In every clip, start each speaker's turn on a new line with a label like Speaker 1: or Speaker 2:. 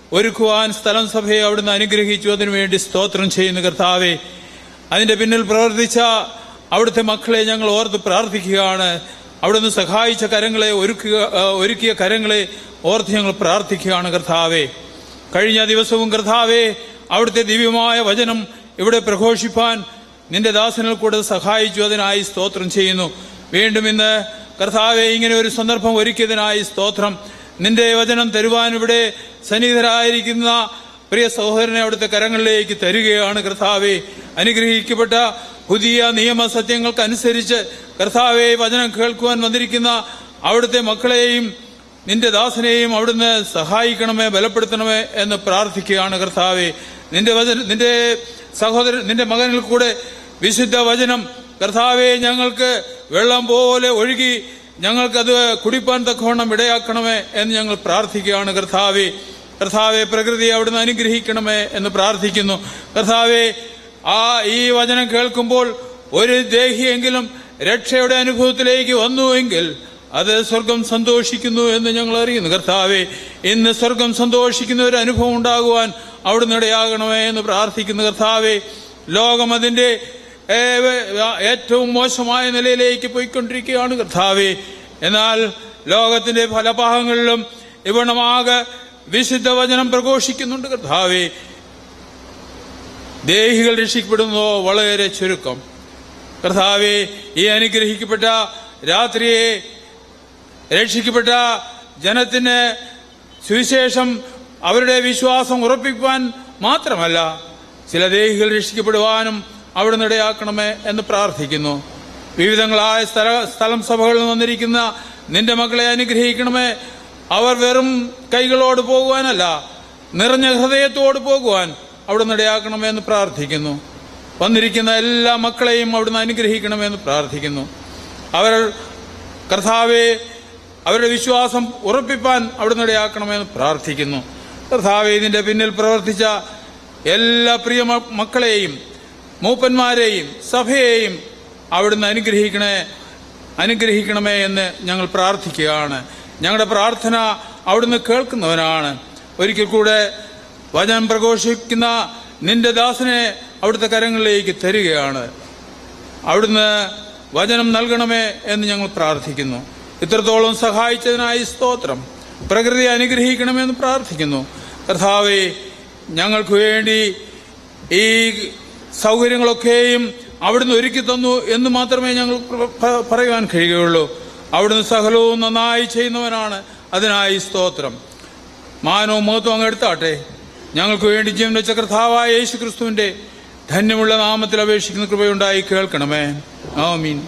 Speaker 1: ഒരുക്കുവാൻ സ്ഥലം സഭയെ അവിടുന്ന് അനുഗ്രഹിച്ചു അതിനുവേണ്ടി സ്തോത്രം ചെയ്യുന്നു കർത്താവെ അതിന്റെ പിന്നിൽ പ്രവർത്തിച്ച അവിടുത്തെ മക്കളെ ഞങ്ങൾ ഓർത്ത് പ്രാർത്ഥിക്കുകയാണ് അവിടുന്ന് സഹായിച്ച കരങ്ങളെ ഒരുക്കുക ആ, ഒരുക്കിയ കരങ്ങളെ ഓർത്ത് ഞങ്ങൾ പ്രാർത്ഥിക്കുകയാണ് കർത്താവെ കഴിഞ്ഞ ദിവസവും കർത്താവെ അവിടുത്തെ ദിവ്യമായ വചനം ഇവിടെ പ്രഘോഷിപ്പാൻ നിന്റെ ദാസനിൽ കൂടെ സഹായിച്ചു അതിനായി സ്തോത്രം ചെയ്യുന്നു വീണ്ടും ഇന്ന് കർത്താവെ ഇങ്ങനെ ഒരു സന്ദർഭം ഒരുക്കിയതിനായി സ്തോത്രം നിന്റെ വചനം തരുവാൻ ഇവിടെ സന്നിഹിതരായിരിക്കുന്ന പ്രിയ സഹോദരനെ അവിടുത്തെ കരങ്ങളിലേക്ക് തരികയാണ് കർത്താവെ അനുഗ്രഹിക്കപ്പെട്ട പുതിയ നിയമസത്യങ്ങൾക്കനുസരിച്ച് കർത്താവെ വചനം കേൾക്കുവാൻ വന്നിരിക്കുന്ന അവിടുത്തെ മക്കളെയും നിന്റെ ദാസനെയും അവിടുന്ന് സഹായിക്കണമേ ബലപ്പെടുത്തണമേ എന്ന് പ്രാർത്ഥിക്കുകയാണ് കർത്താവെ നിന്റെ വചന നിന്റെ സഹോദരൻ നിന്റെ മകനിൽ കൂടെ വിശുദ്ധ വചനം കർത്താവെ ഞങ്ങൾക്ക് വെള്ളം പോലെ ഒഴുകി ഞങ്ങൾക്കത് കുടിപ്പാൻ തക്കവണ്ണം ഇടയാക്കണമേ എന്ന് ഞങ്ങൾ പ്രാർത്ഥിക്കുകയാണ് കർത്താവെ കർത്താവെ പ്രകൃതിയെ അവിടുന്ന് അനുഗ്രഹിക്കണമേ എന്ന് പ്രാർത്ഥിക്കുന്നു കർത്താവെ ആ ഈ വചനം കേൾക്കുമ്പോൾ ഒരു ദേഹിയെങ്കിലും രക്ഷയുടെ അനുഭവത്തിലേക്ക് വന്നുവെങ്കിൽ അത് സ്വർഗം സന്തോഷിക്കുന്നു എന്ന് ഞങ്ങൾ അറിയുന്നു കർത്താവെ ഇന്ന് സ്വർഗം സന്തോഷിക്കുന്ന ഒരു അനുഭവം ഉണ്ടാകുവാൻ അവിടുന്ന് ഇടയാകണമേ എന്ന് പ്രാർത്ഥിക്കുന്നു കർത്താവെ ലോകം അതിന്റെ ഏ, ഏറ്റവും മോശമായ നിലയിലേക്ക് പോയിക്കൊണ്ടിരിക്കുകയാണ് കർത്താവെ എന്നാൽ ലോകത്തിന്റെ പല ഭാഗങ്ങളിലും ഇവണമാകെ വിശുദ്ധ വചനം പ്രഘോഷിക്കുന്നുണ്ട് കർത്താവെ ദേഹികൾ രക്ഷിക്കപ്പെടുന്നതോ വളരെ ചുരുക്കം കർത്താവെ ഈ അനുഗ്രഹിക്കപ്പെട്ട രാത്രിയെ രക്ഷിക്കപ്പെട്ട ജനത്തിന് സുവിശേഷം അവരുടെ വിശ്വാസം ഉറപ്പിക്കുവാൻ മാത്രമല്ല ചില ദേഹികൾ രക്ഷിക്കപ്പെടുവാനും അവിടുന്ന് ഇടയാക്കണമേ എന്ന് പ്രാർത്ഥിക്കുന്നു വിവിധങ്ങളായ സ്ഥല സ്ഥലം സഭകളിൽ വന്നിരിക്കുന്ന നിന്റെ മക്കളെ അനുഗ്രഹിക്കണമേ അവർ വെറും കൈകളോട് പോകുവാനല്ല നിറഞ്ഞ ഹൃദയത്തോട് പോകുവാൻ അവിടുന്ന് ഇടയാക്കണമേ എന്ന് പ്രാർത്ഥിക്കുന്നു വന്നിരിക്കുന്ന എല്ലാ മക്കളെയും അവിടുന്ന് അനുഗ്രഹിക്കണമേ എന്ന് പ്രാർത്ഥിക്കുന്നു അവർ കർത്താവെ അവരുടെ വിശ്വാസം ഉറപ്പിപ്പാൻ അവിടുന്ന് ഇടയാക്കണമെന്ന് പ്രാർത്ഥിക്കുന്നു കർത്താവെ ഇതിന്റെ പിന്നിൽ പ്രവർത്തിച്ച എല്ലാ പ്രിയ മ- മക്കളെയും മൂപ്പന്മാരെയും സഭയെയും അവിടുന്ന് അനുഗ്രഹിക്കണേ അനുഗ്രഹിക്കണമേ എന്ന് ഞങ്ങൾ പ്രാർത്ഥിക്കുകയാണ് ഞങ്ങളുടെ പ്രാർത്ഥന അവിടുന്ന് കേൾക്കുന്നവനാണ് ഒരിക്കൽ കൂടെ വചനം പ്രഘോഷിക്കുന്ന നിന്റെ ദാസനെ അവിടുത്തെ കരങ്ങളിലേക്ക് തരികയാണ് അവിടുന്ന് വചനം നൽകണമേ എന്ന് ഞങ്ങൾ പ്രാർത്ഥിക്കുന്നു ഇത്രത്തോളം സഹായിച്ചതിനായി സ്തോത്രം പ്രകൃതി അനുഗ്രഹിക്കണമെന്ന് പ്രാർത്ഥിക്കുന്നു കർത്താവെ ഞങ്ങൾക്ക് വേണ്ടി ഈ സൗകര്യങ്ങളൊക്കെയും അവിടുന്ന് ഒരുക്കി തന്നു എന്ന് മാത്രമേ ഞങ്ങൾ പ്ര- പ- പറയുവാൻ കഴിയുകയുള്ളൂ അവിടുന്ന് സകലവും നന്നായി ചെയ്യുന്നവനാണ് അതിനായി സ്തോത്രം മാനവും മഹത്വം അങ്ങ് എടുത്താട്ടെ ഞങ്ങൾക്ക് വേണ്ടി ജീവൻ വെച്ച കർത്താവായ യേശു ക്രിസ്തുവിന്റെ ധന്യമുള്ള നാമത്തിൽ അപേക്ഷിക്കുന്ന കൃപയുണ്ടായി കേൾക്കണമേ ആമീൻ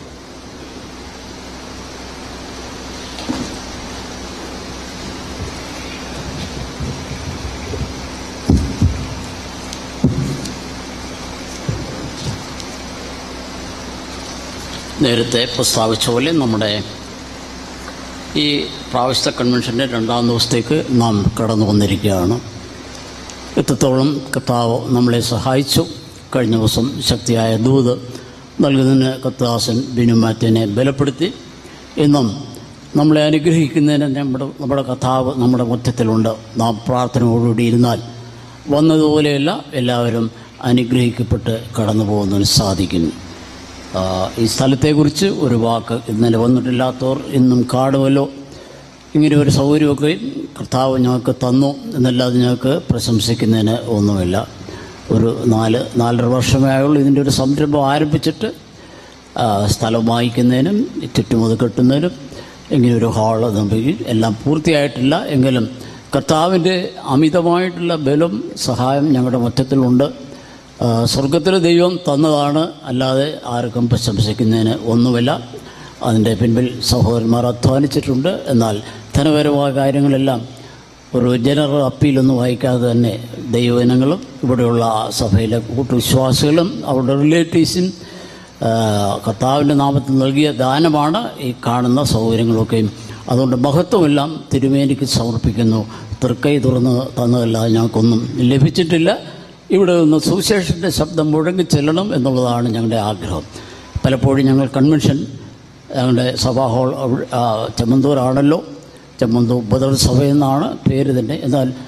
Speaker 2: നേരത്തെ പ്രസ്താവിച്ച പോലെ നമ്മുടെ ഈ പ്രാവശ്യത്തെ കൺവെൻഷൻ്റെ രണ്ടാം ദിവസത്തേക്ക് നാം കടന്നു വന്നിരിക്കുകയാണ് എത്രത്തോളം കർത്താവ് നമ്മളെ സഹായിച്ചു കഴിഞ്ഞ ദിവസം ശക്തിയായ ദൂത് നൽകുന്നതിന് കർത്താസൻ ബിനുമാറ്റിനെ ബലപ്പെടുത്തി ഇന്നും നമ്മളെ അനുഗ്രഹിക്കുന്നതിന് നമ്മുടെ നമ്മുടെ കർത്താവ് നമ്മുടെ മധ്യത്തിലുണ്ട് നാം പ്രാർത്ഥനയോടുകൂടി ഇരുന്നാൽ വന്നതുപോലെയല്ല എല്ലാവരും അനുഗ്രഹിക്കപ്പെട്ട് കടന്നു പോകുന്നതിന് സാധിക്കുന്നു ആ, ഈ സ്ഥലത്തെക്കുറിച്ച് ഒരു വാക്ക് ഇന്നലെ വന്നിട്ടില്ലാത്തവർ ഇന്നും കാണുമല്ലോ ഇങ്ങനെ ഒരു സൗകര്യമൊക്കെ കർത്താവ് ഞങ്ങൾക്ക് തന്നു എന്നല്ലാതെ ഞങ്ങൾക്ക് പ്രശംസിക്കുന്നതിന് ഒന്നുമില്ല ഒരു നാല് നാലര വർഷമേ ആയുള്ളൂ ഇതിൻ്റെ ഒരു സംരംഭം ആരംഭിച്ചിട്ട് ആ, സ്ഥലം വാങ്ങിക്കുന്നതിനും ചുറ്റുമത് കെട്ടുന്നതിനും ഇങ്ങനെ ഒരു ഹാള് നമുക്ക് എല്ലാം പൂർത്തിയായിട്ടില്ല എങ്കിലും കർത്താവിൻ്റെ അമിതമായിട്ടുള്ള ബലം സഹായം ഞങ്ങളുടെ മധ്യത്തിലുണ്ട് ആ, സ്വർഗത്തിലെ ദൈവം തന്നതാണ് അല്ലാതെ ആർക്കും പ്രശംസിക്കുന്നതിന് ഒന്നുമില്ല അതിൻ്റെ പിൻപിൽ സഹോദരന്മാർ അധ്വാനിച്ചിട്ടുണ്ട് എന്നാൽ ധനപരമായ കാര്യങ്ങളെല്ലാം ഒരു ജനറൽ അപ്പീലൊന്നും വായിക്കാതെ തന്നെ ദൈവജനങ്ങളും ഇവിടെയുള്ള സഭയിലെ കൂട്ടുവിശ്വാസികളും അവരുടെ റിലേറ്റീവ്സും കർത്താവിൻ്റെ നാമത്തിൽ നൽകിയ ദാനമാണ് ഈ കാണുന്ന സൗകര്യങ്ങളൊക്കെയും അതുകൊണ്ട് മഹത്വമെല്ലാം തിരുമേനിക്ക് സമർപ്പിക്കുന്നു തൃക്കൈ തുറന്ന് തന്നതല്ലാതെ ഞങ്ങൾക്കൊന്നും ലഭിച്ചിട്ടില്ല ഇവിടെ നിന്ന് സുവിശേഷൻ്റെ ശബ്ദം മുഴങ്ങി ചെല്ലണം എന്നുള്ളതാണ് ഞങ്ങളുടെ ആഗ്രഹം പലപ്പോഴും ഞങ്ങൾ കൺവെൻഷൻ ഞങ്ങളുടെ സഭാ ഹാൾ അവിടെ- ആ, ചെമ്മന്തൂരാണല്ലോ ചെമ്മന്തൂർ ഉപദ്രവ സഭ എന്നാണ് പേര് തന്നെ എന്നാൽ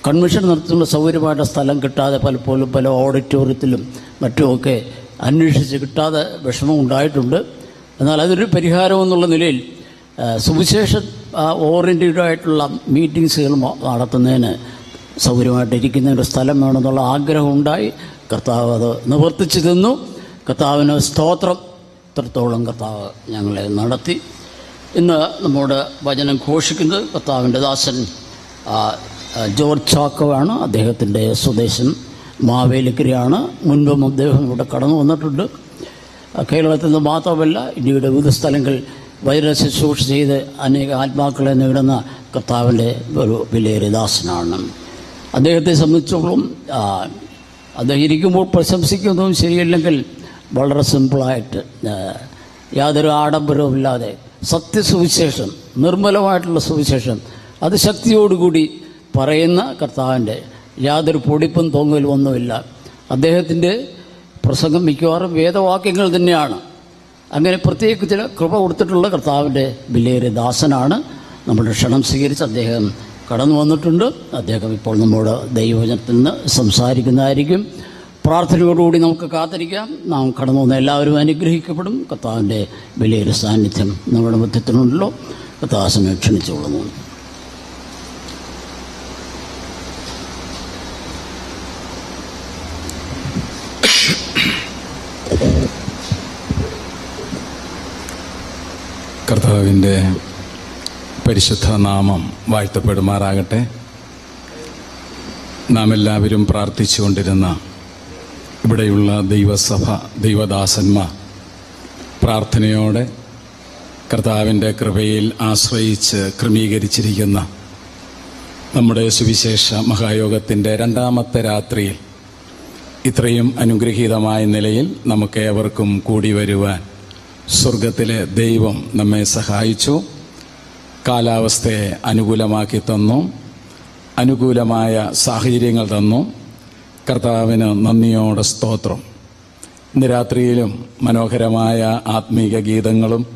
Speaker 2: കൺവെൻഷൻ നടത്തുന്ന സൗകര്യമായിട്ട് സ്ഥലം കിട്ടാതെ പലപ്പോഴും പല ഓഡിറ്റോറിയത്തിലും മറ്റുമൊക്കെ അന്വേഷിച്ച് കിട്ടാതെ വിഷമം ഉണ്ടായിട്ടുണ്ട് എന്നാൽ അതൊരു പരിഹാരം എന്നുള്ള നിലയിൽ ആ, സുവിശേഷ ഓറിയൻറ്റഡ് ആയിട്ടുള്ള മീറ്റിങ്സുകൾ മ- നടത്തുന്നതിന് സൗകര്യമായിട്ട് ഇരിക്കുന്ന ഒരു സ്ഥലം വേണമെന്നുള്ള ആഗ്രഹം ഉണ്ടായി കർത്താവ് അത് നിവർത്തിച്ചു തന്നു കർത്താവിന് സ്തോത്രം ഇത്രത്തോളം കർത്താവ് ഞങ്ങളെ നടത്തി ഇന്ന് നമ്മോട് വചനം ഘോഷിക്കുന്നത് കർത്താവിൻ്റെ ദാസൻ ആ, ആ, ജോർജ് ചാക്കോവാണ് അദ്ദേഹത്തിൻ്റെ സ്വദേശം മാവേലിക്കരയാണ് മുൻപും അദ്ദേഹം ഇവിടെ കടന്നു വന്നിട്ടുണ്ട് ആ, കേരളത്തിൽ നിന്ന് മാത്രമല്ല ഇന്ത്യയുടെ വിവിധ സ്ഥലങ്ങളിൽ വൈദ്യ ശുശ്രൂഷ ചെയ്ത് അനേക ആത്മാക്കളെ നേടുന്ന കർത്താവിൻ്റെ ഒരു വിലയേറിയ ദാസനാണ് അദ്ദേഹത്തെ സംബന്ധിച്ചോളം ആ, അദ്ദേഹം ഇരിക്കുമ്പോൾ പ്രശംസിക്കുന്നതും ശരിയല്ലെങ്കിൽ വളരെ സിമ്പിളായിട്ട് ആ, യാതൊരു ആഡംബരവും ഇല്ലാതെ സത്യസുവിശേഷം നിർമ്മലമായിട്ടുള്ള സുവിശേഷം അത് ശക്തിയോടുകൂടി പറയുന്ന കർത്താവിൻ്റെ യാതൊരു പൊടിപ്പും തോന്നലും ഒന്നുമില്ല അദ്ദേഹത്തിൻ്റെ പ്രസംഗം മിക്കവാറും വേദവാക്യങ്ങൾ തന്നെയാണ് അങ്ങനെ പ്രത്യേക ചില കൃപ കൊടുത്തിട്ടുള്ള കർത്താവിൻ്റെ വിലയേറിയ ദാസനാണ് നമ്മുടെ ക്ഷണം സ്വീകരിച്ച് അദ്ദേഹം കടന്നു വന്നിട്ടുണ്ട് അദ്ദേഹം ഇപ്പോൾ നമ്മോട് ദൈവവചനത്തിൽ നിന്ന് സംസാരിക്കുന്നതായിരിക്കും പ്രാർത്ഥനയോടുകൂടി നമുക്ക് കാത്തിരിക്കാം നാം കടന്നു വന്ന എല്ലാവരും അനുഗ്രഹിക്കപ്പെടും കർത്താവിൻ്റെ വിലയേറിയ സാന്നിധ്യം നമ്മുടെ മധ്യത്തിനുണ്ടല്ലോ കർത്താസനെ ക്ഷണിച്ചുകൊള്ളുന്നു
Speaker 3: കർത്താവിൻ്റെ പരിശുദ്ധ നാമം വാഴ്ത്തപ്പെടുമാറാകട്ടെ നാം എല്ലാവരും പ്രാർത്ഥിച്ചുകൊണ്ടിരുന്ന ഇവിടെയുള്ള ദൈവസഭ ദൈവദാസന്മാർ പ്രാർത്ഥനയോടെ കർത്താവിൻ്റെ കൃപയിൽ ആശ്രയിച്ച് ക്രമീകരിച്ചിരിക്കുന്ന നമ്മുടെ സുവിശേഷ മഹായോഗത്തിൻ്റെ രണ്ടാമത്തെ രാത്രിയിൽ ഇത്രയും അനുഗ്രഹീതമായ നിലയിൽ നമുക്ക് ഏവർക്കും കൂടി വരുവാൻ സ്വർഗത്തിലെ ദൈവം നമ്മെ സഹായിച്ചു കാലാവസ്ഥയെ അനുകൂലമാക്കി തന്നു അനുകൂലമായ സാഹചര്യങ്ങൾ തന്നു കർത്താവിന് നന്ദിയോടെ സ്തോത്രം ഇന്ന് രാത്രിയിലും മനോഹരമായ ആത്മീക ഗീതങ്ങളും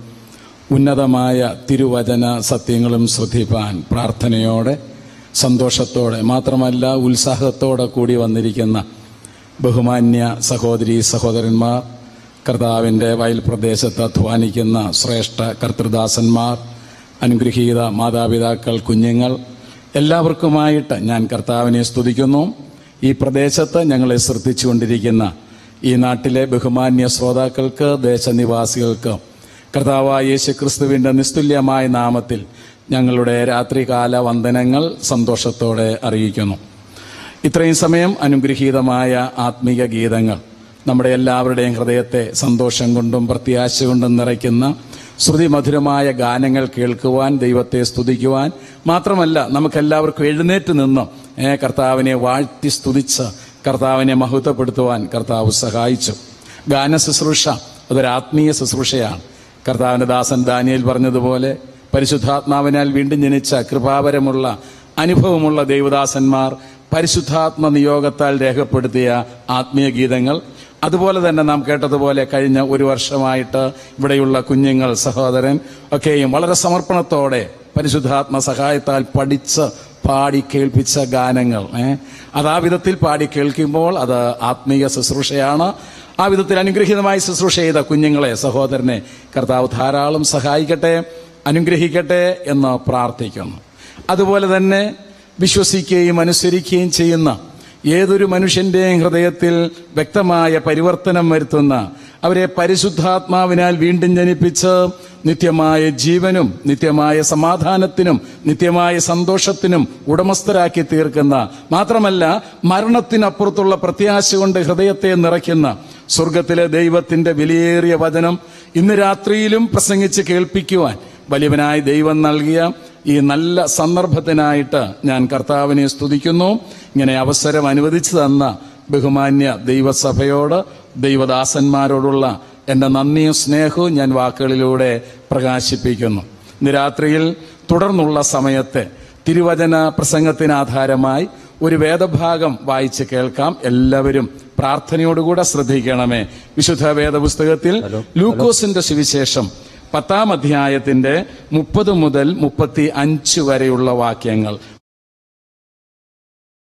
Speaker 3: ഉന്നതമായ തിരുവചന സത്യങ്ങളും ശ്രദ്ധിപ്പാൻ പ്രാർത്ഥനയോടെ സന്തോഷത്തോടെ മാത്രമല്ല ഉത്സാഹത്തോടെ കൂടി വന്നിരിക്കുന്ന ബഹുമാന്യ സഹോദരി സഹോദരന്മാർ കർത്താവിൻ്റെ വയൽ പ്രദേശത്ത് അധ്വാനിക്കുന്ന ശ്രേഷ്ഠ കർത്തൃദാസന്മാർ അനുഗ്രഹീത മാതാപിതാക്കൾ കുഞ്ഞുങ്ങൾ എല്ലാവർക്കുമായിട്ട് ഞാൻ കർത്താവിനെ സ്തുതിക്കുന്നു ഈ പ്രദേശത്ത് ഞങ്ങളെ ശ്രദ്ധിച്ചുകൊണ്ടിരിക്കുന്ന ഈ നാട്ടിലെ ബഹുമാന്യ ശ്രോതാക്കൾക്ക് ദേശനിവാസികൾക്ക് കർത്താവായ യേശു ക്രിസ്തുവിൻ്റെ നിസ്തുല്യമായ നാമത്തിൽ ഞങ്ങളുടെ രാത്രികാല വന്ദനങ്ങൾ സന്തോഷത്തോടെ അറിയിക്കുന്നു ഇത്രയും സമയം അനുഗ്രഹീതമായ ആത്മീയ ഗീതങ്ങൾ നമ്മുടെ എല്ലാവരുടെയും ഹൃദയത്തെ സന്തോഷം കൊണ്ടും പ്രത്യാശ കൊണ്ടും നിറയ്ക്കുന്ന ശ്രുതിമധുരമായ ഗാനങ്ങൾ കേൾക്കുവാൻ ദൈവത്തെ സ്തുതിക്കുവാൻ മാത്രമല്ല നമുക്കെല്ലാവർക്കും എഴുന്നേറ്റ് നിന്ന് ഏ, കർത്താവിനെ വാഴ്ത്തി സ്തുതിച്ച് കർത്താവിനെ മഹത്വപ്പെടുത്തുവാൻ കർത്താവ് സഹായിച്ചു ഗാന ശുശ്രൂഷ അതൊരു ആത്മീയ ശുശ്രൂഷയാണ് കർത്താവിന്റെ ദാസൻ ദാനിയേൽ പറഞ്ഞതുപോലെ പരിശുദ്ധാത്മാവിനാൽ വീണ്ടും ജനിച്ച കൃപാപരമുള്ള അനുഭവമുള്ള ദൈവദാസന്മാർ പരിശുദ്ധാത്മ നിയോഗത്താൽ രേഖപ്പെടുത്തിയ ആത്മീയ ഗീതങ്ങൾ അതുപോലെ തന്നെ നാം കേട്ടതുപോലെ കഴിഞ്ഞ ഒരു വർഷമായിട്ട് ഇവിടെയുള്ള കുഞ്ഞുങ്ങൾ സഹോദരൻ ഒക്കെയും വളരെ സമർപ്പണത്തോടെ പരിശുദ്ധാത്മ സഹായത്താൽ പഠിച്ച് പാടി കേൾപ്പിച്ച ഗാനങ്ങൾ ഏ അത് ആ വിധത്തിൽ പാടി കേൾക്കുമ്പോൾ അത് ആത്മീയ ശുശ്രൂഷയാണ് ആ വിധത്തിൽ അനുഗ്രഹീതമായി ശുശ്രൂഷ ചെയ്ത കുഞ്ഞുങ്ങളെ സഹോദരനെ കർത്താവ് ധാരാളം സഹായിക്കട്ടെ അനുഗ്രഹിക്കട്ടെ എന്ന് പ്രാർത്ഥിക്കുന്നു അതുപോലെ തന്നെ വിശ്വസിക്കുകയും അനുസരിക്കുകയും ചെയ്യുന്ന ഏതൊരു മനുഷ്യന്റെയും ഹൃദയത്തിൽ വ്യക്തമായ പരിവർത്തനം വരുത്തുന്ന അവരെ പരിശുദ്ധാത്മാവിനാൽ വീണ്ടും ജനിപ്പിച്ച് നിത്യമായ ജീവനും നിത്യമായ സമാധാനത്തിനും നിത്യമായ സന്തോഷത്തിനും ഉടമസ്ഥരാക്കി തീർക്കുന്ന മാത്രമല്ല മരണത്തിനപ്പുറത്തുള്ള പ്രത്യാശ കൊണ്ട് ഹൃദയത്തെ നിറയ്ക്കുന്ന സ്വർഗത്തിലെ ദൈവത്തിന്റെ വിലയേറിയ വചനം ഇന്ന് രാത്രിയിലും പ്രസംഗിച്ച് കേൾപ്പിക്കുവാൻ വലിയവനായ ദൈവം നൽകിയ ഈ നല്ല സന്ദർഭത്തിനായിട്ട് ഞാൻ കർത്താവിനെ സ്തുതിക്കുന്നു ഇങ്ങനെ അവസരം അനുവദിച്ചു തന്ന ബഹുമാന്യ ദൈവസഭയോട് ദൈവദാസന്മാരോടുള്ള എൻ്റെ നന്ദിയും സ്നേഹവും ഞാൻ വാക്കുകളിലൂടെ പ്രകാശിപ്പിക്കുന്നു ഇന്ന് രാത്രിയിൽ തുടർന്നുള്ള സമയത്ത് തിരുവചന പ്രസംഗത്തിന് ആധാരമായി ഒരു വേദഭാഗം വായിച്ച് കേൾക്കാം എല്ലാവരും പ്രാർത്ഥനയോടുകൂടെ ശ്രദ്ധിക്കണമേ വിശുദ്ധ വേദപുസ്തകത്തിൽ ലൂക്കോസിന്റെ സുവിശേഷം പത്താം അധ്യായത്തിന്റെ മുപ്പത് മുതൽ മുപ്പത്തി അഞ്ച് വരെയുള്ള വാക്യങ്ങൾ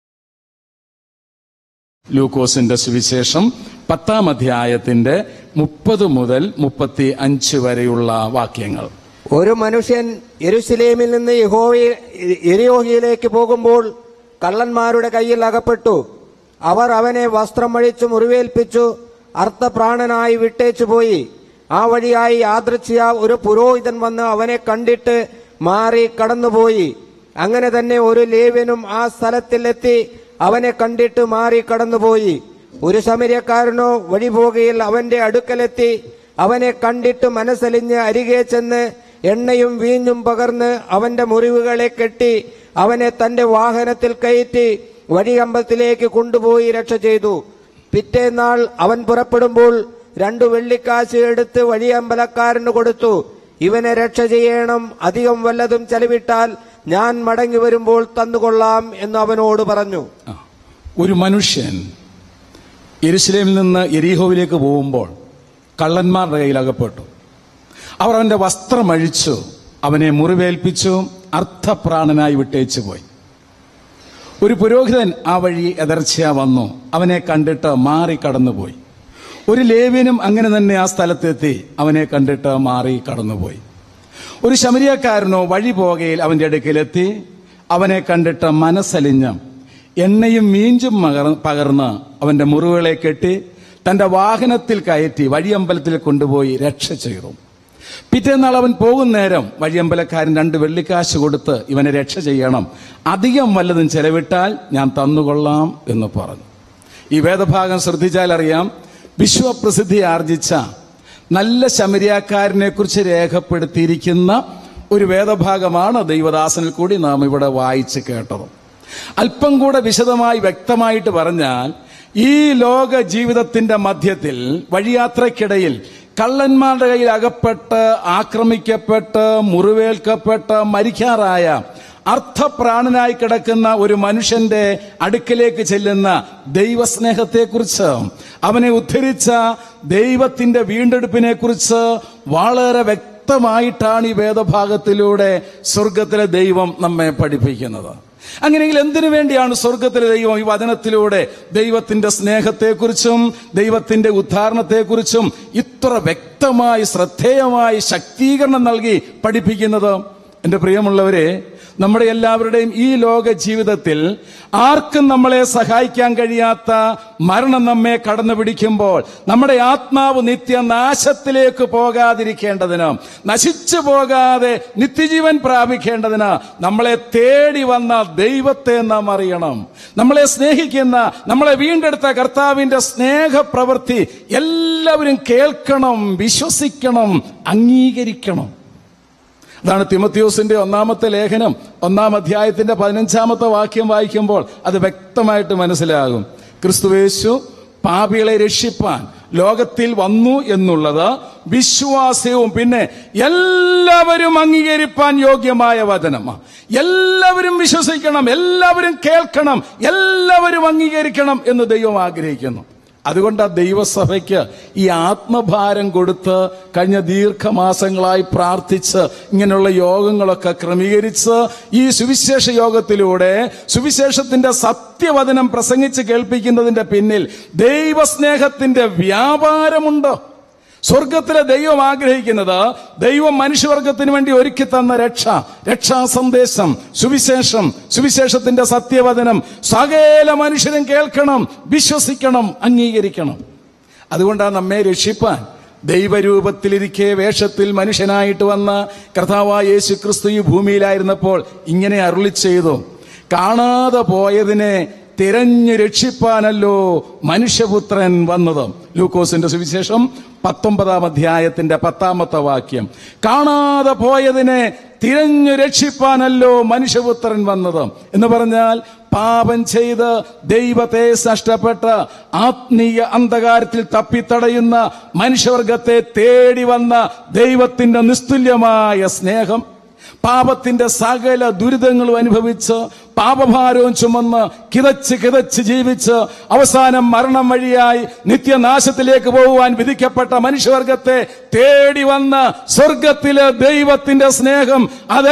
Speaker 3: ലൂക്കോസിന്റെ സുവിശേഷം പത്താം അധ്യായത്തിന്റെ മുപ്പത് മുതൽ മുപ്പത്തി അഞ്ച് വരെയുള്ള വാക്യങ്ങൾ
Speaker 4: ഒരു മനുഷ്യൻ യെരുശലേമിൽ നിന്ന് യഹോവയെ എരിയോഹിയിലേക്ക് പോകുമ്പോൾ കള്ളന്മാരുടെ കയ്യിൽ അകപ്പെട്ടു അവർ അവനെ വസ്ത്രം അഴിച്ചു മുറിവേൽപ്പിച്ചു അർത്ഥപ്രാണനായി വിട്ടേച്ചു പോയി ആ വഴിയായി യാദൃച്ഛ്യ ഒരു പുരോഹിതൻ വന്ന് അവനെ കണ്ടിട്ട് മാറി കടന്നുപോയി അങ്ങനെ തന്നെ ഒരു ലേവ്യനും ആ സ്ഥലത്തിലെത്തി അവനെ കണ്ടിട്ട് മാറി കടന്നുപോയി ഒരു സമരക്കാരനോ വഴി പോകുകയിൽ അവന്റെ അടുക്കലെത്തി അവനെ കണ്ടിട്ട് മനസ്സലിഞ്ഞ് അരികെ ചെന്ന് എണ്ണയും വീഞ്ഞും പകർന്ന് അവന്റെ മുറിവുകളെ കെട്ടി അവനെ തന്റെ വാഹനത്തിൽ കയറ്റി വഴിയമ്പലത്തിലേക്ക് കൊണ്ടുപോയി രക്ഷ ചെയ്തു പിറ്റേന്നാൾ അവൻ പുറപ്പെടുമ്പോൾ രണ്ടു വെള്ളിക്കാശ് എടുത്ത് വഴിയമ്പലക്കാരന് കൊടുത്തു ഇവനെ രക്ഷ ചെയ്യണം അധികം വല്ലതും ചെലവിട്ടാൽ ഞാൻ മടങ്ങി വരുമ്പോൾ തന്നുകൊള്ളാം എന്ന് അവനോട് പറഞ്ഞു
Speaker 3: ആ. ഒരു മനുഷ്യൻ യെരുശലേമിൽ നിന്ന് എരീഹോവിലേക്ക് പോകുമ്പോൾ കള്ളന്മാരുടെ കയ്യിൽ അകപ്പെട്ടു അവർ അവന്റെ വസ്ത്രം അഴിച്ചു അവനെ മുറിവേൽപ്പിച്ചു അർത്ഥപ്രാണനായി വിട്ടേച്ചു പോയി ഒരു പുരോഹിതൻ ആ വഴി എതർച്ചയാ വന്നു അവനെ കണ്ടിട്ട് മാറി കടന്നുപോയി ഒരു ലേവ്യനും അങ്ങനെ തന്നെ ആ സ്ഥലത്തെത്തി അവനെ കണ്ടിട്ട് മാറി കടന്നുപോയി ഒരു ശമരിയക്കാരനോ വഴി പോകയിൽ അവന്റെ അടുക്കലെത്തി അവനെ കണ്ടിട്ട് മനസ്സലിഞ്ഞ് എണ്ണയും മീഞ്ചും മകർ- പകർന്ന് അവന്റെ മുറിവുകളെ കെട്ടി തന്റെ വാഹനത്തിൽ കയറ്റി വഴിയമ്പലത്തിൽ കൊണ്ടുപോയി രക്ഷ ചെയ്തു പിറ്റേന്നാൾ അവൻ പോകുന്ന നേരം വഴിയമ്പലക്കാരൻ രണ്ട് വെള്ളിക്കാശ് കൊടുത്ത് ഇവനെ രക്ഷ ചെയ്യണം അധികം വല്ലതും ചെലവിട്ടാൽ ഞാൻ തന്നുകൊള്ളാം എന്ന് പറഞ്ഞു ഈ വേദഭാഗം ശ്രദ്ധിച്ചാൽ അറിയാം വിശ്വപ്രസിദ്ധി ആർജിച്ച നല്ല ശമരിയാക്കാരനെ കുറിച്ച് രേഖപ്പെടുത്തിയിരിക്കുന്ന ഒരു വേദഭാഗമാണ് ദൈവദാസനിൽ കൂടി നാം ഇവിടെ വായിച്ച് കേട്ടത് അല്പം കൂടെ വിശദമായി വ്യക്തമായിട്ട് പറഞ്ഞാൽ ഈ ലോക ജീവിതത്തിന്റെ മധ്യത്തിൽ വഴിയാത്രയ്ക്കിടയിൽ കള്ളന്മാരുടെ കയ്യിൽ അകപ്പെട്ട് ആക്രമിക്കപ്പെട്ട് മുറിവേൽക്കപ്പെട്ട് മരിക്കാറായ അർത്ഥപ്രാണനായി കിടക്കുന്ന ഒരു മനുഷ്യന്റെ അടുക്കലേക്ക് ചെല്ലുന്ന ദൈവസ്നേഹത്തെക്കുറിച്ച് അവനെ ഉദ്ധരിച്ച ദൈവത്തിന്റെ വീണ്ടെടുപ്പിനെ കുറിച്ച് വളരെ വ്യക്തമായിട്ടാണ് ഈ വേദഭാഗത്തിലൂടെ സ്വർഗത്തിലെ ദൈവം നമ്മെ പഠിപ്പിക്കുന്നത് അങ്ങനെയെങ്കിൽ എന്തിനു വേണ്ടിയാണ് സ്വർഗത്തിലെ ദൈവം ഈ വചനത്തിലൂടെ ദൈവത്തിന്റെ സ്നേഹത്തെക്കുറിച്ചും ദൈവത്തിന്റെ ഉദ്ധാരണത്തെക്കുറിച്ചും ഇത്ര വ്യക്തമായി ശ്രദ്ധേയമായി ശക്തീകരണം നൽകി പഠിപ്പിക്കുന്നത് എന്റെ പ്രിയമുള്ളവരെ നമ്മുടെ എല്ലാവരുടെയും ഈ ലോക ജീവിതത്തിൽ ആർക്കും നമ്മളെ സഹായിക്കാൻ കഴിയാത്ത മരണം നമ്മെ കടന്നു പിടിക്കുമ്പോൾ നമ്മുടെ ആത്മാവ് നിത്യനാശത്തിലേക്ക് പോകാതിരിക്കേണ്ടതിന് നശിച്ചു പോകാതെ നിത്യജീവൻ പ്രാപിക്കേണ്ടതിന് നമ്മളെ തേടി വന്ന ദൈവത്തെ നാം അറിയണം നമ്മളെ സ്നേഹിക്കുന്ന നമ്മളെ വീണ്ടെടുത്ത കർത്താവിന്റെ സ്നേഹപ്രവൃത്തി എല്ലാവരും കേൾക്കണം വിശ്വസിക്കണം അംഗീകരിക്കണം അതാണ് തിമത്യോസിന്റെ ഒന്നാമത്തെ ലേഖനം ഒന്നാം അധ്യായത്തിന്റെ പതിനഞ്ചാമത്തെ വാക്യം വായിക്കുമ്പോൾ അത് വ്യക്തമായിട്ട് മനസ്സിലാകും ക്രിസ്തുവേശു പാപികളെ രക്ഷിപ്പാൻ ലോകത്തിൽ വന്നു എന്നുള്ളത് വിശ്വാസവും പിന്നെ എല്ലാവരും അംഗീകരിപ്പാൻ യോഗ്യമായ വചനമാണ് എല്ലാവരും വിശ്വസിക്കണം എല്ലാവരും കേൾക്കണം എല്ലാവരും അംഗീകരിക്കണം എന്ന് ദൈവം ആഗ്രഹിക്കുന്നു അതുകൊണ്ട് ആ ദൈവസഭയ്ക്ക് ഈ ആത്മഭാരം കൊടുത്ത് കഴിഞ്ഞ ദീർഘമാസങ്ങളായി പ്രാർത്ഥിച്ച് ഇങ്ങനെയുള്ള യോഗങ്ങളൊക്കെ ക്രമീകരിച്ച് ഈ സുവിശേഷ യോഗത്തിലൂടെ സുവിശേഷത്തിന്റെ സത്യവചനം പ്രസംഗിച്ച് കേൾപ്പിക്കുന്നതിന്റെ പിന്നിൽ ദൈവസ്നേഹത്തിന്റെ വ്യാപാരമുണ്ട് സ്വർഗത്തിലെ ദൈവം ആഗ്രഹിക്കുന്നത് ദൈവം മനുഷ്യവർഗത്തിന് വേണ്ടി ഒരുക്കി തന്ന രക്ഷ രക്ഷാ സന്ദേശം സുവിശേഷം സുവിശേഷത്തിന്റെ സത്യവചനം സകല മനുഷ്യരും കേൾക്കണം വിശ്വസിക്കണം അംഗീകരിക്കണം അതുകൊണ്ടാണ് നമ്മെ രക്ഷിപ്പാൻ ദൈവരൂപത്തിലിരിക്കെ വേഷത്തിൽ മനുഷ്യനായിട്ട് വന്ന കർത്താവായ യേശു ക്രിസ്തു ഈ ഭൂമിയിലായിരുന്നപ്പോൾ ഇങ്ങനെ അരുളി ചെയ്തു കാണാതെ പോയതിനെ തിരഞ്ഞു രക്ഷിപ്പാനല്ലോ മനുഷ്യപുത്രൻ വന്നത് ലൂക്കോസിന്റെ സുവിശേഷം പത്തൊമ്പതാം അധ്യായത്തിന്റെ പത്താമത്തെ വാക്യം കാണാതെ പോയതിനെ തിരഞ്ഞു രക്ഷിപ്പാനല്ലോ മനുഷ്യപുത്രൻ വന്നത് എന്ന് പറഞ്ഞാൽ പാപം ചെയ്ത് ദൈവത്തെ നഷ്ടപ്പെട്ട് ആത്മീയ അന്ധകാരത്തിൽ തപ്പിത്തടയുന്ന മനുഷ്യവർഗത്തെ തേടി വന്ന ദൈവത്തിന്റെ നിസ്തുല്യമായ സ്നേഹം പാപത്തിന്റെ സകല ദുരിതങ്ങളും അനുഭവിച്ച് പാപഭാരവും ചുമന്ന് കിതച്ച് കിതച്ച് ജീവിച്ച് അവസാനം മരണം വഴിയായി നിത്യനാശത്തിലേക്ക് പോകുവാൻ വിധിക്കപ്പെട്ട മനുഷ്യവർഗത്തെ തേടി വന്ന സ്വർഗത്തിലെ ദൈവത്തിന്റെ സ്നേഹം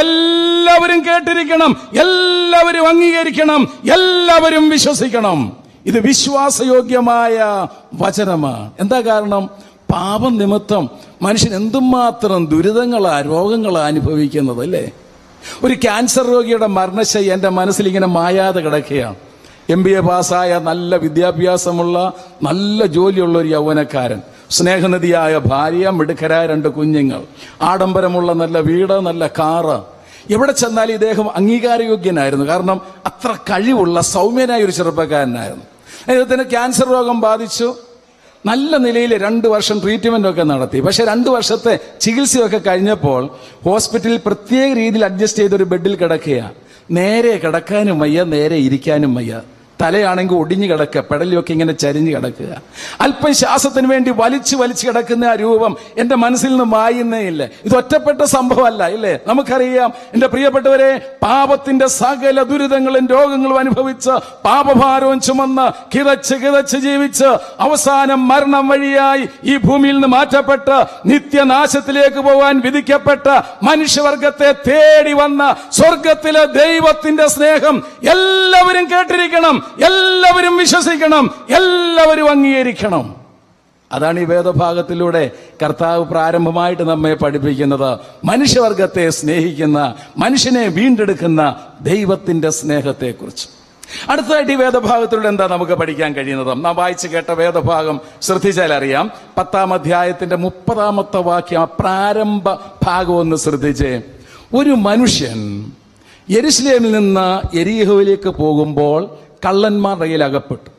Speaker 3: അതെല്ലാവരും കേട്ടിരിക്കണം എല്ലാവരും അംഗീകരിക്കണം എല്ലാവരും വിശ്വസിക്കണം ഇത് വിശ്വാസയോഗ്യമായ വചനമാണ് എന്താ കാരണം പാപം നിമിത്തം മനുഷ്യൻ എന്തുമാത്രം ദുരിതങ്ങളാ രോഗങ്ങളാ അനുഭവിക്കുന്നത് അല്ലേ ഒരു ക്യാൻസർ രോഗിയുടെ മരണശൈ എൻ്റെ മനസ്സിൽ ഇങ്ങനെ മായാതെ കിടക്കുകയാണ് എം ബി എ പാസ്സായ നല്ല വിദ്യാഭ്യാസമുള്ള നല്ല ജോലിയുള്ള ഒരു യൗവനക്കാരൻ സ്നേഹനദിയായ ഭാര്യ മിടുക്കരായ രണ്ട് കുഞ്ഞുങ്ങൾ ആഡംബരമുള്ള നല്ല വീട് നല്ല കാറ് എവിടെ ചെന്നാലും ഇദ്ദേഹം അംഗീകാരയോഗ്യനായിരുന്നു കാരണം അത്ര കഴിവുള്ള സൗമ്യനായ ഒരു ചെറുപ്പക്കാരനായിരുന്നു അദ്ദേഹത്തിന് ക്യാൻസർ രോഗം ബാധിച്ചു നല്ല നിലയിൽ രണ്ട് വർഷം ട്രീറ്റ്മെന്റ് ഒക്കെ നടത്തി പക്ഷെ രണ്ട് വർഷത്തെ ചികിത്സയൊക്കെ കഴിഞ്ഞപ്പോൾ ഹോസ്പിറ്റലിൽ പ്രത്യേക രീതിയിൽ അഡ്ജസ്റ്റ് ചെയ്തൊരു ബെഡിൽ കിടക്കുകയാണ് നേരെ കിടക്കാനും വയ്യ നേരെ ഇരിക്കാനും വയ്യ തലയാണെങ്കിൽ ഒടിഞ്ഞു കിടക്കുക പെടലിയൊക്കെ ഇങ്ങനെ ചരിഞ്ഞു കിടക്കുക അല്പം ശ്വാസത്തിന് വേണ്ടി വലിച്ചു വലിച്ചു കിടക്കുന്ന ആ രൂപം എന്റെ മനസ്സിൽ നിന്ന് മായുന്നേ ഇല്ല ഇത് ഒറ്റപ്പെട്ട സംഭവമല്ല ഇല്ലേ നമുക്കറിയാം എന്റെ പ്രിയപ്പെട്ടവരെ പാപത്തിന്റെ സകല ദുരിതങ്ങളും രോഗങ്ങളും അനുഭവിച്ച് പാപഭാരവും ചുമന്ന് കിതച്ച് കിതച്ച് ജീവിച്ച് അവസാനം മരണം വഴിയായി ഈ ഭൂമിയിൽ നിന്ന് മാറ്റപ്പെട്ട് നിത്യനാശത്തിലേക്ക് പോകാൻ വിധിക്കപ്പെട്ട മനുഷ്യവർഗത്തെ തേടി വന്ന സ്വർഗത്തിലെ ദൈവത്തിന്റെ സ്നേഹം എല്ലാവരും കേട്ടിരിക്കണം എല്ലാവരും വിശ്വസിക്കണം എല്ലാവരും അംഗീകരിക്കണം അതാണ് ഈ വേദഭാഗത്തിലൂടെ കർത്താവ് പ്രാരംഭമായിട്ട് നമ്മെ പഠിപ്പിക്കുന്നത് മനുഷ്യവർഗത്തെ സ്നേഹിക്കുന്ന മനുഷ്യനെ വീണ്ടെടുക്കുന്ന ദൈവത്തിന്റെ സ്നേഹത്തെക്കുറിച്ച് അടുത്തതായിട്ട് ഈ വേദഭാഗത്തിലൂടെ എന്താ നമുക്ക് പഠിക്കാൻ കഴിയുന്നത് നാം വായിച്ചു കേട്ട വേദഭാഗം ശ്രദ്ധിച്ചാൽ അറിയാം പത്താം അധ്യായത്തിന്റെ മുപ്പതാമത്തെ വാക്യം ആ പ്രാരംഭ ഭാഗം ഒന്ന് ശ്രദ്ധിച്ചേ ഒരു മനുഷ്യൻ യെരുസലേമിൽ നിന്ന് എരീഹോയിലേക്ക് പോകുമ്പോൾ കള്ളന്മാരുടെ കയ്യിൽ അകപ്പെട്ടു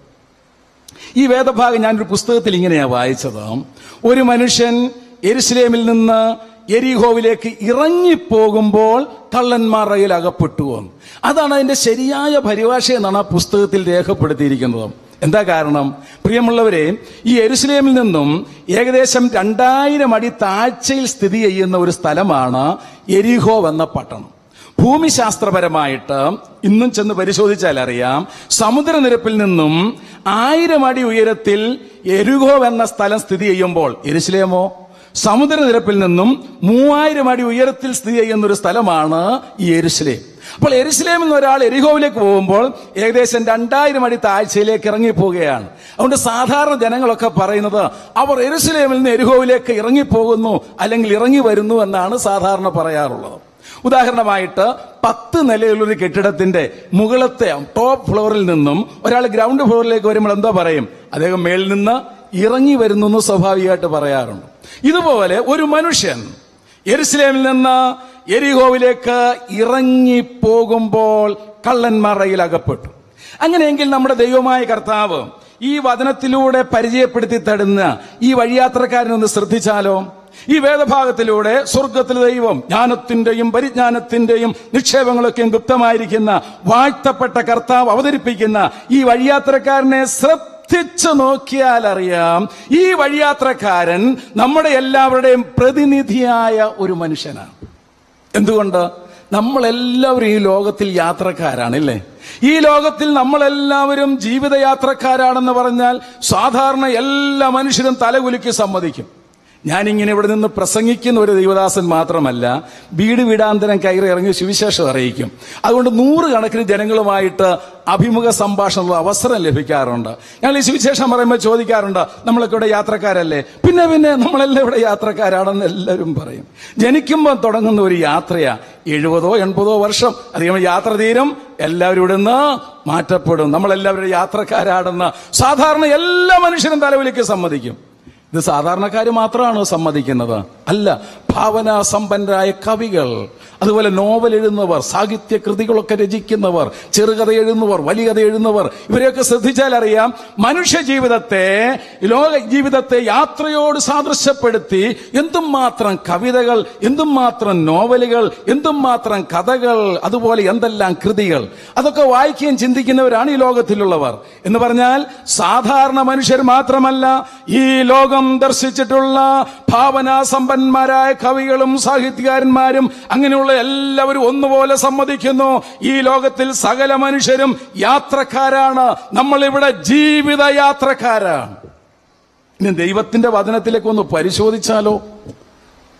Speaker 3: ഈ വേദഭാഗം ഞാനൊരു പുസ്തകത്തിൽ ഇങ്ങനെയാണ് വായിച്ചത് ഒരു മനുഷ്യൻ എരുസലേമിൽ നിന്ന് എരിഹോവിലേക്ക് ഇറങ്ങിപ്പോകുമ്പോൾ കള്ളന്മാർ റയിൽ അകപ്പെട്ടു എന്ന് അതാണ് അതിന്റെ ശരിയായ പരിഭാഷ എന്നാണ് ആ പുസ്തകത്തിൽ രേഖപ്പെടുത്തിയിരിക്കുന്നത് എന്താ കാരണം പ്രിയമുള്ളവരെ ഈ എരുസലേമിൽ നിന്നും ഏകദേശം രണ്ടായിരം അടി താഴ്ചയിൽ സ്ഥിതി ചെയ്യുന്ന ഒരു സ്ഥലമാണ് എരിഹോ എന്ന പട്ടണം ഭൂമിശാസ്ത്രപരമായിട്ട് ഇന്നും ചെന്ന് പരിശോധിച്ചാൽ അറിയാം സമുദ്രനിരപ്പിൽ നിന്നും ആയിരം അടി ഉയരത്തിൽ എരുഗോ എന്ന സ്ഥലം സ്ഥിതി ചെയ്യുമ്പോൾ എരുസലേമോ സമുദ്രനിരപ്പിൽ നിന്നും മൂവായിരം അടി ഉയരത്തിൽ സ്ഥിതി ചെയ്യുന്ന ഒരു സ്ഥലമാണ് ഈ എരുസലേം അപ്പോൾ എരുസലേമിൽ നിന്ന് ഒരാൾ എരിഹോവിലേക്ക് പോകുമ്പോൾ ഏകദേശം രണ്ടായിരം അടി താഴ്ചയിലേക്ക് ഇറങ്ങിപ്പോവുകയാണ് അതുകൊണ്ട് സാധാരണ ജനങ്ങളൊക്കെ പറയുന്നത് അവർ എരുസലേമിൽ നിന്ന് എരിഹോവിലേക്ക് ഇറങ്ങിപ്പോകുന്നു അല്ലെങ്കിൽ ഇറങ്ങി വരുന്നു എന്നാണ് സാധാരണ പറയാറുള്ളത് ഉദാഹരണമായിട്ട് പത്ത് നിലയിലൊരു കെട്ടിടത്തിന്റെ മുകളത്തെ ടോപ്പ് ഫ്ലോറിൽ നിന്നും ഒരാൾ ഗ്രൗണ്ട് ഫ്ലോറിലേക്ക് വരുമ്പോൾ എന്താ പറയും അദ്ദേഹം മേളിൽ നിന്ന് ഇറങ്ങി വരുന്നു എന്ന് സ്വാഭാവികമായിട്ട് പറയാറുണ്ട് ഇതുപോലെ ഒരു മനുഷ്യൻ എരുസലേമിൽ നിന്ന് എരിഹോവിലേക്ക് ഇറങ്ങി പോകുമ്പോൾ കള്ളന്മാരയിൽ അകപ്പെട്ടു അങ്ങനെയെങ്കിൽ നമ്മുടെ ദൈവമായ കർത്താവ് ഈ വചനത്തിലൂടെ പരിചയപ്പെടുത്തി തടുന്ന ഈ വഴിയാത്രക്കാരനൊന്ന് ശ്രദ്ധിച്ചാലോ ഈ വേദഭാഗത്തിലൂടെ സ്വർഗത്തിലെ ദൈവം ജ്ഞാനത്തിന്റെയും പരിജ്ഞാനത്തിന്റെയും നിക്ഷേപങ്ങളൊക്കെയും ഗുപ്തമായിരിക്കുന്ന വാഴ്ത്തപ്പെട്ട കർത്താവ് അവതരിപ്പിക്കുന്ന ഈ വഴിയാത്രക്കാരനെ ശ്രദ്ധിച്ചു നോക്കിയാൽ അറിയാം ഈ വഴിയാത്രക്കാരൻ നമ്മുടെ എല്ലാവരുടെയും പ്രതിനിധിയായ ഒരു മനുഷ്യനാണ് എന്തുകൊണ്ട് നമ്മളെല്ലാവരും ഈ ലോകത്തിൽ യാത്രക്കാരാണ് അല്ലേ ഈ ലോകത്തിൽ നമ്മളെല്ലാവരും ജീവിതയാത്രക്കാരാണെന്ന് പറഞ്ഞാൽ സാധാരണ എല്ലാ മനുഷ്യരും തലകുലുക്കി സമ്മതിക്കും ഞാനിങ്ങനെ ഇവിടെ നിന്ന് പ്രസംഗിക്കുന്ന ഒരു ദൈവദാസൻ മാത്രമല്ല വീട് വീടാന്തരം കയറി ഇറങ്ങി സുവിശേഷം അറിയിക്കും അതുകൊണ്ട് നൂറുകണക്കിന് ജനങ്ങളുമായിട്ട് അഭിമുഖ സംഭാഷണമുള്ള അവസരം ലഭിക്കാറുണ്ട് ഞങ്ങൾ ഈ സുവിശേഷം പറയുമ്പോൾ ചോദിക്കാറുണ്ട് നമ്മളൊക്കെ ഇവിടെ യാത്രക്കാരല്ലേ പിന്നെ പിന്നെ നമ്മളെല്ലാം ഇവിടെ യാത്രക്കാരാണെന്ന് എല്ലാവരും പറയും ജനിക്കുമ്പോൾ തുടങ്ങുന്ന ഒരു യാത്രയാ എഴുപതോ എൺപതോ വർഷം അധികം യാത്ര തീരും എല്ലാവരും ഇവിടെ നിന്ന് മാറ്റപ്പെടും നമ്മളെല്ലാവരും യാത്രക്കാരാണെന്ന് സാധാരണ എല്ലാ മനുഷ്യരും തലവിലേക്ക് സമ്മതിക്കും ഇത് സാധാരണക്കാർ മാത്രമാണോ സമ്മതിക്കുന്നത് അല്ല ഭാവന സമ്പന്നരായ കവികൾ അതുപോലെ നോവൽ എഴുതുന്നവർ സാഹിത്യ കൃതികളൊക്കെ രചിക്കുന്നവർ ചെറുകഥ എഴുതുന്നവർ വലിയ കഥ എഴുതുന്നവർ ഇവരെയൊക്കെ ശ്രദ്ധിച്ചാൽ അറിയാം മനുഷ്യ ജീവിതത്തെ ലോക ജീവിതത്തെ യാത്രയോട് സാദൃശ്യപ്പെടുത്തി എന്തും മാത്രം കവിതകൾ എന്തും മാത്രം നോവലുകൾ എന്തും മാത്രം കഥകൾ അതുപോലെ എന്തെല്ലാം കൃതികൾ അതൊക്കെ വായിക്കുകയും ചിന്തിക്കുന്നവരാണ് ഈ ലോകത്തിലുള്ളവർ എന്ന് പറഞ്ഞാൽ സാധാരണ മനുഷ്യർ മാത്രമല്ല ഈ ലോകം ദർശിച്ചിട്ടുള്ള ഭാവനാ സമ്പന്മാരായ കവികളും സാഹിത്യകാരന്മാരും അങ്ങനെയുള്ള എല്ലാവരും ഒന്നുപോലെ സമ്മതിക്കുന്നു ഈ ലോകത്തിൽ സകല മനുഷ്യരും യാത്രക്കാരാണ് നമ്മളിവിടെ ജീവിത യാത്രക്കാരാണ് ഇനി ദൈവത്തിന്റെ വചനത്തിലേക്ക് ഒന്ന് പരിശോധിച്ചാലോ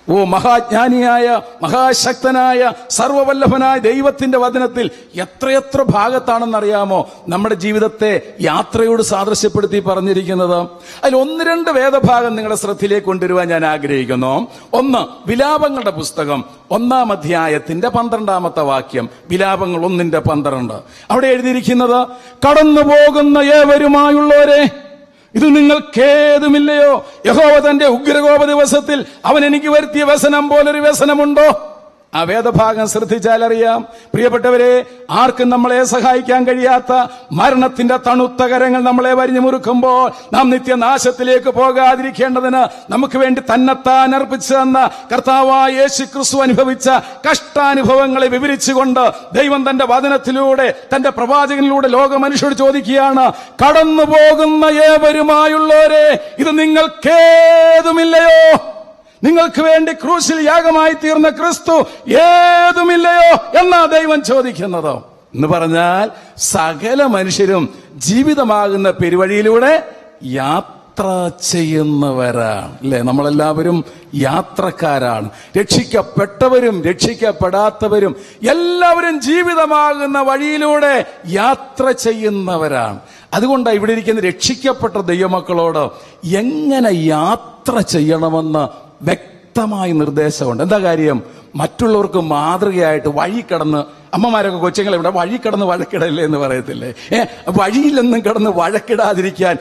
Speaker 3: ഓ മഹാജ്ഞാനിയായ മഹാശക്തനായ സർവവല്ലഭനായ ദൈവത്തിന്റെ വചനത്തിൽ എത്രയെത്ര ഭാഗത്താണെന്നറിയാമോ നമ്മുടെ ജീവിതത്തെ യാത്രയോട് സാദൃശ്യപ്പെടുത്തി പറഞ്ഞിരിക്കുന്നത് അതിൽ ഒന്ന് രണ്ട് വേദഭാഗം നിങ്ങളുടെ ശ്രദ്ധയിലേക്ക് കൊണ്ടുവരുവാൻ ഞാൻ ആഗ്രഹിക്കുന്നു ഒന്ന് വിലാപങ്ങളുടെ പുസ്തകം ഒന്നാം അധ്യായത്തിന്റെ പന്ത്രണ്ടാമത്തെ വാക്യം വിലാപങ്ങൾ ഒന്നിന്റെ പന്ത്രണ്ട് അവിടെ എഴുതിയിരിക്കുന്നത് കടന്നു പോകുന്ന ഏവരുമായുള്ളവരെ ഇത് നിങ്ങൾക്കേതുമില്ലയോ യഹോവ തന്റെ ഉഗ്രകോപ ദിവസത്തിൽ അവൻ എനിക്ക് വരുത്തിയ വ്യസനം പോലൊരു വ്യസനമുണ്ടോ ആ വേദഭാഗം ശ്രദ്ധിച്ചാൽ അറിയാം പ്രിയപ്പെട്ടവരെ ആർക്കും നമ്മളെ സഹായിക്കാൻ കഴിയാത്ത മരണത്തിന്റെ തണുത്ത കരങ്ങൾ നമ്മളെ വരിഞ്ഞു മുറുക്കുമ്പോൾ നാം നിത്യനാശത്തിലേക്ക് പോകാതിരിക്കേണ്ടതിന് നമുക്ക് വേണ്ടി തന്നെത്താൻ അർപ്പിച്ചു തന്ന കർത്താവായ യേശു ക്രിസ്തു അനുഭവിച്ച കഷ്ടാനുഭവങ്ങളെ വിവരിച്ചുകൊണ്ട് ദൈവം തന്റെ വചനത്തിലൂടെ തന്റെ പ്രവാചകനിലൂടെ ലോക മനുഷ്യരോട് ചോദിക്കുകയാണ് കടന്നു പോകുന്ന ഏവരുമായുള്ളവരെ ഇത് നിങ്ങൾക്കേതുമില്ലയോ നിങ്ങൾക്ക് വേണ്ടി ക്രൂശിൽ യാഗമായി തീർന്ന ക്രിസ്തു ഏതുമില്ലയോ എന്നാ ദൈവം ചോദിക്കുന്നത് എന്ന് പറഞ്ഞാൽ സകല മനുഷ്യരും ജീവിതമാകുന്ന പെരുവഴിയിലൂടെ യാത്ര ചെയ്യുന്നവരാണ് അല്ലെ നമ്മളെല്ലാവരും യാത്രക്കാരാണ് രക്ഷിക്കപ്പെട്ടവരും രക്ഷിക്കപ്പെടാത്തവരും എല്ലാവരും ജീവിതമാകുന്ന വഴിയിലൂടെ യാത്ര ചെയ്യുന്നവരാണ് അതുകൊണ്ടാണ് ഇവിടെ ഇരിക്കുന്ന രക്ഷിക്കപ്പെട്ട ദൈവമക്കളോട് എങ്ങനെ യാത്ര ചെയ്യണമെന്ന് വ്യക്തമായ നിർദ്ദേശമുണ്ട് എന്താ കാര്യം മറ്റുള്ളവർക്ക് മാതൃകയായിട്ട് വഴി കടന്ന് അമ്മമാരൊക്കെ കൊച്ചുങ്ങളെ ഇവിടെ വഴി കടന്ന് വഴക്കിടല്ലേ എന്ന് പറയത്തില്ലേ ഏ വഴിയിലൊന്നും കിടന്ന് വഴക്കിടാതിരിക്കാൻ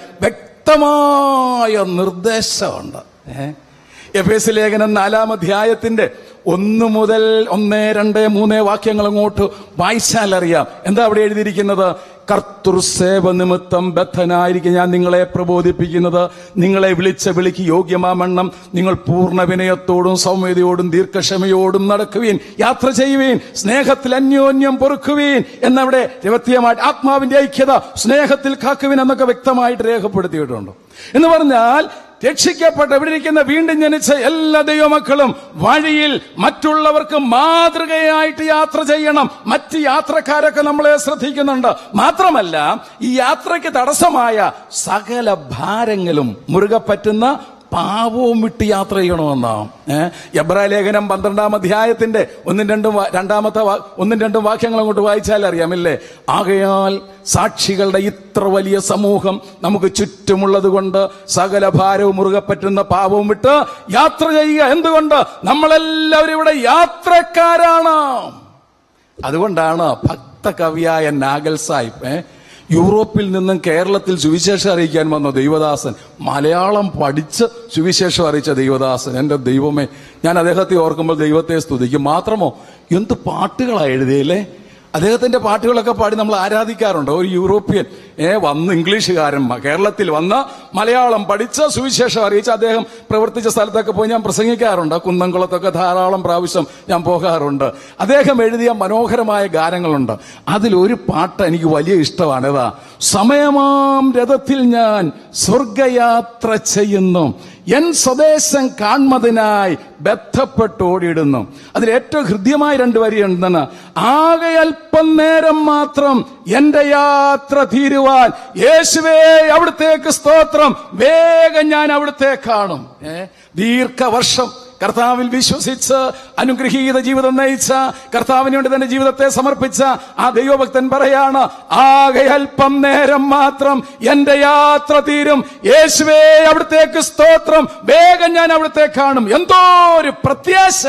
Speaker 3: വ്യക്തമായ നിർദ്ദേശമുണ്ട് ഏ എഫ് എസ് ലേഖനം നാലാം അധ്യായത്തിന്റെ ഒന്ന് മുതൽ ഒന്ന് രണ്ട് മൂന്ന് വാക്യങ്ങൾ അങ്ങോട്ട് വായിച്ചാൽ അറിയാം എന്താ അവിടെ എഴുതിയിരിക്കുന്നത് കർത്തൃസേവ നിമിത്തം ബദ്ധനായിരിക്കും ഞാൻ നിങ്ങളെ പ്രബോധിപ്പിക്കുന്നത് നിങ്ങളെ വിളിച്ച വിളിക്ക് യോഗ്യമാമണ്ണം നിങ്ങൾ പൂർണ്ണ വിനയത്തോടും സൗമ്യതയോടും ദീർഘക്ഷമയോടും നടക്കുവീൻ യാത്ര ചെയ്യുവീൻ സ്നേഹത്തിൽ അന്യോന്യം പൊറുക്കുവീൻ എന്നവിടെ രവത്യമായിട്ട് ആത്മാവിന്റെ ഐക്യത സ്നേഹത്തിൽ കാക്കുവീൻ എന്നൊക്കെ വ്യക്തമായിട്ട് രേഖപ്പെടുത്തിയിട്ടുണ്ട് എന്ന് പറഞ്ഞാൽ രക്ഷിക്കപ്പെട്ട ഇവിടെ ഇരിക്കുന്ന വീണ്ടും ജനിച്ച എല്ലാ ദൈവമക്കളും വഴിയിൽ മറ്റുള്ളവർക്ക് മാതൃകയായിട്ട് യാത്ര ചെയ്യണം മറ്റ് യാത്രക്കാരൊക്കെ നമ്മളെ ശ്രദ്ധിക്കുന്നുണ്ട് മാത്രമല്ല ഈ യാത്രയ്ക്ക് തടസ്സമായ സകല ഭാരങ്ങളും മുറുകെ പറ്റുന്ന പാവവും വിട്ട് യാത്ര ചെയ്യണമെന്നാ ഏഹ് എബ്രാ ലേഖനം പന്ത്രണ്ടാം അധ്യായത്തിന്റെ ഒന്നും രണ്ടും വാ- രണ്ടാമത്തെ വാ- ഒന്നും രണ്ടും വാക്യങ്ങൾ അങ്ങോട്ട് വായിച്ചാൽ അറിയാമില്ലേ ആകയാൽ സാക്ഷികളുടെ ഇത്ര വലിയ സമൂഹം നമുക്ക് ചുറ്റുമുള്ളത് കൊണ്ട് സകല ഭാരവും മുറുകെ പറ്റുന്ന പാവവും വിട്ട് യാത്ര ചെയ്യുക എന്തുകൊണ്ട് നമ്മളെല്ലാവരും ഇവിടെ യാത്രക്കാരാണ് അതുകൊണ്ടാണ് ഭക്ത കവിയായ നാഗൽ സാഹിബ് ഏ, യൂറോപ്പിൽ നിന്നും കേരളത്തിൽ സുവിശേഷം അറിയിക്കാൻ വന്ന ദൈവദാസൻ മലയാളം പഠിച്ച് സുവിശേഷം അറിയിച്ച ദൈവദാസൻ എന്റെ ദൈവമേ ഞാൻ അദ്ദേഹത്തെ ഓർക്കുമ്പോൾ ദൈവത്തെ സ്തുതിക്കും മാത്രമോ എന്ത് പാട്ടുകളാ എഴുതിയല്ലേ അദ്ദേഹത്തിന്റെ പാട്ടുകളൊക്കെ പാടി നമ്മൾ ആരാധിക്കാറുണ്ട് ഒരു യൂറോപ്യൻ ഏ വന്ന് ഇംഗ്ലീഷുകാരൻ മ- കേരളത്തിൽ വന്ന് മലയാളം പഠിച്ച് സുവിശേഷം അറിയിച്ച് അദ്ദേഹം പ്രവർത്തിച്ച സ്ഥലത്തൊക്കെ പോയി ഞാൻ പ്രസംഗിക്കാറുണ്ട് കുന്നംകുളത്തൊക്കെ ധാരാളം പ്രാവശ്യം ഞാൻ പോകാറുണ്ട് അദ്ദേഹം എഴുതിയ മനോഹരമായ ഗാനങ്ങളുണ്ട് അതിലൊരു പാട്ട് എനിക്ക് വലിയ ഇഷ്ടമാണ് ഏതാ സമയമാം രഥത്തിൽ ഞാൻ സ്വർഗയാത്ര ചെയ്യുന്നു എൻ സ്വദേശം കാൺമതിനായി ബന്ധപ്പെട്ട് ഓടിയിടുന്നു അതിൽ ഏറ്റവും ഹൃദ്യമായ രണ്ട് വരി എന്താണ് ആകെ അല്പം നേരം മാത്രം എന്റെ യാത്ര തീരുവാൻ യേശുവേ അവിടുത്തേക്ക് സ്തോത്രം വേഗം ഞാൻ അവിടുത്തെ കാണും ഏ ദീർഘവർഷം കർത്താവിൽ വിശ്വസിച്ച് അനുഗ്രഹീത ജീവിതം നയിച്ച കർത്താവിന് വേണ്ടി തന്റെ ജീവിതത്തെ സമർപ്പിച്ച ആ ദൈവഭക്തൻ പറയാണ് ആകെ അല്പം നേരം മാത്രം എന്റെ യാത്ര തീരും യേശുവേ അവിടത്തേക്ക് സ്തോത്രം വേഗം ഞാൻ അവിടുത്തെ കാണും എന്തോ ഒരു പ്രത്യാശ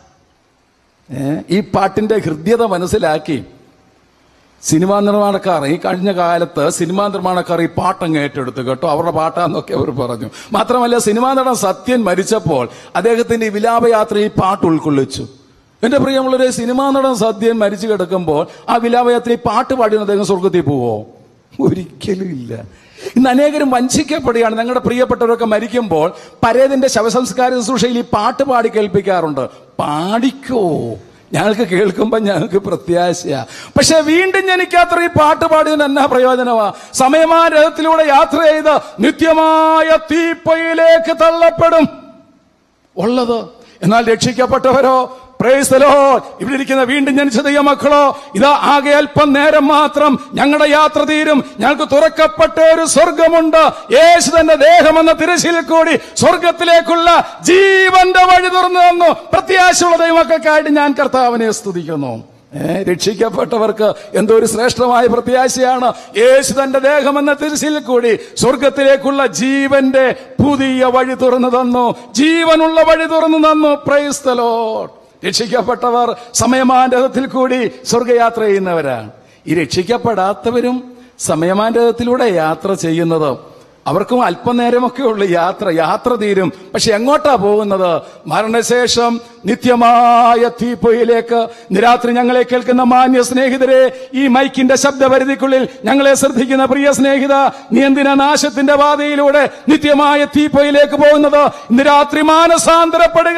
Speaker 3: ഏ, ഈ പാട്ടിന്റെ ഹൃദ്യത മനസ്സിലാക്കി സിനിമാ നിർമ്മാണക്കാർ ഈ കഴിഞ്ഞ കാലത്ത് സിനിമാ നിർമ്മാണക്കാർ ഈ പാട്ടങ്ങ് ഏറ്റെടുത്തു കേട്ടോ അവരുടെ പാട്ടാന്നൊക്കെ അവർ പറഞ്ഞു മാത്രമല്ല സിനിമാ നടൻ സത്യൻ മരിച്ചപ്പോൾ അദ്ദേഹത്തിന്റെ ഈ വിലാപയാത്ര ഈ പാട്ട് ഉൾക്കൊള്ളിച്ചു എന്റെ പ്രിയമുള്ളൊരു സിനിമാ നടൻ സത്യൻ മരിച്ചു കിടക്കുമ്പോൾ ആ വിലാപയാത്ര ഈ പാട്ട് പാടി അദ്ദേഹം സ്വർഗത്തിൽ പോവോ ഒരിക്കലും ഇല്ല ഇന്ന് അനേകരും വഞ്ചിക്കപ്പെടുകയാണ് ഞങ്ങളുടെ പ്രിയപ്പെട്ടവരൊക്കെ മരിക്കുമ്പോൾ പരേതിന്റെ ശവസംസ്കാര ശുശ്രൂഷയിൽ ഈ പാട്ട് പാടി കേൾപ്പിക്കാറുണ്ട് പാടിക്കോ ഞങ്ങൾക്ക് കേൾക്കുമ്പോൾ ഞങ്ങൾക്ക് പ്രത്യാശയാ പക്ഷെ വീണ്ടും ജനിക്കാത്ര ഈ പാട്ട് പാടിയതിന് എന്നാ പ്രയോജനമാ സമയമാ രഥത്തിലൂടെ യാത്ര ചെയ്ത് നിത്യമായ തീപ്പൊയിലേക്ക് തള്ളപ്പെടും ഉള്ളത് എന്നാൽ രക്ഷിക്കപ്പെട്ടവരോ Praise the Lord. ഇവിടെ ഇരിക്കുന്ന വീണ്ടും ജനിച്ച ദൈവ മക്കളോ ഇതാ ആകെ അല്പം നേരം മാത്രം ഞങ്ങളുടെ യാത്ര തീരും ഞങ്ങൾക്ക് തുറക്കപ്പെട്ട ഒരു സ്വർഗമുണ്ട് യേശു തന്റെ ദേഹം എന്ന തിരശ്ശീലിൽ കൂടി സ്വർഗത്തിലേക്കുള്ള ജീവന്റെ വഴി തുറന്നു തന്നു പ്രത്യാശയുള്ള ദൈവമക്കൾക്കായിട്ട് ഞാൻ കർത്താവിനെ സ്തുതിക്കുന്നു ഏ, രക്ഷിക്കപ്പെട്ടവർക്ക് എന്തോ ഒരു ശ്രേഷ്ഠമായ പ്രത്യാശയാണ് യേശു തന്റെ ദേഹം എന്ന തിരിശിൽ കൂടി സ്വർഗത്തിലേക്കുള്ള ജീവന്റെ പുതിയ വഴി തുറന്നു തന്നു ജീവനുള്ള വഴി തുറന്നു തന്നു പ്രൈസ് the Lord. രക്ഷിക്കപ്പെട്ടവർ സമയമാൻഡത്തിൽ കൂടി സ്വർഗയാത്ര ചെയ്യുന്നവരാണ് ഈ രക്ഷിക്കപ്പെടാത്തവരും സമയമാൻഡത്തിലൂടെ യാത്ര ചെയ്യുന്നത് അവർക്കും അല്പനേരമൊക്കെ ഉള്ളു യാത്ര യാത്ര തീരും പക്ഷെ എങ്ങോട്ടാ പോകുന്നത് മരണശേഷം നിത്യമായ തീപ്പൊയിലേക്ക് നിരാത്രി ഞങ്ങളെ കേൾക്കുന്ന മാന്യ സ്നേഹിതരെ ഈ മൈക്കിന്റെ ശബ്ദപരിധിക്കുള്ളിൽ ഞങ്ങളെ ശ്രദ്ധിക്കുന്ന പ്രിയ സ്നേഹിത നീ എന്തിനാ നാശത്തിന്റെ പാതയിലൂടെ നിത്യമായ തീപ്പൊയിലേക്ക് പോകുന്നത് ഇന്ന് രാത്രി മാനസാന്തരപ്പെടുക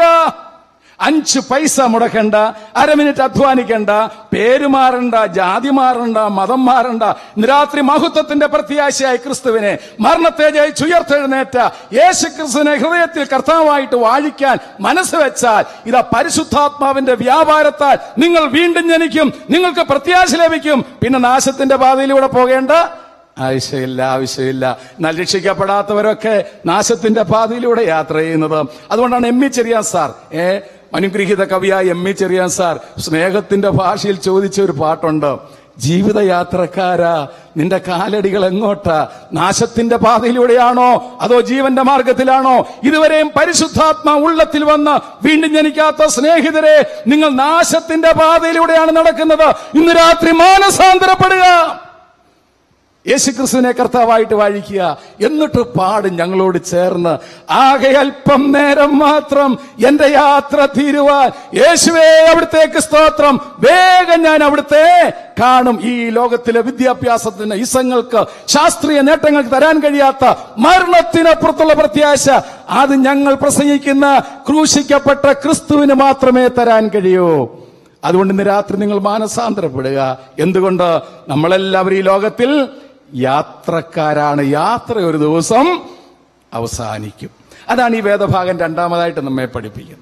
Speaker 3: അഞ്ച് പൈസ മുടക്കണ്ട അര മിനിറ്റ് അധ്വാനിക്കണ്ട പേര് മാറണ്ട ജാതി മാറണ്ട മതം മാറണ്ട ഇന്ന് രാത്രി മഹത്വത്തിന്റെ പ്രത്യാശയായി ക്രിസ്തുവിനെ മരണത്തെ ജയിച്ചുയർത്തെഴുന്നേറ്റ യേശു ക്രിസ്തുവിനെ ഹൃദയത്തിൽ കർത്താവായിട്ട് വാഴിക്കാൻ മനസ്സ് വെച്ചാൽ ഇതാ പരിശുദ്ധാത്മാവിന്റെ വ്യാപാരത്താൽ നിങ്ങൾ വീണ്ടും ജനിക്കും നിങ്ങൾക്ക് പ്രത്യാശ ലഭിക്കും പിന്നെ നാശത്തിന്റെ പാതയിലൂടെ പോകേണ്ട ആവശ്യമില്ല ആവശ്യമില്ല എന്നാൽ രക്ഷിക്കപ്പെടാത്തവരൊക്കെ നാശത്തിന്റെ പാതയിലൂടെ യാത്ര ചെയ്യുന്നത് അതുകൊണ്ടാണ് എം ഇ ചെറിയാൻ സാർ ഏ അനുഗ്രഹീത കവിയായ എം ഇ ചെറിയാൻ സാർ സ്നേഹത്തിന്റെ ഭാഷയിൽ ചോദിച്ച ഒരു പാട്ടുണ്ട് ജീവിതയാത്രക്കാരാ നിന്റെ കാലടികൾ എങ്ങോട്ടാ നാശത്തിന്റെ പാതയിലൂടെയാണോ അതോ ജീവന്റെ മാർഗത്തിലാണോ ഇതുവരെയും പരിശുദ്ധാത്മ ഉള്ളത്തിൽ വന്ന് വീണ്ടും ജനിക്കാത്ത സ്നേഹിതരെ നിങ്ങൾ നാശത്തിന്റെ പാതയിലൂടെയാണ് നടക്കുന്നത് ഇന്ന് രാത്രി മാനസാന്തരപ്പെടുക യേശുക്രിസ്തുവിനെ കർത്താവായിട്ട് വാഴിക്കുക എന്നിട്ട് പാടും ഞങ്ങളോട് ചേർന്ന് ആകെ അല്പം നേരം മാത്രം എന്റെ യാത്ര തീരുവാൻ യേശുവേ അവിടുത്തേക്ക് സ്തോത്രം വേഗം ഞാൻ അവിടുത്തെ കാണും ഈ ലോകത്തിലെ വിദ്യാഭ്യാസത്തിന് ഇസങ്ങൾക്ക് ശാസ്ത്രീയ നേട്ടങ്ങൾക്ക് തരാൻ കഴിയാത്ത മരണത്തിനപ്പുറത്തുള്ള പ്രത്യാശ അത് ഞങ്ങൾ പ്രസംഗിക്കുന്ന ക്രൂശിക്കപ്പെട്ട ക്രിസ്തുവിന് മാത്രമേ തരാൻ കഴിയൂ അതുകൊണ്ട് ഇന്ന് രാത്രി നിങ്ങൾ മാനസാന്തരപ്പെടുക എന്തുകൊണ്ട് നമ്മളെല്ലാവരും ഈ ലോകത്തിൽ യാത്രക്കാരാണ് യാത്ര ഒരു ദിവസം അവസാനിക്കും അതാണ് ഈ വേദഭാഗം രണ്ടാമതായിട്ട് നമ്മെ പഠിപ്പിക്കുന്നത്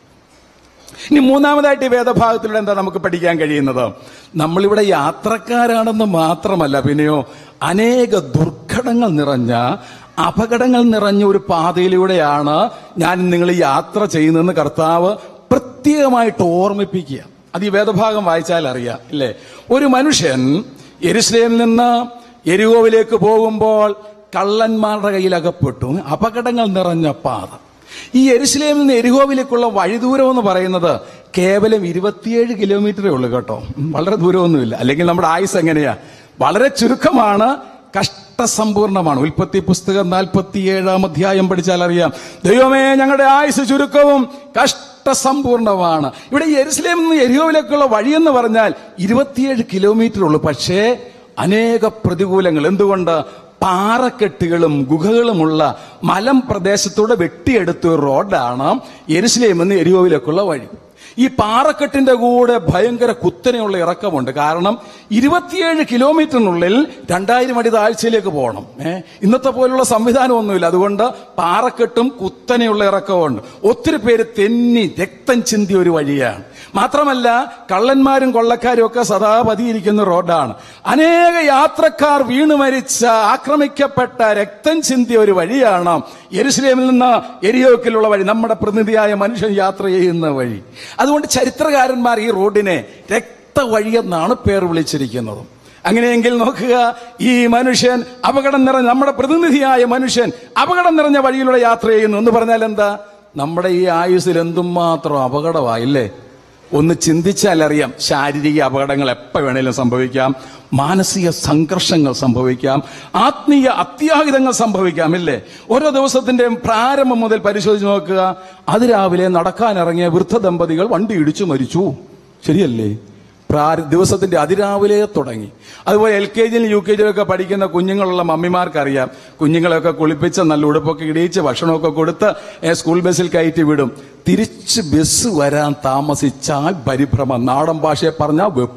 Speaker 3: ഇനി മൂന്നാമതായിട്ട് ഈ വേദഭാഗത്തിലൂടെ എന്താ നമുക്ക് പഠിക്കാൻ കഴിയുന്നത് നമ്മളിവിടെ യാത്രക്കാരാണെന്ന് മാത്രമല്ല പിന്നെയോ അനേക ദുർഘടങ്ങൾ നിറഞ്ഞ അപകടങ്ങൾ നിറഞ്ഞ ഒരു പാതയിലൂടെയാണ് ഞാൻ നിങ്ങൾ യാത്ര ചെയ്യുന്നതെന്ന് കർത്താവ് പ്രത്യേകമായിട്ട് ഓർമ്മിപ്പിക്കുക അത് ഈ വേദഭാഗം വായിച്ചാൽ അറിയാം ഇല്ലേ ഒരു മനുഷ്യൻ എരുസലേമിൽ നിന്ന് എരികോവിലേക്ക് പോകുമ്പോൾ കള്ളന്മാരുടെ കയ്യിൽ അകപ്പെട്ടു അപകടങ്ങൾ നിറഞ്ഞ പാത ഈ എരുസലേമിൽ നിന്ന് എരിഹോവിലേക്കുള്ള വഴിദൂരം എന്ന് പറയുന്നത് കേവലം ഇരുപത്തിയേഴ് കിലോമീറ്ററേ ഉള്ളൂ കേട്ടോ ഉം, വളരെ ദൂരമൊന്നുമില്ല അല്ലെങ്കിൽ നമ്മുടെ ആയുസ് എങ്ങനെയാ വളരെ ചുരുക്കമാണ് കഷ്ടസമ്പൂർണമാണ് ഉൽപ്പത്തി പുസ്തകം നാൽപ്പത്തിയേഴാം അധ്യായം പഠിച്ചാൽ അറിയാം ദൈവമേ ഞങ്ങളുടെ ആയുസ് ചുരുക്കവും കഷ്ടസമ്പൂർണമാണ് ഇവിടെ എരുസലേമിൽ നിന്ന് എരിഹോവിലേക്കുള്ള വഴിയെന്ന് പറഞ്ഞാൽ ഇരുപത്തിയേഴ് കിലോമീറ്റർ ഉള്ളൂ പക്ഷേ അനേക പ്രതികൂലങ്ങൾ എന്തുകൊണ്ട് പാറക്കെട്ടുകളും ഗുഹകളുമുള്ള മലം പ്രദേശത്തൂടെ വെട്ടിയെടുത്ത ഒരു റോഡാണ് എരുസലേം എന്ന് എരിയോവിലേക്കുള്ള വഴി ഈ പാറക്കെട്ടിന്റെ കൂടെ ഭയങ്കര കുത്തനെയുള്ള ഇറക്കമുണ്ട് കാരണം ഇരുപത്തിയേഴ് കിലോമീറ്ററിനുള്ളിൽ രണ്ടായിരം അടി താഴ്ചയിലേക്ക് പോകണം ഏഹ് ഇന്നത്തെ പോലുള്ള സംവിധാനമൊന്നുമില്ല അതുകൊണ്ട് പാറക്കെട്ടും കുത്തനെയുള്ള ഇറക്കമുണ്ട് ഒത്തിരി പേര് തെന്നി രക്തം ചിന്തിയ ഒരു വഴിയാണ് മാത്രമല്ല കള്ളന്മാരും കൊള്ളക്കാരും ഒക്കെ സദാ പതിയിരിക്കുന്ന റോഡാണ് അനേക യാത്രക്കാർ വീണു മരിച്ച ആക്രമിക്കപ്പെട്ട രക്തം ചിന്തിയ ഒരു വഴിയാണ് യെരുസലേമിൽ നിന്ന് എരിയോക്കിലുള്ള വഴി നമ്മുടെ പ്രതിനിധിയായ മനുഷ്യൻ യാത്ര ചെയ്യുന്ന വഴി അതുകൊണ്ട് ചരിത്രകാരന്മാർ ഈ റോഡിനെ രക്തവഴി എന്നാണ് പേർ വിളിച്ചിരിക്കുന്നത് അങ്ങനെയെങ്കിൽ നോക്കുക ഈ മനുഷ്യൻ അപകടം നിറഞ്ഞ നമ്മുടെ പ്രതിനിധിയായ മനുഷ്യൻ അപകടം നിറഞ്ഞ വഴിയിലൂടെ യാത്ര ചെയ്യുന്നു എന്ന് പറഞ്ഞാൽ എന്താ നമ്മുടെ ഈ ആയുസ്സിൽ എന്തുമാത്രം അപകടമായില്ലേ ഒന്ന് ചിന്തിച്ചാൽ അറിയാം ശാരീരിക അപകടങ്ങൾ എപ്പോൾ വേണേലും സംഭവിക്കാം മാനസിക സംഘർഷങ്ങൾ സംഭവിക്കാം ആത്മീയ അത്യാഹിതങ്ങൾ സംഭവിക്കാം ഇല്ലേ ഓരോ ദിവസത്തിന്റെയും പ്രാരംഭം മുതൽ പരിശോധിച്ച് നോക്കുക അതിരാവിലെ നടക്കാനിറങ്ങിയ വൃദ്ധ ദമ്പതികൾ വണ്ടി ഇടിച്ചു മരിച്ചു ശരിയല്ലേ പ്രാര ദിവസത്തിന്റെ അതിരാവിലെ തുടങ്ങി അതുപോലെ എൽ കെ ജിയിലും യു കെ ജിയിലൊക്കെ പഠിക്കുന്ന കുഞ്ഞുങ്ങളുള്ള മമ്മിമാർക്കറിയാം കുഞ്ഞുങ്ങളെയൊക്കെ കുളിപ്പിച്ച് നല്ല ഉടുപ്പൊക്കെ ഇടിയിച്ച് ഭക്ഷണമൊക്കെ കൊടുത്ത് ഏ, സ്കൂൾ ബസ്സിൽ കയറ്റി വിടും തിരിച്ച് ബസ് വരാൻ താമസിച്ചാൽ പരിഭ്രമം നാടൻ ഭാഷയെ പറഞ്ഞാൽ വെപ്പ്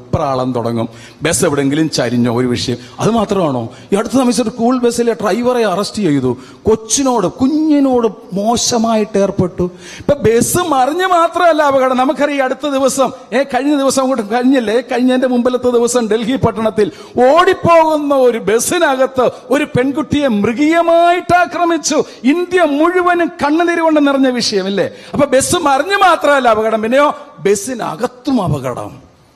Speaker 3: വെപ്രാളം തുടങ്ങും ബസ് എവിടെങ്കിലും ചരിഞ്ഞോ ഒരു വിഷയം അത് മാത്രമാണോ ഈ അടുത്ത സമയത്ത് ഒരു സ്കൂൾ ബസ്സിലെ ഡ്രൈവറെ അറസ്റ്റ് ചെയ്തു കൊച്ചിനോട് കുഞ്ഞിനോട് മോശമായിട്ട് ഏർപ്പെട്ടു ഇപ്പൊ ബസ് മറിഞ്ഞ് മാത്രമല്ല അപകടം നമുക്കറിയാം അടുത്ത ദിവസം ഏ കഴിഞ്ഞ ദിവസം അങ്ങോട്ട് കഴിഞ്ഞില്ലേ കഴിഞ്ഞതിന്റെ മുമ്പിലത്തെ ദിവസം ഡൽഹി പട്ടണത്തിൽ ഓടിപ്പോകുന്ന ഒരു ബസ്സിനകത്ത് ഒരു പെൺകുട്ടിയെ മൃഗീയമായിട്ട് ആക്രമിച്ചു ഇന്ത്യ മുഴുവനും കണ്ണുനീര് കൊണ്ട് നിറഞ്ഞ വിഷയമല്ലേ അപ്പൊ ബസ് മറിഞ്ഞ് മാത്രമല്ല അപകടം പിന്നെയോ ബസ്സിനകത്തും അപകടം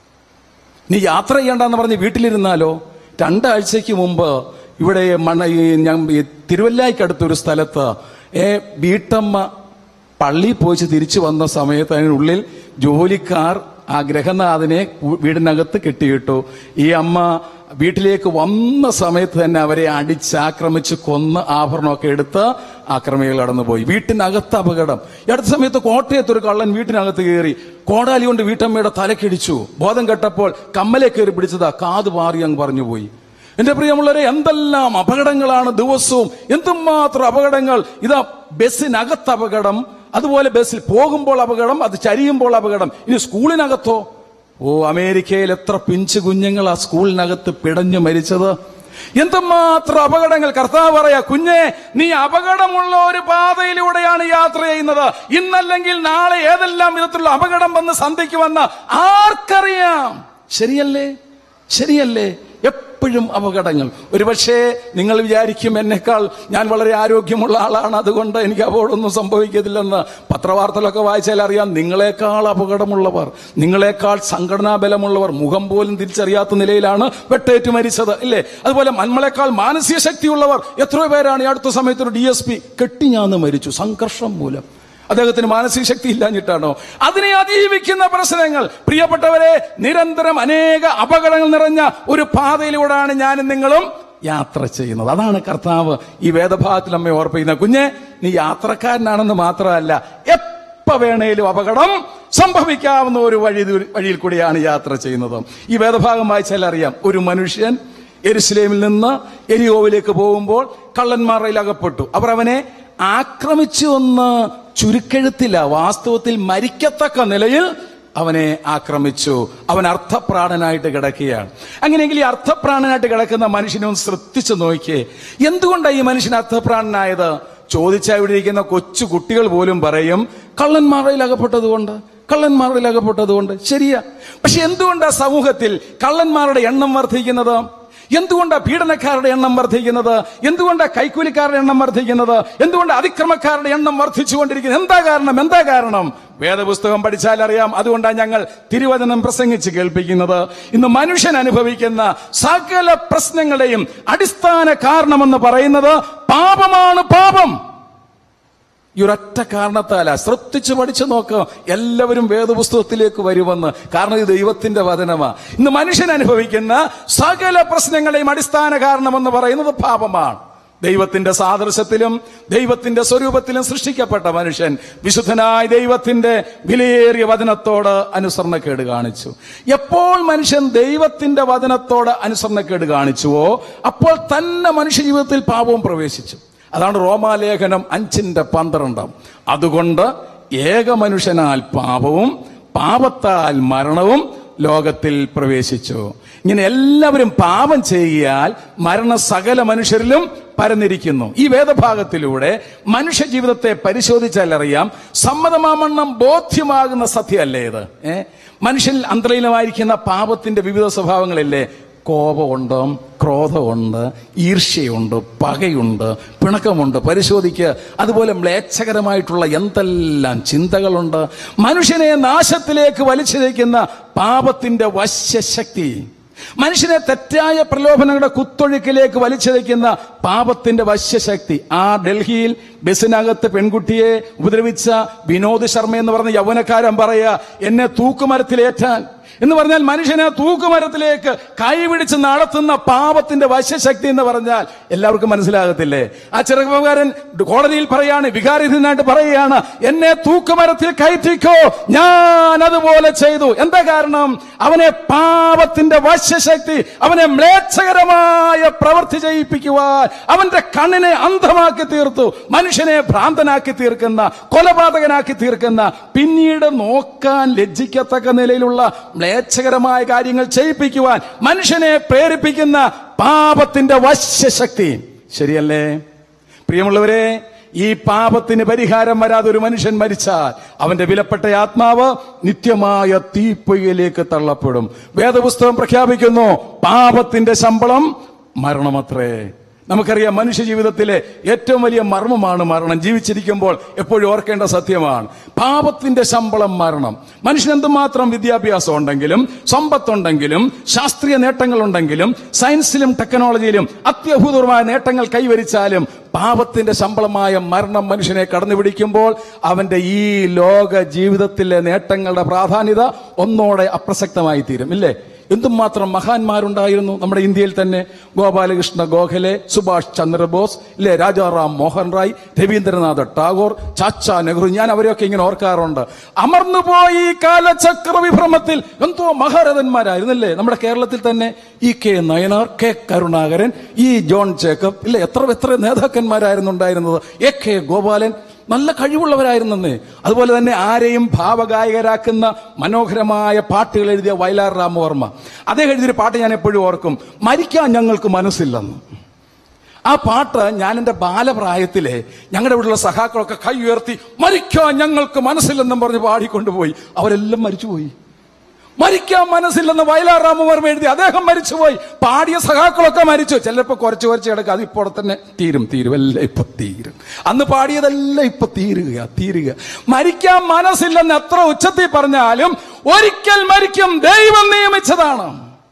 Speaker 3: നീ യാത്ര ചെയ്യണ്ടെന്ന് പറഞ്ഞ് വീട്ടിലിരുന്നാലോ രണ്ടാഴ്ചക്ക് മുമ്പ് ഇവിടെ മണ ഈ ഞാൻ ഈ തിരുവല്ലായ്ക്കടുത്തൊരു സ്ഥലത്ത് ഏ വീട്ടമ്മ പള്ളി പോയിച്ച് തിരിച്ചു വന്ന സമയത്ത് അതിനുള്ളിൽ ജോലിക്കാർ ആ ഗ്രഹനാഥനെ കു- വീടിനകത്ത് കെട്ടിയിട്ടു ഈ അമ്മ വീട്ടിലേക്ക് വന്ന സമയത്ത് തന്നെ അവരെ അടിച്ചാക്രമിച്ച് കൊന്ന് ആഭരണമൊക്കെ എടുത്ത് ആക്രമികൾ കടന്നുപോയി വീട്ടിനകത്ത് അപകടം ഈ അടുത്ത സമയത്ത് കോട്ടയത്ത് ഒരു കള്ളൻ വീട്ടിനകത്ത് കയറി കോടാലി കൊണ്ട് വീട്ടമ്മയുടെ തലക്കിടിച്ചു ബോധം കെട്ടപ്പോൾ കമ്മലെ കയറി പിടിച്ചതാ കാത് പാറി അങ്ങ് പറഞ്ഞു പോയി എന്റെ പ്രിയമുള്ളവരെ എന്തെല്ലാം അപകടങ്ങളാണ് ദിവസവും എന്തുമാത്രം അപകടങ്ങൾ ഇതാ ബസ്സിനകത്ത് അപകടം അതുപോലെ ബസ്സിൽ പോകുമ്പോൾ അപകടം അത് ചരിയുമ്പോൾ അപകടം ഇനി സ്കൂളിനകത്തോ ഓ അമേരിക്കയിൽ എത്ര പിഞ്ചു കുഞ്ഞുങ്ങൾ ആ സ്കൂളിനകത്ത് പിടഞ്ഞു മരിച്ചത് എന്തുമാത്രം അപകടങ്ങൾ കർത്താവ് പറയാ കുഞ്ഞെ നീ അപകടമുള്ള ഒരു പാതയിലൂടെയാണ് യാത്ര ചെയ്യുന്നത് ഇന്നല്ലെങ്കിൽ നാളെ ഏതെല്ലാം വിധത്തിലുള്ള അപകടം വന്ന് സന്ധിക്കുമെന്ന് ആർക്കറിയാം ശരിയല്ലേ ശരിയല്ലേ എപ്പോഴും അപകടങ്ങൾ ഒരുപക്ഷേ നിങ്ങൾ വിചാരിക്കും എന്നെക്കാൾ ഞാൻ വളരെ ആരോഗ്യമുള്ള ആളാണ് അതുകൊണ്ട് എനിക്ക് അപകടമൊന്നും സംഭവിക്കത്തില്ലെന്ന് പത്രവാർത്തകളൊക്കെ വായിച്ചാൽ അറിയാം നിങ്ങളെക്കാൾ അപകടമുള്ളവർ നിങ്ങളെക്കാൾ സംഘടനാ ബലമുള്ളവർ മുഖം പോലും തിരിച്ചറിയാത്ത നിലയിലാണ് വെട്ടേറ്റ് മരിച്ചത് ഇല്ലേ അതുപോലെ നമ്മളെക്കാൾ മാനസിക ശക്തിയുള്ളവർ എത്രയോ പേരാണ് ഈ അടുത്ത സമയത്ത് ഒരു ഡി എസ് പി കെട്ടിഞ്ഞാന്ന് മരിച്ചു സംഘർഷം മൂലം അദ്ദേഹത്തിന് മാനസിക ശക്തി ഇല്ലാഞ്ഞിട്ടാണോ അതിനെ അതിജീവിക്കുന്ന പ്രശ്നങ്ങൾ പ്രിയപ്പെട്ടവരെ നിരന്തരം അനേക അപകടങ്ങൾ നിറഞ്ഞ ഒരു പാതയിലൂടെയാണ് ഞാനും നിങ്ങളും യാത്ര ചെയ്യുന്നത് അതാണ് കർത്താവ് ഈ വേദഭാഗത്തിൽ നമ്മെ ഓർപ്പിക്കുന്ന കുഞ്ഞെ നീ യാത്രക്കാരനാണെന്ന് മാത്രമല്ല എപ്പ വേണേലും അപകടം സംഭവിക്കാവുന്ന ഒരു വഴി വഴിയിൽ കൂടിയാണ് യാത്ര ചെയ്യുന്നത് ഈ വേദഭാഗം വായിച്ചാൽ അറിയാം ഒരു മനുഷ്യൻ എരുസലേമിൽ നിന്ന് എരിയോവിലേക്ക് പോകുമ്പോൾ കള്ളന്മാരുടെ അകപ്പെട്ടു അവർ അവനെ ആക്രമിച്ചു എന്ന് ചുരുക്കെഴുത്തില്ല വാസ്തവത്തിൽ മരിക്കത്തക്ക നിലയിൽ അവനെ ആക്രമിച്ചു അവൻ അർത്ഥപ്രാണനായിട്ട് കിടക്കുകയാണ് അങ്ങനെയെങ്കിൽ ഈ അർത്ഥപ്രാണനായിട്ട് കിടക്കുന്ന മനുഷ്യനെ ഒന്ന് ശ്രദ്ധിച്ചു നോക്കിയേ എന്തുകൊണ്ടാണ് ഈ മനുഷ്യൻ അർത്ഥപ്രാണനായത് ചോദിച്ചാൽ ഇവിടെ ഇരിക്കുന്ന കൊച്ചു കുട്ടികൾ പോലും പറയും കള്ളന്മാരുടെ അകപ്പെട്ടതുകൊണ്ട് കള്ളന്മാരുടെ അകപ്പെട്ടതുകൊണ്ട് ശരിയാ പക്ഷെ എന്തുകൊണ്ടാ സമൂഹത്തിൽ കള്ളന്മാരുടെ എണ്ണം വർദ്ധിക്കുന്നത് എന്തുകൊണ്ടാ പീഡനക്കാരുടെ എണ്ണം വർദ്ധിക്കുന്നത് എന്തുകൊണ്ടാ കൈക്കൂലിക്കാരുടെ എണ്ണം വർദ്ധിക്കുന്നത് എന്തുകൊണ്ട് അതിക്രമക്കാരുടെ എണ്ണം വർദ്ധിച്ചുകൊണ്ടിരിക്കുന്നത് എന്താ കാരണം എന്താ കാരണം വേദപുസ്തകം പഠിച്ചാൽ അറിയാം അതുകൊണ്ടാണ് ഞങ്ങൾ തിരുവചനം പ്രസംഗിച്ച് കേൾപ്പിക്കുന്നത് ഇന്ന് മനുഷ്യൻ അനുഭവിക്കുന്ന സകല പ്രശ്നങ്ങളുടെയും അടിസ്ഥാന കാരണമെന്ന് പറയുന്നത് പാപമാണ് പാപം ഈ ഒരൊറ്റ കാരണത്താല ശ്രദ്ധിച്ച് പഠിച്ചു നോക്ക് എല്ലാവരും വേദപുസ്തകത്തിലേക്ക് വരുമെന്ന് കാരണം ഇത് ദൈവത്തിന്റെ വചനമാ ഇന്ന് മനുഷ്യൻ അനുഭവിക്കുന്ന സകല പ്രശ്നങ്ങളെയും അടിസ്ഥാന കാരണമെന്ന് പറയുന്നത് പാപമാണ് ദൈവത്തിന്റെ സാദൃശ്യത്തിലും ദൈവത്തിന്റെ സ്വരൂപത്തിലും സൃഷ്ടിക്കപ്പെട്ട മനുഷ്യൻ വിശുദ്ധനായ ദൈവത്തിന്റെ വിലയേറിയ വചനത്തോട് അനുസരണക്കേട് കാണിച്ചു എപ്പോൾ മനുഷ്യൻ ദൈവത്തിന്റെ വചനത്തോട് അനുസരണക്കേട് കാണിച്ചുവോ അപ്പോൾ തന്നെ മനുഷ്യ ജീവിതത്തിൽ പാപവും പ്രവേശിച്ചു അതാണ് റോമാലേഖനം അഞ്ചിന്റെ പന്ത്രണ്ടാം അതുകൊണ്ട് ഏക മനുഷ്യനാൽ പാപവും പാപത്താൽ മരണവും ലോകത്തിൽ പ്രവേശിച്ചു ഇങ്ങനെ എല്ലാവരും പാപം ചെയ്യാൽ മരണ സകല മനുഷ്യരിലും പരന്നിരിക്കുന്നു ഈ വേദഭാഗത്തിലൂടെ മനുഷ്യ ജീവിതത്തെ പരിശോധിച്ചാൽ അറിയാം സമ്മതമാമണ്ണം ബോധ്യമാകുന്ന സത്യമല്ലേ ഇത് ഏ മനുഷ്യനിൽ അന്തർലീനമായിരിക്കുന്ന പാപത്തിന്റെ വിവിധ സ്വഭാവങ്ങളില്ലേ കോപമുണ്ട് ക്രോധമുണ്ട് ഈർഷ്യയുണ്ട് പകയുണ്ട് പിണക്കമുണ്ട് പരിശോധിക്കുക അതുപോലെ മ്ലേച്ഛകരമായിട്ടുള്ള എന്തെല്ലാം ചിന്തകളുണ്ട് മനുഷ്യനെ നാശത്തിലേക്ക് വലിച്ചിരിക്കുന്ന പാപത്തിന്റെ വശ്യശക്തി മനുഷ്യനെ തെറ്റായ പ്രലോഭനങ്ങളുടെ കുത്തൊഴുക്കിലേക്ക് വലിച്ചിരിക്കുന്ന പാപത്തിന്റെ വശ്യശക്തി ആ ഡൽഹിയിൽ ബസ്സിനകത്ത് പെൺകുട്ടിയെ ഉപദ്രവിച്ച വിനോദ് ശർമ്മ എന്ന് പറഞ്ഞ യൗവനക്കാരൻ പറയുക എന്നെ തൂക്കുമരത്തിലേറ്റാൻ എന്ന് പറഞ്ഞാൽ മനുഷ്യനെ തൂക്കുമരത്തിലേക്ക് കൈപിടിച്ച് നടത്തുന്ന പാപത്തിന്റെ വശ്യശക്തി എന്ന് പറഞ്ഞാൽ എല്ലാവർക്കും മനസ്സിലാകത്തില്ലേ ആ ചെറുപ്പക്കാരൻ കോടതിയിൽ പറയാണ് വികാരിതനായിട്ട് പറയുകയാണ് എന്നെ തൂക്കുമരത്തിൽ കയറ്റിക്കോ ഞാൻ അതുപോലെ ചെയ്തു എന്താ കാരണം അവനെ പാപത്തിന്റെ വശ്യശക്തി അവനെ മ്ലേച്ഛകരമായ പ്രവൃത്തി ചെയ്യിപ്പിക്കുവാൻ അവന്റെ കണ്ണിനെ അന്ധമാക്കി തീർത്തു മനുഷ്യനെ ഭ്രാന്തനാക്കി തീർക്കുന്ന കൊലപാതകനാക്കി തീർക്കുന്ന പിന്നീട് നോക്കാൻ ലജ്ജിക്കത്തക്ക നിലയിലുള്ള മ്ലേച്ഛകരമായ കാര്യങ്ങൾ ചെയ്യിപ്പിക്കുവാൻ മനുഷ്യനെ പ്രേരിപ്പിക്കുന്ന പാപത്തിന്റെ വശ്യശക്തി ശരിയല്ലേ പ്രിയമുള്ളവരെ ഈ പാപത്തിന് പരിഹാരം വരാതെ ഒരു മനുഷ്യൻ മരിച്ചാൽ അവന്റെ വിലപ്പെട്ട ആത്മാവ് നിത്യമായ തീപ്പൊയ്യയിലേക്ക് തള്ളപ്പെടും വേദപുസ്തകം പ്രഖ്യാപിക്കുന്നു പാപത്തിന്റെ ശമ്പളം മരണമത്രേ നമുക്കറിയാം മനുഷ്യ ജീവിതത്തിലെ ഏറ്റവും വലിയ മർമ്മമാണ് മരണം ജീവിച്ചിരിക്കുമ്പോൾ എപ്പോഴും ഓർക്കേണ്ട സത്യമാണ് പാപത്തിന്റെ ശമ്പളം മരണം മനുഷ്യൻ എന്തുമാത്രം വിദ്യാഭ്യാസം ഉണ്ടെങ്കിലും സമ്പത്തുണ്ടെങ്കിലും ശാസ്ത്രീയ നേട്ടങ്ങളുണ്ടെങ്കിലും സയൻസിലും ടെക്നോളജിയിലും അത്യഭൂതമായ നേട്ടങ്ങൾ കൈവരിച്ചാലും പാപത്തിന്റെ ശമ്പളമായ മരണം മനുഷ്യനെ കടന്നു പിടിക്കുമ്പോൾ അവന്റെ ഈ ലോക ജീവിതത്തിലെ നേട്ടങ്ങളുടെ പ്രാധാന്യത ഒന്നോടെ അപ്രസക്തമായി തീരും ഇല്ലേ എന്തുമാത്രം മഹാന്മാരുണ്ടായിരുന്നു നമ്മുടെ ഇന്ത്യയിൽ തന്നെ ഗോപാലകൃഷ്ണ ഗോഖലെ സുഭാഷ് ചന്ദ്രബോസ് ഇല്ലേ രാജാറാം മോഹൻ റായ് രവീന്ദ്രനാഥ് ടാഗോർ ചാച്ച നെഹ്റു ഞാൻ അവരെയൊക്കെ ഇങ്ങനെ ഓർക്കാറുണ്ട് അമർന്നുപോയി ഈ കാലചക്ര വിഭ്രമത്തിൽ എന്തോ മഹാരഥന്മാരായിരുന്നല്ലേ നമ്മുടെ കേരളത്തിൽ തന്നെ E K Nayanar K Karunakaran E John Jacob ഇല്ലേ എത്ര എത്ര നേതാക്കന്മാരായിരുന്നു ഉണ്ടായിരുന്നത് എ കെ ഗോപാലൻ നല്ല കഴിവുള്ളവരായിരുന്നെന്ന് അതുപോലെ തന്നെ ആരെയും ഭാവഗായകരാക്കുന്ന മനോഹരമായ പാട്ടുകൾ എഴുതിയ വയലാർ രാമവർമ്മ അദ്ദേഹം എഴുതിയൊരു പാട്ട് ഞാൻ എപ്പോഴും ഓർക്കും മരിക്കാൻ ഞങ്ങൾക്ക് മനസ്സില്ലെന്ന് ആ പാട്ട് ഞാൻ എൻ്റെ ബാലപ്രായത്തിലെ ഞങ്ങളുടെ ഇവിടെയുള്ള സഹാക്കളൊക്കെ കൈ ഉയർത്തി മരിക്കാൻ ഞങ്ങൾക്ക് മനസ്സില്ലെന്നും പറഞ്ഞ് പാടിക്കൊണ്ടുപോയി അവരെല്ലാം മരിച്ചുപോയി മരിക്കാൻ മനസ്സില്ലെന്ന് വയലാർ രാമവർമ്മ എഴുതി അദ്ദേഹം മരിച്ചുപോയി പാടിയ സഖാക്കളൊക്കെ മരിച്ചു ചിലപ്പോ കുറച്ച് കുറച്ച് കിടക്കുക അത് ഇപ്പോൾ തന്നെ തീരും തീരും എല്ലാം ഇപ്പൊ തീരും അന്ന് പാടിയതെല്ലാം ഇപ്പൊ തീരുക തീരുക മരിക്കാൻ മനസ്സില്ലെന്ന് എത്ര ഉച്ചത്തിൽ പറഞ്ഞാലും ഒരിക്കൽ മരിക്കും ദൈവം നിയമിച്ചതാണ്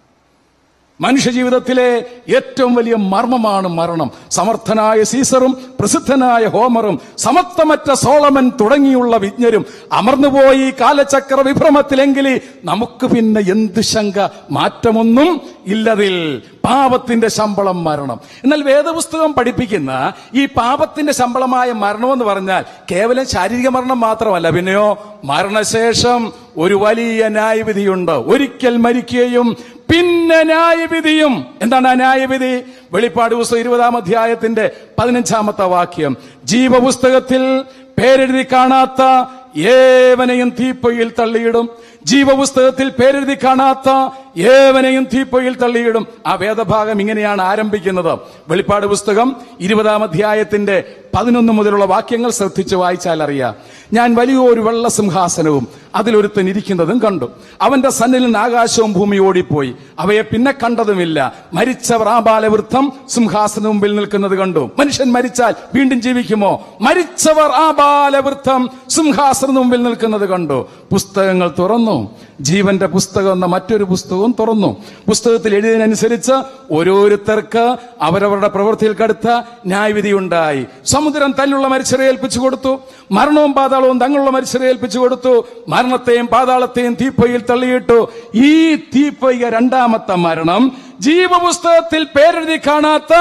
Speaker 3: മനുഷ്യ ജീവിതത്തിലെ ഏറ്റവും വലിയ മർമ്മമാണ് മരണം സമർത്ഥനായ സീസറും പ്രസിദ്ധനായ ഹോമറും സമത്വമറ്റ സോളമൻ തുടങ്ങിയുള്ള വിജ്ഞരും അമർന്നുപോയി ഈ കാലചക്ര വിഭ്രമത്തിലെങ്കിൽ നമുക്ക് പിന്നെ എന്ത് ശങ്ക മാറ്റമൊന്നും ഇല്ലതിൽ പാപത്തിന്റെ ശമ്പളം മരണം എന്നാൽ വേദപുസ്തകം പഠിപ്പിക്കുന്ന ഈ പാപത്തിന്റെ ശമ്പളമായ മരണം എന്ന് പറഞ്ഞാൽ കേവലം ശാരീരിക മരണം മാത്രമല്ല പിന്നെയോ മരണശേഷം ഒരു വലിയ ന്യായവിധിയുണ്ട് ഒരിക്കൽ മരിക്കുകയും പിന്നെ ന്യായവിധിയും എന്താണ് ആ ന്യായവിധി വെളിപ്പാട് പുസ്തകം ഇരുപതാം അധ്യായത്തിന്റെ പതിനഞ്ചാമത്തെ വാക്യം ജീവപുസ്തകത്തിൽ പേരെഴുതി കാണാത്ത ഏവനെയും തീപ്പൊയിൽ തള്ളിയിടും ജീവപുസ്തകത്തിൽ പേരെഴുതി കാണാത്ത ഏവനെയും തീപ്പൊയിൽ തള്ളിയിടും ആ വേദഭാഗം ഇങ്ങനെയാണ് ആരംഭിക്കുന്നത് വെളിപ്പാട് പുസ്തകം ഇരുപതാം അധ്യായത്തിന്റെ പതിനൊന്ന് മുതലുള്ള വാക്യങ്ങൾ ശ്രദ്ധിച്ച് വായിച്ചാൽ അറിയാം ഞാൻ വലിയൊരു വെള്ള സിംഹാസനവും അതിലൊരുത്തൻ ഇരിക്കുന്നതും കണ്ടു അവന്റെ സന്നിൽ നിന്ന് ആകാശവും ഭൂമി ഓടിപ്പോയി അവയെ പിന്നെ കണ്ടതുമില്ല മരിച്ചവർ ആ ബാലവൃദ്ധം സിംഹാസന മുമ്പിൽ നിൽക്കുന്നത് കണ്ടു മനുഷ്യൻ മരിച്ചാൽ വീണ്ടും ജീവിക്കുമോ മരിച്ചവർ ആ ബാലവൃദ്ധം സിംഹാസന മുമ്പിൽ നിൽക്കുന്നത് കണ്ടു പുസ്തകങ്ങൾ തുറന്നു ജീവന്റെ പുസ്തകം എന്ന മറ്റൊരു പുസ്തകവും തുറന്നു പുസ്തകത്തിൽ എഴുതിയതിനനുസരിച്ച് ഓരോരുത്തർക്ക് അവരവരുടെ പ്രവൃത്തിയിൽ കടുത്ത ന്യായവിധി ഉണ്ടായി സമുദ്രം തല്ലുള്ള മരിച്ചരെ ഏൽപ്പിച്ചു കൊടുത്തു മരണവും പാതാളവും തങ്ങളുള്ള മരിച്ചരെ ഏൽപ്പിച്ചു കൊടുത്തു മരണത്തെയും പാതാളത്തെയും തീപ്പൊയ്യിൽ തള്ളിയിട്ടു ഈ തീപ്പൊയ്യ രണ്ടാമത്തെ മരണം ജീവപുസ്തകത്തിൽ പേരെഴുതി കാണാത്ത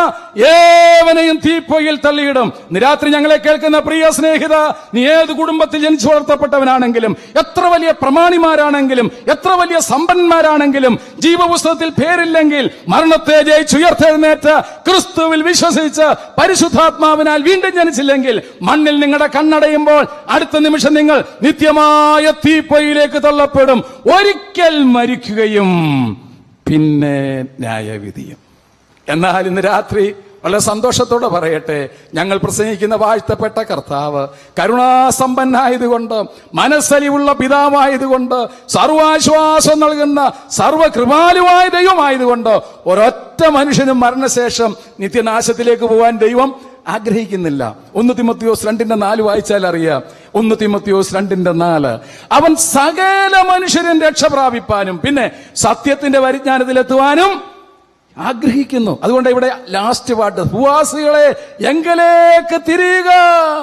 Speaker 3: ഏവനെയും തീപ്പൊയ്യിൽ തള്ളിയിടും ഇന്ന് രാത്രി ഞങ്ങളെ കേൾക്കുന്ന പ്രിയ സ്നേഹിത നീ ഏത് കുടുംബത്തിൽ ജനിച്ചു വളർത്തപ്പെട്ടവനാണെങ്കിലും എത്ര വലിയ പ്രമാണിമാരാണെങ്കിലും എത്ര വലിയ സമ്പന്മാരാണെങ്കിലും ജീവപുസ്തകത്തിൽ പേരില്ലെങ്കിൽ മരണത്തെ ജയിച്ചുയർത്തെഴുന്നേറ്റ് ക്രിസ്തുവിൽ വിശ്വസിച്ച് പരിശുദ്ധാത്മാവിനാൽ വീണ്ടും ജനിച്ചില്ലെങ്കിൽ മണ്ണിൽ നിങ്ങളുടെ കണ്ണടയുമ്പോൾ അടുത്ത നിമിഷം നിങ്ങൾ നിത്യമായ തീപ്പൊയിലേക്ക് തള്ളപ്പെടും ഒരിക്കൽ മരിക്കുകയും പിന്നെ ന്യായവിധിയും എന്നാൽ ഇന്ന് രാത്രി വളരെ സന്തോഷത്തോടെ പറയട്ടെ ഞങ്ങൾ പ്രസംഗിക്കുന്ന വാഴ്ത്തപ്പെട്ട കർത്താവ് കരുണാസമ്പന്നായതുകൊണ്ട് മനസ്സലിവുള്ള പിതാവായതുകൊണ്ട് സർവാശ്വാസം നൽകുന്ന സർവകൃപാലുവായ ദൈവമായതുകൊണ്ട് ഒരൊറ്റ മനുഷ്യനും മരണശേഷം നിത്യനാശത്തിലേക്ക് പോകാൻ ദൈവം ആഗ്രഹിക്കുന്നില്ല ഒന്ന് തിമത്തിയോസ് രണ്ടിന്റെ നാല് വായിച്ചാൽ അറിയാം ഒന്ന് തിമത്തിയോസ് രണ്ടിന്റെ നാല് അവൻ സകല മനുഷ്യരും രക്ഷ പ്രാപിപ്പാനും പിന്നെ സത്യത്തിന്റെ പരിജ്ഞാനത്തിലെത്തുവാനും ആഗ്രഹിക്കുന്നു അതുകൊണ്ട് ഇവിടെ ലാസ്റ്റ് പാട്ട് ഭൂവാസികളെ എങ്കിലേക്ക് തിരിയുക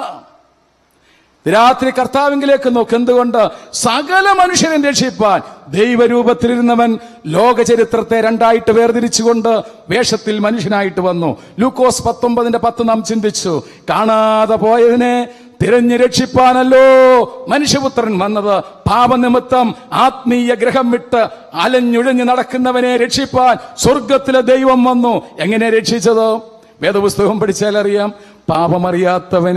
Speaker 3: രാത്രി കർത്താവിങ്കിലേക്ക് നോക്ക് എന്തുകൊണ്ട് സകല മനുഷ്യരെ രക്ഷിപ്പാൻ ദൈവരൂപത്തിലിരുന്നവൻ ലോകചരിത്രത്തെ രണ്ടായിട്ട് വേർതിരിച്ചുകൊണ്ട് വേഷത്തിൽ മനുഷ്യനായിട്ട് വന്നു ലൂക്കോസ് പത്തൊമ്പതിന്റെ പത്ത് നാം ചിന്തിച്ചു കാണാതെ പോയതിനെ തിരഞ്ഞു രക്ഷിപ്പാനല്ലോ മനുഷ്യപുത്രൻ വന്നത് പാപനിമിത്തം ആത്മീയ ഗ്രഹം വിട്ട് അലഞ്ഞുഴഞ്ഞു നടക്കുന്നവനെ രക്ഷിപ്പാൻ സ്വർഗത്തിലെ ദൈവം വന്നു എങ്ങനെ രക്ഷിച്ചത് വേദപുസ്തകം പഠിച്ചാൽ അറിയാം പാപമറിയാത്തവനെ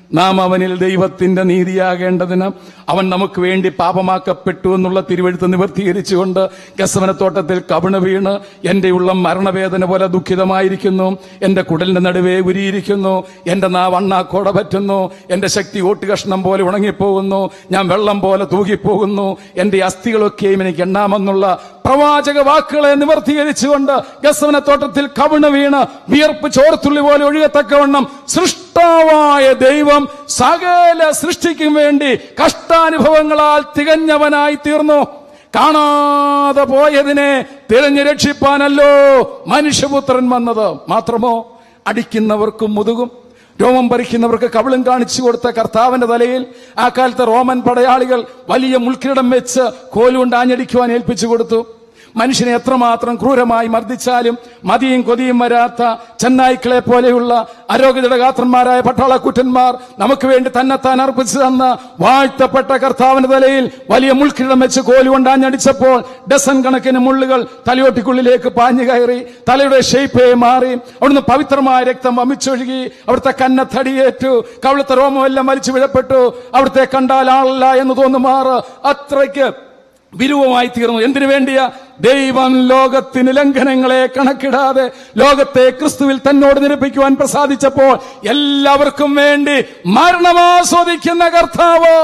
Speaker 3: നാം അവനിൽ ദൈവത്തിന്റെ നീതിയാകേണ്ടതിന് അവൻ നമുക്ക് വേണ്ടി പാപമാക്കപ്പെട്ടു എന്നുള്ള തിരുവഴുത്ത് നിവർത്തീകരിച്ചുകൊണ്ട് ഗസവനത്തോട്ടത്തിൽ കവിണ് വീണ് എന്റെ ഉള്ളം മരണവേദന പോലെ ദുഃഖിതമായിരിക്കുന്നു എന്റെ കുടലിന്റെ നടുവേ ഉരിയിരിക്കുന്നു എന്റെ നാവ് അണ്ണാക്കോട പറ്റുന്നു എന്റെ ശക്തി ഓട്ടുകഷ്ണം പോലെ ഉണങ്ങിപ്പോകുന്നു ഞാൻ വെള്ളം പോലെ തൂകിപ്പോകുന്നു എന്റെ അസ്ഥികളൊക്കെയും എനിക്ക് എണ്ണാമെന്നുള്ള പ്രവാചക വാക്കുകളെ നിവർത്തീകരിച്ചുകൊണ്ട് ഗസവനത്തോട്ടത്തിൽ കവിണ് വീണ് വിയർപ്പ് ചോർത്തുള്ളി പോലെ ഒഴുകത്തക്കവണ്ണം സൃഷ്ടാവായ ദൈവം സകല സൃഷ്ടിക്കും വേണ്ടി കഷ്ടാനുഭവങ്ങളാൽ തികഞ്ഞവനായി തീർന്നു കാണാതെ പോയതിനെ തിരഞ്ഞു രക്ഷിപ്പാനല്ലോ മനുഷ്യപുത്രൻ വന്നത് മാത്രമോ അടിക്കുന്നവർക്കും മുതുകും രോമം പറിക്കുന്നവർക്ക് കവിളും കാണിച്ചു കൊടുത്ത കർത്താവിന്റെ തലയിൽ ആ കാലത്തെ റോമൻ പടയാളികൾ വലിയ മുൾക്കിരീടം വെച്ച് കോലുകൊണ്ട് ആഞ്ഞടിക്കുവാൻ ഏൽപ്പിച്ചു കൊടുത്തു മനുഷ്യനെ എത്രമാത്രം ക്രൂരമായി മർദ്ദിച്ചാലും മതിയും കൊതിയും വരാത്ത ചെന്നായ്ക്കളെ പോലെയുള്ള അരോഗ്യതയുടെ ഗാത്രന്മാരായ പട്ടാളക്കുറ്റന്മാർ നമുക്ക് വേണ്ടി തന്നെത്താൻ അർപ്പിച്ചു തന്ന വാഴ്ത്തപ്പെട്ട കർത്താവിന്റെ തലയിൽ വലിയ മുൾക്കിടം വെച്ച് കോലുകൊണ്ടാഞ്ഞടിച്ചപ്പോൾ ഡസൻ കണക്കിന് മുള്ളുകൾ തലയോട്ടിക്കുള്ളിലേക്ക് പാഞ്ഞു കയറി തലയുടെ ഷേപ്പേ മാറി അവിടുന്ന് പവിത്രമായ രക്തം വമിച്ചൊഴുകി അവിടുത്തെ കന്ന തടിയേറ്റു കവിളത്തെ രോമമെല്ലാം വലിച്ചു വിടപ്പെട്ടു അവിടുത്തെ കണ്ടാൽ ആളല്ല എന്ന് തോന്നുമാറ് അത്രയ്ക്ക് വിലുവമായി തീർന്നു എന്തിനു വേണ്ടിയ ദൈവം ലോകത്തിന് ലംഘനങ്ങളെ കണക്കിടാതെ ലോകത്തെ ക്രിസ്തുവിൽ തന്നോട് നിരപ്പിക്കുവാൻ പ്രസാദിച്ചപ്പോൾ എല്ലാവർക്കും വേണ്ടി മരണമാസ്വദിക്കുന്ന കർത്താവ്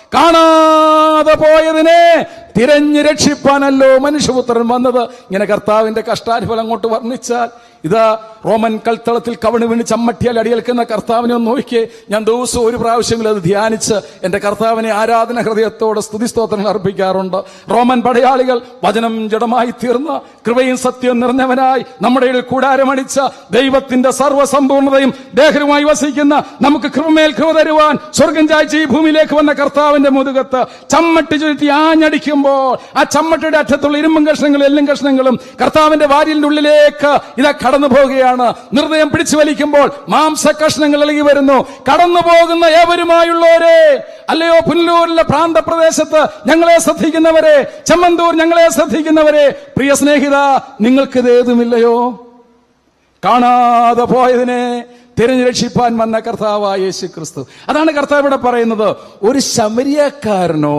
Speaker 3: കാണാതെ പോയതിനെ തിരഞ്ഞു രക്ഷിപ്പാനല്ലോ മനുഷ്യപുത്രൻ വന്നത് ഇങ്ങനെ കർത്താവിന്റെ കഷ്ടാനുഫലം അങ്ങോട്ട് വർണ്ണിച്ചാൽ ഇതാ റോമൻ കൽത്തളത്തിൽ കവണ് വീണ് ചമ്മട്ടിയാൽ അടിയേൽക്കുന്ന കർത്താവിനെ ഒന്ന് നോക്കിയേ ഞാൻ ദിവസവും ഒരു പ്രാവശ്യമെങ്കിലും അത് ധ്യാനിച്ച് എന്റെ കർത്താവിനെ ആരാധന ഹൃദയത്തോടെ സ്തുതിസ്തോത്രങ്ങൾ അർപ്പിക്കാറുണ്ട് റോമൻ പടയാളികൾ വചനം ജഡമായി തീർന്ന് കൃപയും സത്യവും നിറഞ്ഞവനായി നമ്മുടെ ഇടയിൽ കൂടാരമണിച്ച ദൈവത്തിന്റെ സർവ്വസമ്പൂർണതയും ദേഹരുമായി വസിക്കുന്ന നമുക്ക് കൃപമേൽ കൃപ തരുവാൻ സ്വർഗം ചായ്ച്ച് ഈ ഭൂമിയിലേക്ക് വന്ന കർത്താവിന്റെ മുതുകത്ത് ചമ്മട്ടി ചുരുട്ടി ആഞ്ഞടിക്കുമ്പോൾ ആ ചമ്മട്ടിയുടെ അറ്റത്തുള്ള ഇരുമ്പും കഷ്ണങ്ങളും എല്ലും കഷ്ണങ്ങളും കർത്താവിന്റെ വാരിലിന്റെ ഉള്ളിലേക്ക് ഇതാ കടന്നു പോവുകയാണ് നിർദ്ദയം പിടിച്ചു വലിക്കുമ്പോൾ മാംസ കഷ്ണങ്ങൾ ഇളകി വരുന്നു കടന്നു പോകുന്ന ഏവരുമായുള്ളവരെ അല്ലയോ പുനലൂരിലെ പ്രാന്തപ്രദേശത്ത് ഞങ്ങളെ ശ്രദ്ധിക്കുന്നവരെ ചെമ്മന്തൂർ ഞങ്ങളെ ശ്രദ്ധിക്കുന്നവരെ പ്രിയ സ്നേഹിത നിങ്ങൾക്കിത് ഏതുമില്ലയോ കാണാതെ പോയതിനെ തിരഞ്ഞു രക്ഷിപ്പാൻ വന്ന കർത്താവായ യേശു ക്രിസ്തു അതാണ് കർത്താവ് ഇവിടെ പറയുന്നത് ഒരു ശമരിയക്കാരനോ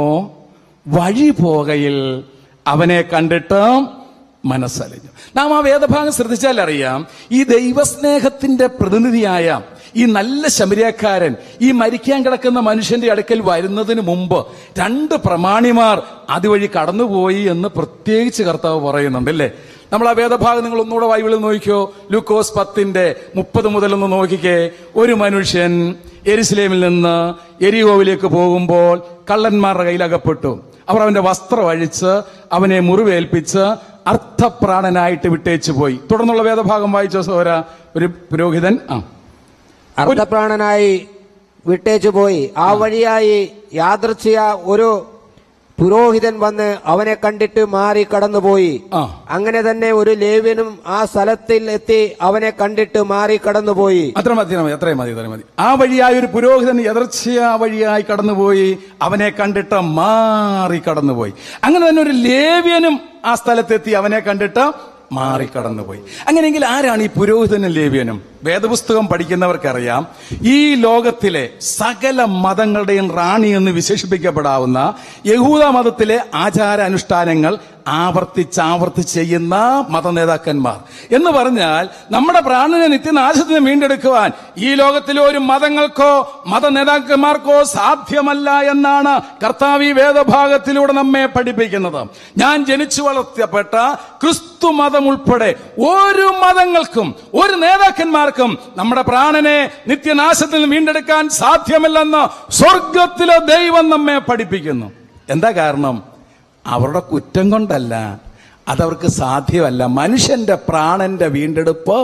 Speaker 3: വഴി പോകയിൽ അവനെ കണ്ടിട്ട് മനസ്സലിഞ്ഞു നാം ആ വേദഭാഗം ശ്രദ്ധിച്ചാൽ അറിയാം ഈ ദൈവസ്നേഹത്തിന്റെ പ്രതിനിധിയായ ഈ നല്ല ശമരിയക്കാരൻ ഈ മരിക്കാൻ കിടക്കുന്ന മനുഷ്യന്റെ അടുക്കൽ വരുന്നതിന് മുമ്പ് രണ്ട് പ്രമാണിമാർ അതുവഴി കടന്നുപോയി എന്ന് പ്രത്യേകിച്ച് കർത്താവ് പറയുന്നുണ്ട് അല്ലേ നമ്മൾ ആ വേദഭാഗം നിങ്ങൾ ഒന്നുകൂടെ ബൈബിളിൽ നോക്കിയോ ലൂക്കോസ് പത്തിന്റെ മുപ്പത് മുതൽ ഒന്ന് നോക്കിക്കേ ഒരു മനുഷ്യൻ എരിശിലേമിൽ നിന്ന് എരിയോവിലേക്ക് പോകുമ്പോൾ കള്ളന്മാരുടെ കയ്യിൽ അകപ്പെട്ടു അവർ അവന്റെ വസ്ത്രം അഴിച്ച് അവനെ മുറിവേൽപ്പിച്ച് അർത്ഥപ്രാണനായിട്ട് വിട്ടേച്ചു പോയി തുടർന്നുള്ള വേദഭാഗം വായിച്ചോ സോര ഒരു പുരോഹിതൻ ആ
Speaker 4: അർദ്ധപ്രാണനായി വിട്ടേച്ചു പോയി ആ വഴിയായി യാദൃച്ഛിയ ഒരു പുരോഹിതൻ വന്ന് അവനെ കണ്ടിട്ട് മാറി കടന്നുപോയി
Speaker 3: ആ.
Speaker 4: അങ്ങനെ തന്നെ ഒരു ലേവ്യനും ആ സ്ഥലത്തിൽ എത്തി അവനെ കണ്ടിട്ട് മാറി കടന്നുപോയി
Speaker 3: അത്ര മതി മതി അത്രയും മതി അത്രയും മതി ആ വഴിയായി ഒരു പുരോഹിതൻ എതിർച്ചയാ വഴിയായി കടന്നുപോയി അവനെ കണ്ടിട്ട് മാറി കടന്നുപോയി അങ്ങനെ തന്നെ ഒരു ലേവ്യനും ആ സ്ഥലത്തെത്തി അവനെ കണ്ടിട്ട് മാറി കടന്നുപോയി അങ്ങനെയെങ്കിൽ ആരാണ് ഈ പുരോഹിതനും ലേവ്യനും വേദപുസ്തകം പഠിക്കുന്നവർക്കറിയാം ഈ ലോകത്തിലെ സകല മതങ്ങളുടെയും റാണി എന്ന് വിശേഷിപ്പിക്കപ്പെടാവുന്ന യഹൂദ മതത്തിലെ ആചാര അനുഷ്ഠാനങ്ങൾ ആവർത്തിച്ചാവർത്തിച്ച് ചെയ്യുന്ന മത നേതാക്കന്മാർ എന്ന് പറഞ്ഞാൽ നമ്മുടെ പ്രാണനെ നിത്യനാശത്തിന് വീണ്ടെടുക്കുവാൻ ഈ ലോകത്തിലെ ഒരു മതങ്ങൾക്കോ മത നേതാക്കന്മാർക്കോ സാധ്യമല്ല എന്നാണ് കർത്താവ് ഈ വേദഭാഗത്തിലൂടെ നമ്മെ പഠിപ്പിക്കുന്നത് ഞാൻ ജനിച്ചു വളർത്തപ്പെട്ട ക്രിസ്തു മതം ഉൾപ്പെടെ ഒരു മതങ്ങൾക്കും ഒരു നേതാക്കന്മാർക്കും നമ്മുടെ പ്രാണനെ നിത്യനാശത്തിൽ നിന്ന് വീണ്ടെടുക്കാൻ സാധ്യമല്ലെന്ന് സ്വർഗത്തിലെ ദൈവം നമ്മെ പഠിപ്പിക്കുന്നു എന്താ കാരണം അവരുടെ കുറ്റം കൊണ്ടല്ല അതവർക്ക് സാധ്യമല്ല മനുഷ്യന്റെ പ്രാണന്റെ വീണ്ടെടുപ്പ്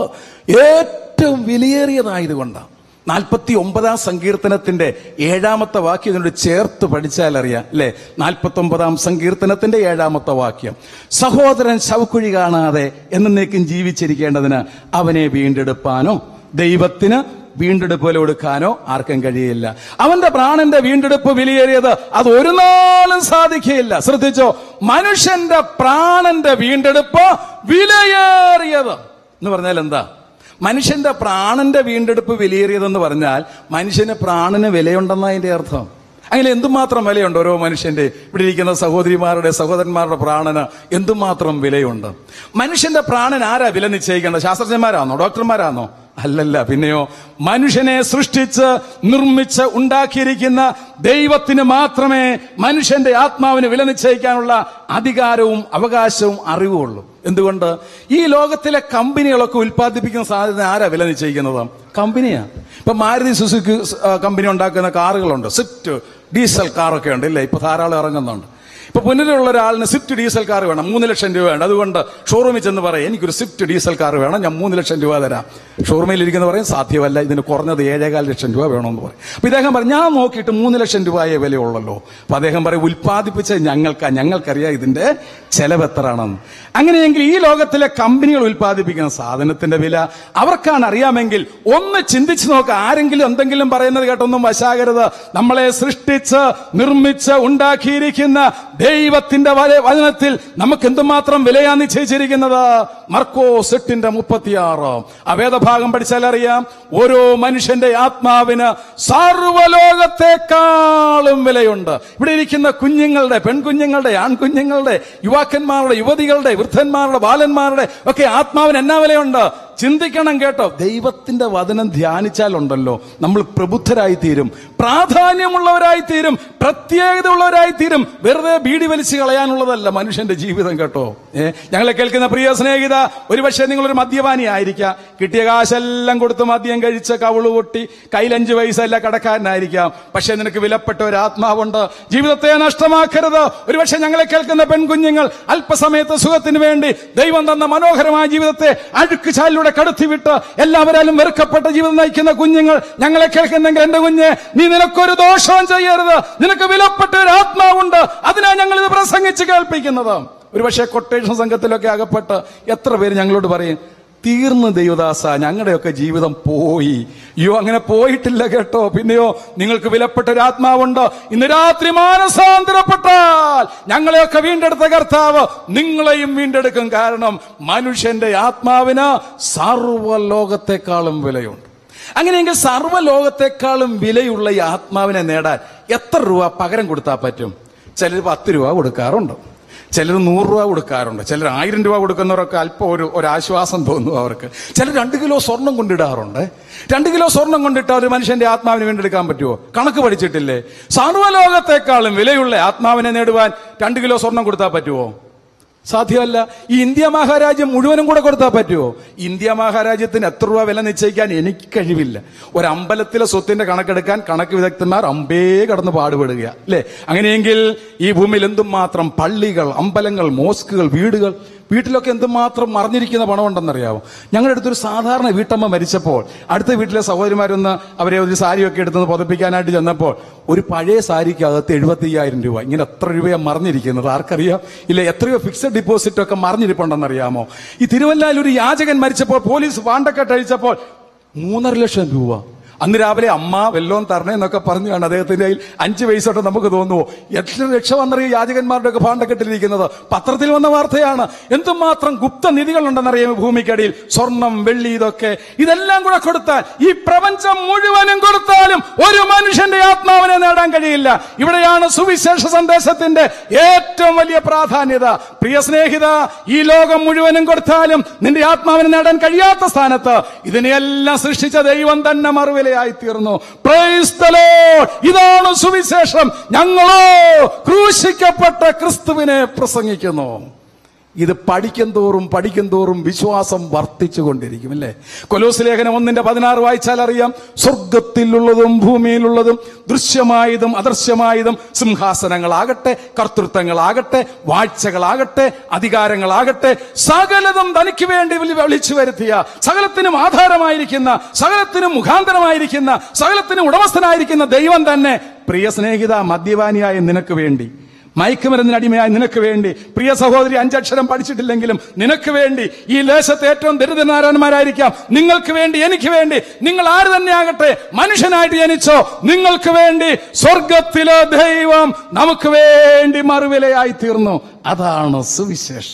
Speaker 3: ഏറ്റവും വിലയേറിയതായതുകൊണ്ടാണ് നാൽപ്പത്തി ഒമ്പതാം സങ്കീർത്തനത്തിന്റെ ഏഴാമത്തെ വാക്യം ഇതിനോട് ചേർത്ത് പഠിച്ചാൽ അറിയാം അല്ലെ നാൽപ്പത്തി ഒമ്പതാം സങ്കീർത്തനത്തിന്റെ ഏഴാമത്തെ വാക്യം സഹോദരൻ ശവക്കുഴി കാണാതെ എന്നേക്കും ജീവിച്ചിരിക്കേണ്ടതിന് അവനെ വീണ്ടെടുപ്പാനോ ദൈവത്തിന് വീണ്ടെടുപ്പ് കൊടുക്കാനോ ആർക്കും കഴിയില്ല അവന്റെ പ്രാണന്റെ വീണ്ടെടുപ്പ് വിലയേറിയത് അത് ഒരു നാളും സാധിക്കുകയില്ല ശ്രദ്ധിച്ചോ മനുഷ്യന്റെ പ്രാണന്റെ വീണ്ടെടുപ്പ് വിലയേറിയത് എന്ന് പറഞ്ഞാൽ എന്താ മനുഷ്യന്റെ പ്രാണന്റെ വീണ്ടെടുപ്പ് വിലയേറിയതെന്ന് പറഞ്ഞാൽ മനുഷ്യന് പ്രാണന് വിലയുണ്ടെന്ന അതിന്റെ അർത്ഥം അങ്ങനെ എന്തുമാത്രം വിലയുണ്ട് ഓരോ മനുഷ്യന്റെ ഇവിടെ ഇരിക്കുന്ന സഹോദരിമാരുടെ സഹോദരന്മാരുടെ പ്രാണന് എന്തുമാത്രം വിലയുണ്ട് മനുഷ്യന്റെ പ്രാണൻ ആരാ വില നിശ്ചയിക്കേണ്ടത് ശാസ്ത്രജ്ഞന്മാരാണോ ഡോക്ടർമാരാണോ അല്ലല്ല പിന്നെയോ മനുഷ്യനെ സൃഷ്ടിച്ച് നിർമ്മിച്ച് ഉണ്ടാക്കിയിരിക്കുന്ന ദൈവത്തിന് മാത്രമേ മനുഷ്യന്റെ ആത്മാവിന് വില നിശ്ചയിക്കാനുള്ള അധികാരവും അവകാശവും അറിവുള്ളൂ എന്തുകൊണ്ട് ഈ ലോകത്തിലെ കമ്പനികളൊക്കെ ഉൽപ്പാദിപ്പിക്കുന്ന സാധ്യത ആരാ വില നിശ്ചയിക്കുന്നത് കമ്പനിയാ ഇപ്പൊ മാരുതി സുസുക്കി ആ, കമ്പനി ഉണ്ടാക്കുന്ന കാറുകളുണ്ട് സ്വിഫ്റ്റ് ഡീസൽ കാറൊക്കെ ഉണ്ട് ഇല്ലേ ഇപ്പൊ ധാരാളം ഇറങ്ങുന്നുണ്ട് ഇപ്പൊ പുനരുള്ള ഒരാളിന് സ്വിഫ്റ്റ് ഡീസൽ കാർ വേണം മൂന്ന് ലക്ഷം രൂപ വേണം അതുകൊണ്ട് ഷോറൂമിൽ ചെന്ന് പറയും എനിക്കൊരു സ്വിഫ്റ്റ് ഡീസൽ കാർ വേണം ഞാൻ മൂന്ന് ലക്ഷം രൂപ തരാം ഷോറൂമിൽ ഇരിക്കുന്ന പറയും സാധ്യമല്ല ഇതിന് കുറഞ്ഞത് ഏഴേകാൽ ലക്ഷം രൂപ വേണമെന്ന് പറയും അപ്പൊ ഇദ്ദേഹം പറയും ഞാൻ നോക്കിയിട്ട് മൂന്ന് ലക്ഷം രൂപയെ വിലയുള്ളല്ലോ അപ്പൊ അദ്ദേഹം പറയും ഉൽപ്പാദിപ്പിച്ചത് ഞങ്ങൾക്കാ ഞങ്ങൾക്കറിയാം ഇതിന്റെ ചെലവ് എത്രയാണെന്ന് അങ്ങനെയെങ്കിൽ ഈ ലോകത്തിലെ കമ്പനികൾ ഉൽപ്പാദിപ്പിക്കുന്ന സാധനത്തിന്റെ വില അവർക്കാണ് അറിയാമെങ്കിൽ ഒന്ന് ചിന്തിച്ചു നോക്കുക ആരെങ്കിലും എന്തെങ്കിലും പറയുന്നത് കേട്ടൊന്നും വശാകരുത് നമ്മളെ സൃഷ്ടിച്ച് നിർമ്മിച്ച് ഉണ്ടാക്കിയിരിക്കുന്ന ദൈവത്തിന്റെ വല- വചനത്തിൽ നമുക്ക് എന്തുമാത്രം വിലയാ നിശ്ചയിച്ചിരിക്കുന്നത് മർക്കോസ് എട്ടിന്റെ മുപ്പത്തിയാറ് ആ വേദഭാഗം പഠിച്ചാൽ അറിയാം ഓരോ മനുഷ്യന്റെ ആത്മാവിന് സർവലോകത്തെക്കാളും വിലയുണ്ട് ഇവിടെ ഇരിക്കുന്ന കുഞ്ഞുങ്ങളുടെ പെൺകുഞ്ഞുങ്ങളുടെ ആൺകുഞ്ഞുങ്ങളുടെ യുവാക്കന്മാരുടെ യുവതികളുടെ വൃദ്ധന്മാരുടെ ബാലന്മാരുടെ ഒക്കെ ആത്മാവിന് എന്നാ വിലയുണ്ട് ചിന്തിക്കണം കേട്ടോ ദൈവത്തിന്റെ വചനം ധ്യാനിച്ചാലുണ്ടല്ലോ നമ്മൾ പ്രബുദ്ധരായി തീരും പ്രാധാന്യമുള്ളവരായി തീരും പ്രത്യേകത ഉള്ളവരായി തീരും വെറുതെ ബീഡി വലിച്ചു കളയാനുള്ളതല്ല മനുഷ്യന്റെ ജീവിതം കേട്ടോ ഏ ഞങ്ങളെ കേൾക്കുന്ന പ്രിയ സ്നേഹിത ഒരുപക്ഷെ നിങ്ങളൊരു മദ്യപാനി ആയിരിക്കാം കിട്ടിയ കാശെല്ലാം കൊടുത്ത് മദ്യം കഴിച്ച് കവിള് പൊട്ടി കയ്യിലഞ്ച് പൈസ കടക്കാരനായിരിക്കാം പക്ഷെ നിനക്ക് വിലപ്പെട്ട ഒരു ആത്മാവുണ്ട് ജീവിതത്തെ നഷ്ടമാക്കരുത് ഒരുപക്ഷെ ഞങ്ങളെ കേൾക്കുന്ന പെൺകുഞ്ഞുങ്ങൾ അല്പസമയത്ത് സുഖത്തിന് വേണ്ടി ദൈവം തന്ന മനോഹരമായ ജീവിതത്തെ അഴുക്ക് ചാലിലൂടെ കടത്തിവിട്ട് എല്ലാവരാലും വെറുക്കപ്പെട്ട ജീവിതം നയിക്കുന്ന കുഞ്ഞുങ്ങൾ ഞങ്ങളെ കേൾക്കുന്നെങ്കിൽ എന്റെ കുഞ്ഞ് നീ നിനക്കൊരു ദോഷവും ചെയ്യരുത് നിനക്ക് വിലപ്പെട്ട ഒരു ആത്മാവുണ്ട് അതിനാ ഞങ്ങൾ ഇത് പ്രസംഗിച്ച് കേൾപ്പിക്കുന്നത് ഒരുപക്ഷെ കൊട്ടേഷൻ സംഘത്തിലൊക്കെ അകപ്പെട്ട് എത്ര പേര് ഞങ്ങളോട് പറയും തീർന്നു ദൈവദാസ ഞങ്ങളുടെയൊക്കെ ജീവിതം പോയി അയ്യോ അങ്ങനെ പോയിട്ടില്ല കേട്ടോ പിന്നെയോ നിങ്ങൾക്ക് വിലപ്പെട്ട ഒരു ആത്മാവുണ്ട് ഇന്ന് രാത്രി മാനസാന്തരപ്പെട്ടാൽ ഞങ്ങളെയൊക്കെ വീണ്ടെടുത്ത കർത്താവ് നിങ്ങളെയും വീണ്ടെടുക്കും കാരണം മനുഷ്യന്റെ ആത്മാവിന് സർവ്വലോകത്തെക്കാളും വിലയുണ്ട് അങ്ങനെയെങ്കിൽ സർവ്വലോകത്തെക്കാളും വിലയുള്ള ഈ ആത്മാവിനെ നേടാൻ എത്ര രൂപ പകരം കൊടുത്താൽ പറ്റും ചിലർ പത്ത് രൂപ കൊടുക്കാറുണ്ട് ചിലർ നൂറ് രൂപ കൊടുക്കാറുണ്ട് ചിലർ ആയിരം രൂപ കൊടുക്കുന്നവരൊക്കെ അല്പം ഒരു ഒരു ആശ്വാസം തോന്നും അവർക്ക് ചിലർ രണ്ട് കിലോ സ്വർണം കൊണ്ടിടാറുണ്ട് രണ്ട് കിലോ സ്വർണം കൊണ്ടിട്ട് ഒരു മനുഷ്യന്റെ ആത്മാവിന് വീണ്ടെടുക്കാൻ പറ്റുമോ കണക്ക് പഠിച്ചിട്ടില്ലേ സർവ്വലോകത്തെക്കാളും വിലയുള്ള ആത്മാവിനെ നേടുവാൻ രണ്ട് കിലോ സ്വർണം കൊടുത്താൽ പറ്റുമോ സാധ്യമല്ല ഈ ഇന്ത്യ മഹാരാജ്യം മുഴുവനും കൂടെ കൊടുത്താൽ പറ്റുമോ ഇന്ത്യ മഹാരാജ്യത്തിന് എത്ര രൂപ വില നിശ്ചയിക്കാൻ എനിക്ക് കഴിവില്ല ഒരു അമ്പലത്തിലെ സ്വത്തിന്റെ കണക്കെടുക്കാൻ കണക്ക് വിദഗ്ധന്മാർ അമ്പേ കടന്ന് പാടുപെടുക അല്ലേ അങ്ങനെയെങ്കിൽ ഈ ഭൂമിയിൽ എന്തും മാത്രം പള്ളികൾ അമ്പലങ്ങൾ മോസ്കുകൾ വീടുകൾ വീട്ടിലൊക്കെ എന്തുമാത്രം മറിഞ്ഞിരിക്കുന്ന പണമുണ്ടെന്നറിയാമോ ഞങ്ങളുടെ അടുത്തൊരു സാധാരണ വീട്ടമ്മ മരിച്ചപ്പോൾ അടുത്ത വീട്ടിലെ സഹോദരിമാരൊന്ന് അവരെ ഒരു സാരിയൊക്കെ എടുത്ത് പുതപ്പിക്കാനായിട്ട് ചെന്നപ്പോൾ ഒരു പഴയ സാരിക്കകത്ത് എഴുപത്തി അയ്യായിരം രൂപ ഇങ്ങനെ എത്ര രൂപയാണ് മറിഞ്ഞിരിക്കുന്നത് ആർക്കറിയാം ഇല്ല എത്രയോ ഫിക്സഡ് ഡിപ്പോസിറ്റ് ഒക്കെ മറിഞ്ഞിരിപ്പുണ്ടെന്നറിയാമോ ഈ തിരുവല്ലയിൽ ഒരു യാചകൻ മരിച്ചപ്പോൾ പോലീസ് വാണ്ടക്കെട്ട് അഴിച്ചപ്പോൾ മൂന്നര ലക്ഷം രൂപ അന്ന് രാവിലെ അമ്മ വെല്ലോം തരണേ എന്നൊക്കെ പറഞ്ഞു കാണും അദ്ദേഹത്തിന്റെ കയ്യിൽ അഞ്ച് പൈസ തൊട്ട് നമുക്ക് തോന്നുമോ എത്ര ലക്ഷം വന്നറിയ യാചകന്മാരുടെ ഒക്കെ ഭാണ്ഡക്കെട്ടിരിക്കുന്നത് പത്രത്തിൽ വന്ന വാർത്തയാണ് എന്തുമാത്രം ഗുപ്ത നിധികളുണ്ടെന്നറിയാം ഭൂമിക്കടിയിൽ സ്വർണം വെള്ളി ഇതൊക്കെ ഇതെല്ലാം കൂടെ കൊടുത്താൽ ഈ പ്രപഞ്ചം മുഴുവനും കൊടുത്താലും ഒരു മനുഷ്യന്റെ ആത്മാവിനെ നേടാൻ കഴിയില്ല ഇവിടെയാണ് സുവിശേഷ സന്ദേശത്തിന്റെ ഏറ്റവും വലിയ പ്രാധാന്യത പ്രിയ സ്നേഹിത ഈ ലോകം മുഴുവനും കൊടുത്താലും നിന്റെ ആത്മാവിനെ നേടാൻ കഴിയാത്ത സ്ഥാനത്ത് ഇതിനെയെല്ലാം സൃഷ്ടിച്ച ദൈവം തന്നെ മറുവിലയായി തീർന്നു Praise the Lord. ഇതാണ് സുവിശേഷം ഞങ്ങളോ ക്രൂശിക്കപ്പെട്ട ക്രിസ്തുവിനെ പ്രസംഗിക്കുന്നു ഇത് പഠിക്കും തോറും പഠിക്കും തോറും വിശ്വാസം വർദ്ധിച്ചുകൊണ്ടിരിക്കും അല്ലേ കൊലോസ് ലേഖനം ഒന്നിന്റെ പതിനാറ് വായിച്ചാൽ അറിയാം സ്വർഗത്തിലുള്ളതും ഭൂമിയിലുള്ളതും ദൃശ്യമായതും അദൃശ്യമായതും സിംഹാസനങ്ങളാകട്ടെ കർത്തൃത്വങ്ങളാകട്ടെ വാഴ്ചകളാകട്ടെ അധികാരങ്ങളാകട്ടെ സകലതും തനിക്ക് വേണ്ടി വിളി- വിളിച്ചു വരുത്തിയ സകലത്തിനും ആധാരമായിരിക്കുന്ന സകലത്തിനും മുഖാന്തരമായിരിക്കുന്ന സകലത്തിനും ഉടമസ്ഥനായിരിക്കുന്ന ദൈവം തന്നെ പ്രിയ സ്നേഹിത മദ്യപാനിയായ നിനക്ക് വേണ്ടി മയക്കുമരുന്നിന് അടിമയായി നിനക്ക് വേണ്ടി പ്രിയ സഹോദരി അഞ്ചക്ഷരം പഠിച്ചിട്ടില്ലെങ്കിലും നിനക്ക് വേണ്ടി ഈ ദേശത്തെ ഏറ്റവും ദരിദ്രനാരായണന്മാരായിരിക്കാം നിങ്ങൾക്ക് വേണ്ടി എനിക്ക് വേണ്ടി നിങ്ങൾ ആര് തന്നെ ആകട്ടെ മനുഷ്യനായിട്ട് ജനിച്ചോ നിങ്ങൾക്ക് വേണ്ടി സ്വർഗത്തിലെ ദൈവം നമുക്ക് വേണ്ടി മറുവിലയായി തീർന്നു അതാണ് സുവിശേഷം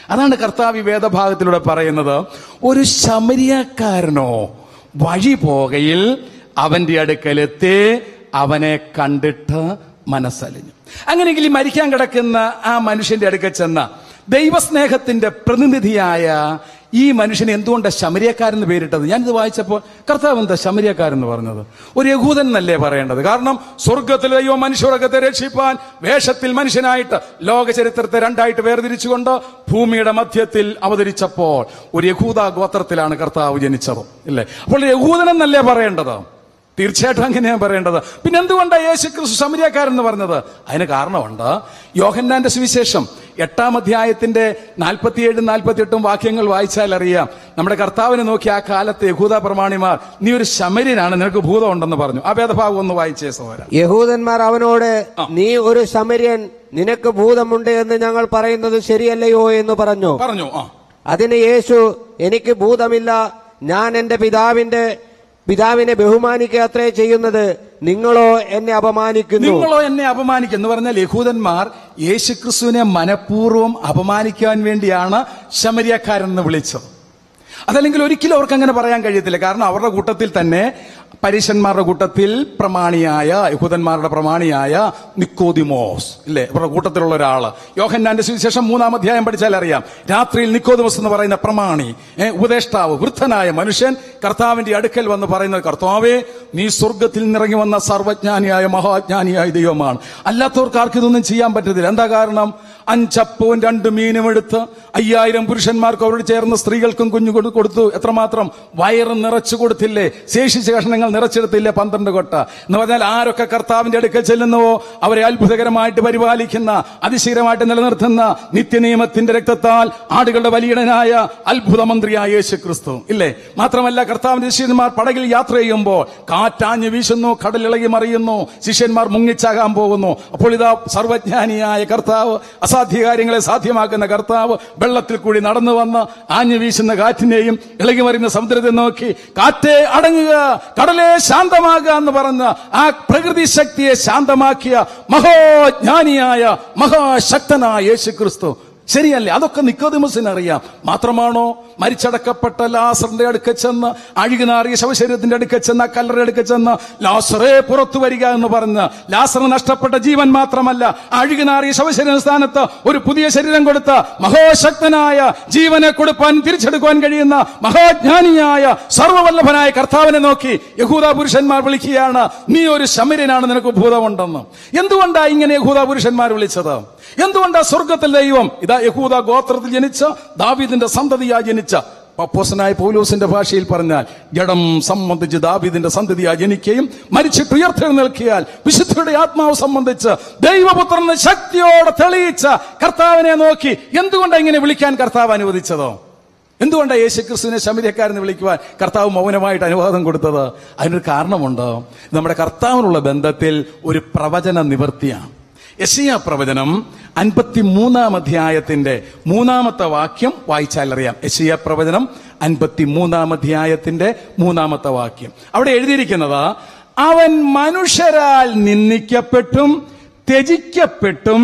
Speaker 3: അതാണ് കർത്താവ് ഈ വേദഭാഗത്തിലൂടെ പറയുന്നത് ഒരു ശമരിയക്കാരനോ വഴി പോകയിൽ അവന്റെ അടുക്കലെത്തി അവനെ കണ്ടിട്ട് മനസ്സലിഞ്ഞു അങ്ങനെയെങ്കിൽ ഈ മരിക്കാൻ കിടക്കുന്ന ആ മനുഷ്യന്റെ അടുക്കൽ ചെന്ന ദൈവസ്നേഹത്തിന്റെ പ്രതിനിധിയായ ഈ മനുഷ്യന് എന്തുകൊണ്ട് ശമരിയക്കാരെന്ന് പേരിട്ടത് ഞാനിത് വായിച്ചപ്പോൾ കർത്താവ് എന്താ ശമരിയക്കാരെന്ന് പറഞ്ഞത് ഒരു യഹൂദൻ എന്നല്ലേ പറയേണ്ടത് കാരണം സ്വർഗത്തിൽ ദൈവം മനുഷ്യവർഗത്തെ രക്ഷിപ്പാൻ വേഷത്തിൽ മനുഷ്യനായിട്ട് ലോക ചരിത്രത്തെ രണ്ടായിട്ട് വേർതിരിച്ചുകൊണ്ട് ഭൂമിയുടെ മധ്യത്തിൽ അവതരിച്ചപ്പോൾ ഒരു യഹൂദ ഗോത്രത്തിലാണ് കർത്താവ് ജനിച്ചത് ഇല്ലേ അപ്പോൾ യഹൂദൻ എന്നല്ലേ പറയേണ്ടത് തീർച്ചയായിട്ടും അങ്ങനെയാണ് പറയേണ്ടത് പിന്നെ എന്തുകൊണ്ടാണ് യേശു ക്രിസ്തു സമരിയക്കാരൻ എന്ന് പറഞ്ഞത് അതിന് കാരണമുണ്ട് യോഹന്നാന്റെ സുവിശേഷം എട്ടാം അധ്യായത്തിന്റെ നാൽപ്പത്തിയേഴും നാൽപ്പത്തിയെട്ടും വാക്യങ്ങൾ വായിച്ചാൽ അറിയാം നമ്മുടെ കർത്താവിനെ നോക്കി ആ കാലത്ത് യഹൂദ പ്രമാണിമാർ നീ ഒരു ശമര്യനാണ് നിനക്ക് ഭൂതം ഉണ്ടെന്ന് പറഞ്ഞു ആ വേദഭാഗം ഒന്ന് വായിച്ചേ സഹോദര
Speaker 4: യഹൂദന്മാർ അവനോട് നീ ഒരു സമര്യൻ നിനക്ക് ഭൂതമുണ്ട് എന്ന് ഞങ്ങൾ പറയുന്നത് ശരിയല്ലയോ എന്ന് പറഞ്ഞു
Speaker 3: പറഞ്ഞു ആ
Speaker 4: അതിന് യേശു എനിക്ക് ഭൂതമില്ല ഞാൻ എന്റെ പിതാവിന്റെ പിതാവിനെ ബഹുമാനിക്കുക അത്രേ ചെയ്യുന്നത് നിങ്ങളോ എന്നെ അപമാനിക്കുന്നു
Speaker 3: നിങ്ങളോ എന്നെ അപമാനിക്കും എന്ന് പറഞ്ഞാൽ യഹൂദന്മാർ യേശുക്രിസ്തുവിനെ മനഃപൂർവ്വം അപമാനിക്കാൻ വേണ്ടിയാണ് ശമരിയക്കാരൻ എന്ന് വിളിച്ചത് അതല്ലെങ്കിൽ ഒരിക്കലും അവർക്ക് അങ്ങനെ പറയാൻ കഴിയത്തില്ല കാരണം അവരുടെ കൂട്ടത്തിൽ തന്നെ പരീശന്മാരുടെ കൂട്ടത്തിൽ പ്രമാണിയായ യഹൂദന്മാരുടെ പ്രമാണിയായ നിക്കോദിമോസ് ഇല്ലേ ഇവരുടെ കൂട്ടത്തിലുള്ള ഒരാള് യോഹന്നാന്റെ സുവിശേഷം മൂന്നാം അധ്യായം പഠിച്ചാൽ അറിയാം രാത്രിയിൽ നിക്കോദിമോസ് എന്ന് പറയുന്ന പ്രമാണി ഏ, ഉപദേഷ്ടാവ് വൃദ്ധനായ മനുഷ്യൻ കർത്താവിന്റെ അടുക്കൽ വന്ന് പറയുന്നത് കർത്താവേ നീ സ്വർഗത്തിൽ നിന്നിറങ്ങി വന്ന സർവജ്ഞാനിയായ മഹാജ്ഞാനിയായ ദൈവമാണ് അല്ലാത്തവർക്ക് ആർക്കും ഇതൊന്നും ചെയ്യാൻ പറ്റത്തില്ല എന്താ കാരണം അഞ്ചപ്പവും രണ്ട് മീനും എടുത്ത് അയ്യായിരം പുരുഷന്മാർക്ക് അവരോട് ചേർന്ന് സ്ത്രീകൾക്കും കുഞ്ഞു കൊടു- കൊടുത്തു എത്രമാത്രം വയറ് നിറച്ചു കൊടുത്തില്ലേ ശേഷിച്ച കഷ്ണങ്ങൾ നിറച്ചെടുത്തില്ലേ പന്ത്രണ്ട് കൊട്ട എന്ന് പറഞ്ഞാൽ ആരൊക്കെ കർത്താവിന്റെ അടുക്കൽ ചെല്ലുന്നുവോ അവരെ അത്ഭുതകരമായിട്ട് പരിപാലിക്കുന്ന അതിശീലമായിട്ട് നിലനിർത്തുന്ന നിത്യനിയമത്തിന്റെ രക്തത്താൽ ആടുകളുടെ വലിയടനായ അത്ഭുത മന്ത്രിയായ യേശു ക്രിസ്തു ഇല്ലേ മാത്രമല്ല കർത്താവിന്റെ ശിഷ്യന്മാർ പടകിൽ യാത്ര ചെയ്യുമ്പോൾ കാറ്റാഞ്ഞു വീശുന്നു കടലിളകി മറിയുന്നു ശിഷ്യന്മാർ മുങ്ങിച്ചാകാൻ പോകുന്നു അപ്പോൾ ഇതാ സർവജ്ഞാനിയായ കർത്താവ് അസാധ്യ കാര്യങ്ങളെ സാധ്യമാക്കുന്ന കർത്താവ് വെള്ളത്തിൽ കൂടി നടന്നു വന്ന് ആഞ്ഞു വീശുന്ന കാറ്റിനെയും ഇളകി മറിയുന്ന സമുദ്രത്തെ നോക്കി കാറ്റേ അടങ്ങുക കടലേ ശാന്തമാകുക എന്ന് പറഞ്ഞ ആ പ്രകൃതി ശക്തിയെ ശാന്തമാക്കിയ മഹാജ്ഞാനിയായ മഹാശക്തനായ യേശു ക്രിസ്തു ശരിയല്ലേ അതൊക്കെ നിക്കോദിമസിന് അറിയാം മാത്രമാണോ മരിച്ചടക്കപ്പെട്ട ലാസറിന്റെ അടുക്ക ചെന്ന് അഴുകിനാറിയ ശവശരീരത്തിന്റെ അടുക്ക ചെന്ന് ആ കല്ലറ അടുക്ക ചെന്ന് ലാസറേ പുറത്തു വരിക എന്ന് പറഞ്ഞ് ലാസറിന് നഷ്ടപ്പെട്ട ജീവൻ മാത്രമല്ല ആ അഴുകിനാറിയ ശവശരീര സ്ഥാനത്ത് ഒരു പുതിയ ശരീരം കൊടുത്ത മഹോശക്തനായ ജീവനെ കൊടുപ്പാൻ തിരിച്ചെടുക്കുവാൻ കഴിയുന്ന മഹാജ്ഞാനിയായ സർവവല്ലഭനായ കർത്താവിനെ നോക്കി യഹൂദ പുരുഷന്മാർ വിളിക്കുകയാണ് നീ ഒരു ശമര്യനാണ് നിനക്ക് ഭൂതമുണ്ടെന്ന് എന്തുകൊണ്ടാ ഇങ്ങനെ യഹൂദ പുരുഷന്മാർ വിളിച്ചത് എന്തുകൊണ്ടാ സ്വർഗത്തിൽ ദൈവം ഇതാ യഹൂദ ഗോത്രത്തിൽ ജനിച്ച ദാവീദിന്റെ സന്തതിയായി ജനിച്ച പപ്പോസനായ പൗലോസിന്റെ ഭാഷയിൽ പറഞ്ഞാൽ ജഡം സംബന്ധിച്ച് ദാവീദിന്റെ സന്തതിയായി ജനിക്കുകയും മരിച്ചിട്ട് ഉയർത്തെഴുന്നേൽക്കിയാൽ വിശുദ്ധിയുടെ ആത്മാവ് സംബന്ധിച്ച് ദൈവപുത്രന് ശക്തിയോടെ തെളിയിച്ച കർത്താവിനെ നോക്കി എന്തുകൊണ്ടാണ് ഇങ്ങനെ വിളിക്കാൻ കർത്താവ് അനുവദിച്ചതോ എന്തുകൊണ്ടാണ് യേശുക്രിസ്തുവിനെ ശമിരക്കാരെന്ന് വിളിക്കുവാൻ കർത്താവ് മൗനമായിട്ട് അനുവാദം കൊടുത്തത് അതിനൊരു കാരണമുണ്ട് നമ്മുടെ കർത്താവിനുള്ള ബന്ധത്തിൽ ഒരു പ്രവചന നിവൃത്തിയാണ് യശയ പ്രവചനം അൻപത്തി മൂന്നാം അധ്യായത്തിന്റെ മൂന്നാമത്തെ വാക്യം വായിച്ചാൽ അറിയാം യശയ പ്രവചനം അൻപത്തി മൂന്നാം അധ്യായത്തിന്റെ മൂന്നാമത്തെ വാക്യം അവിടെ എഴുതിയിരിക്കുന്നത് അവൻ മനുഷ്യരാൽ നിന്ദിക്കപ്പെട്ടും ത്യജിക്കപ്പെട്ടും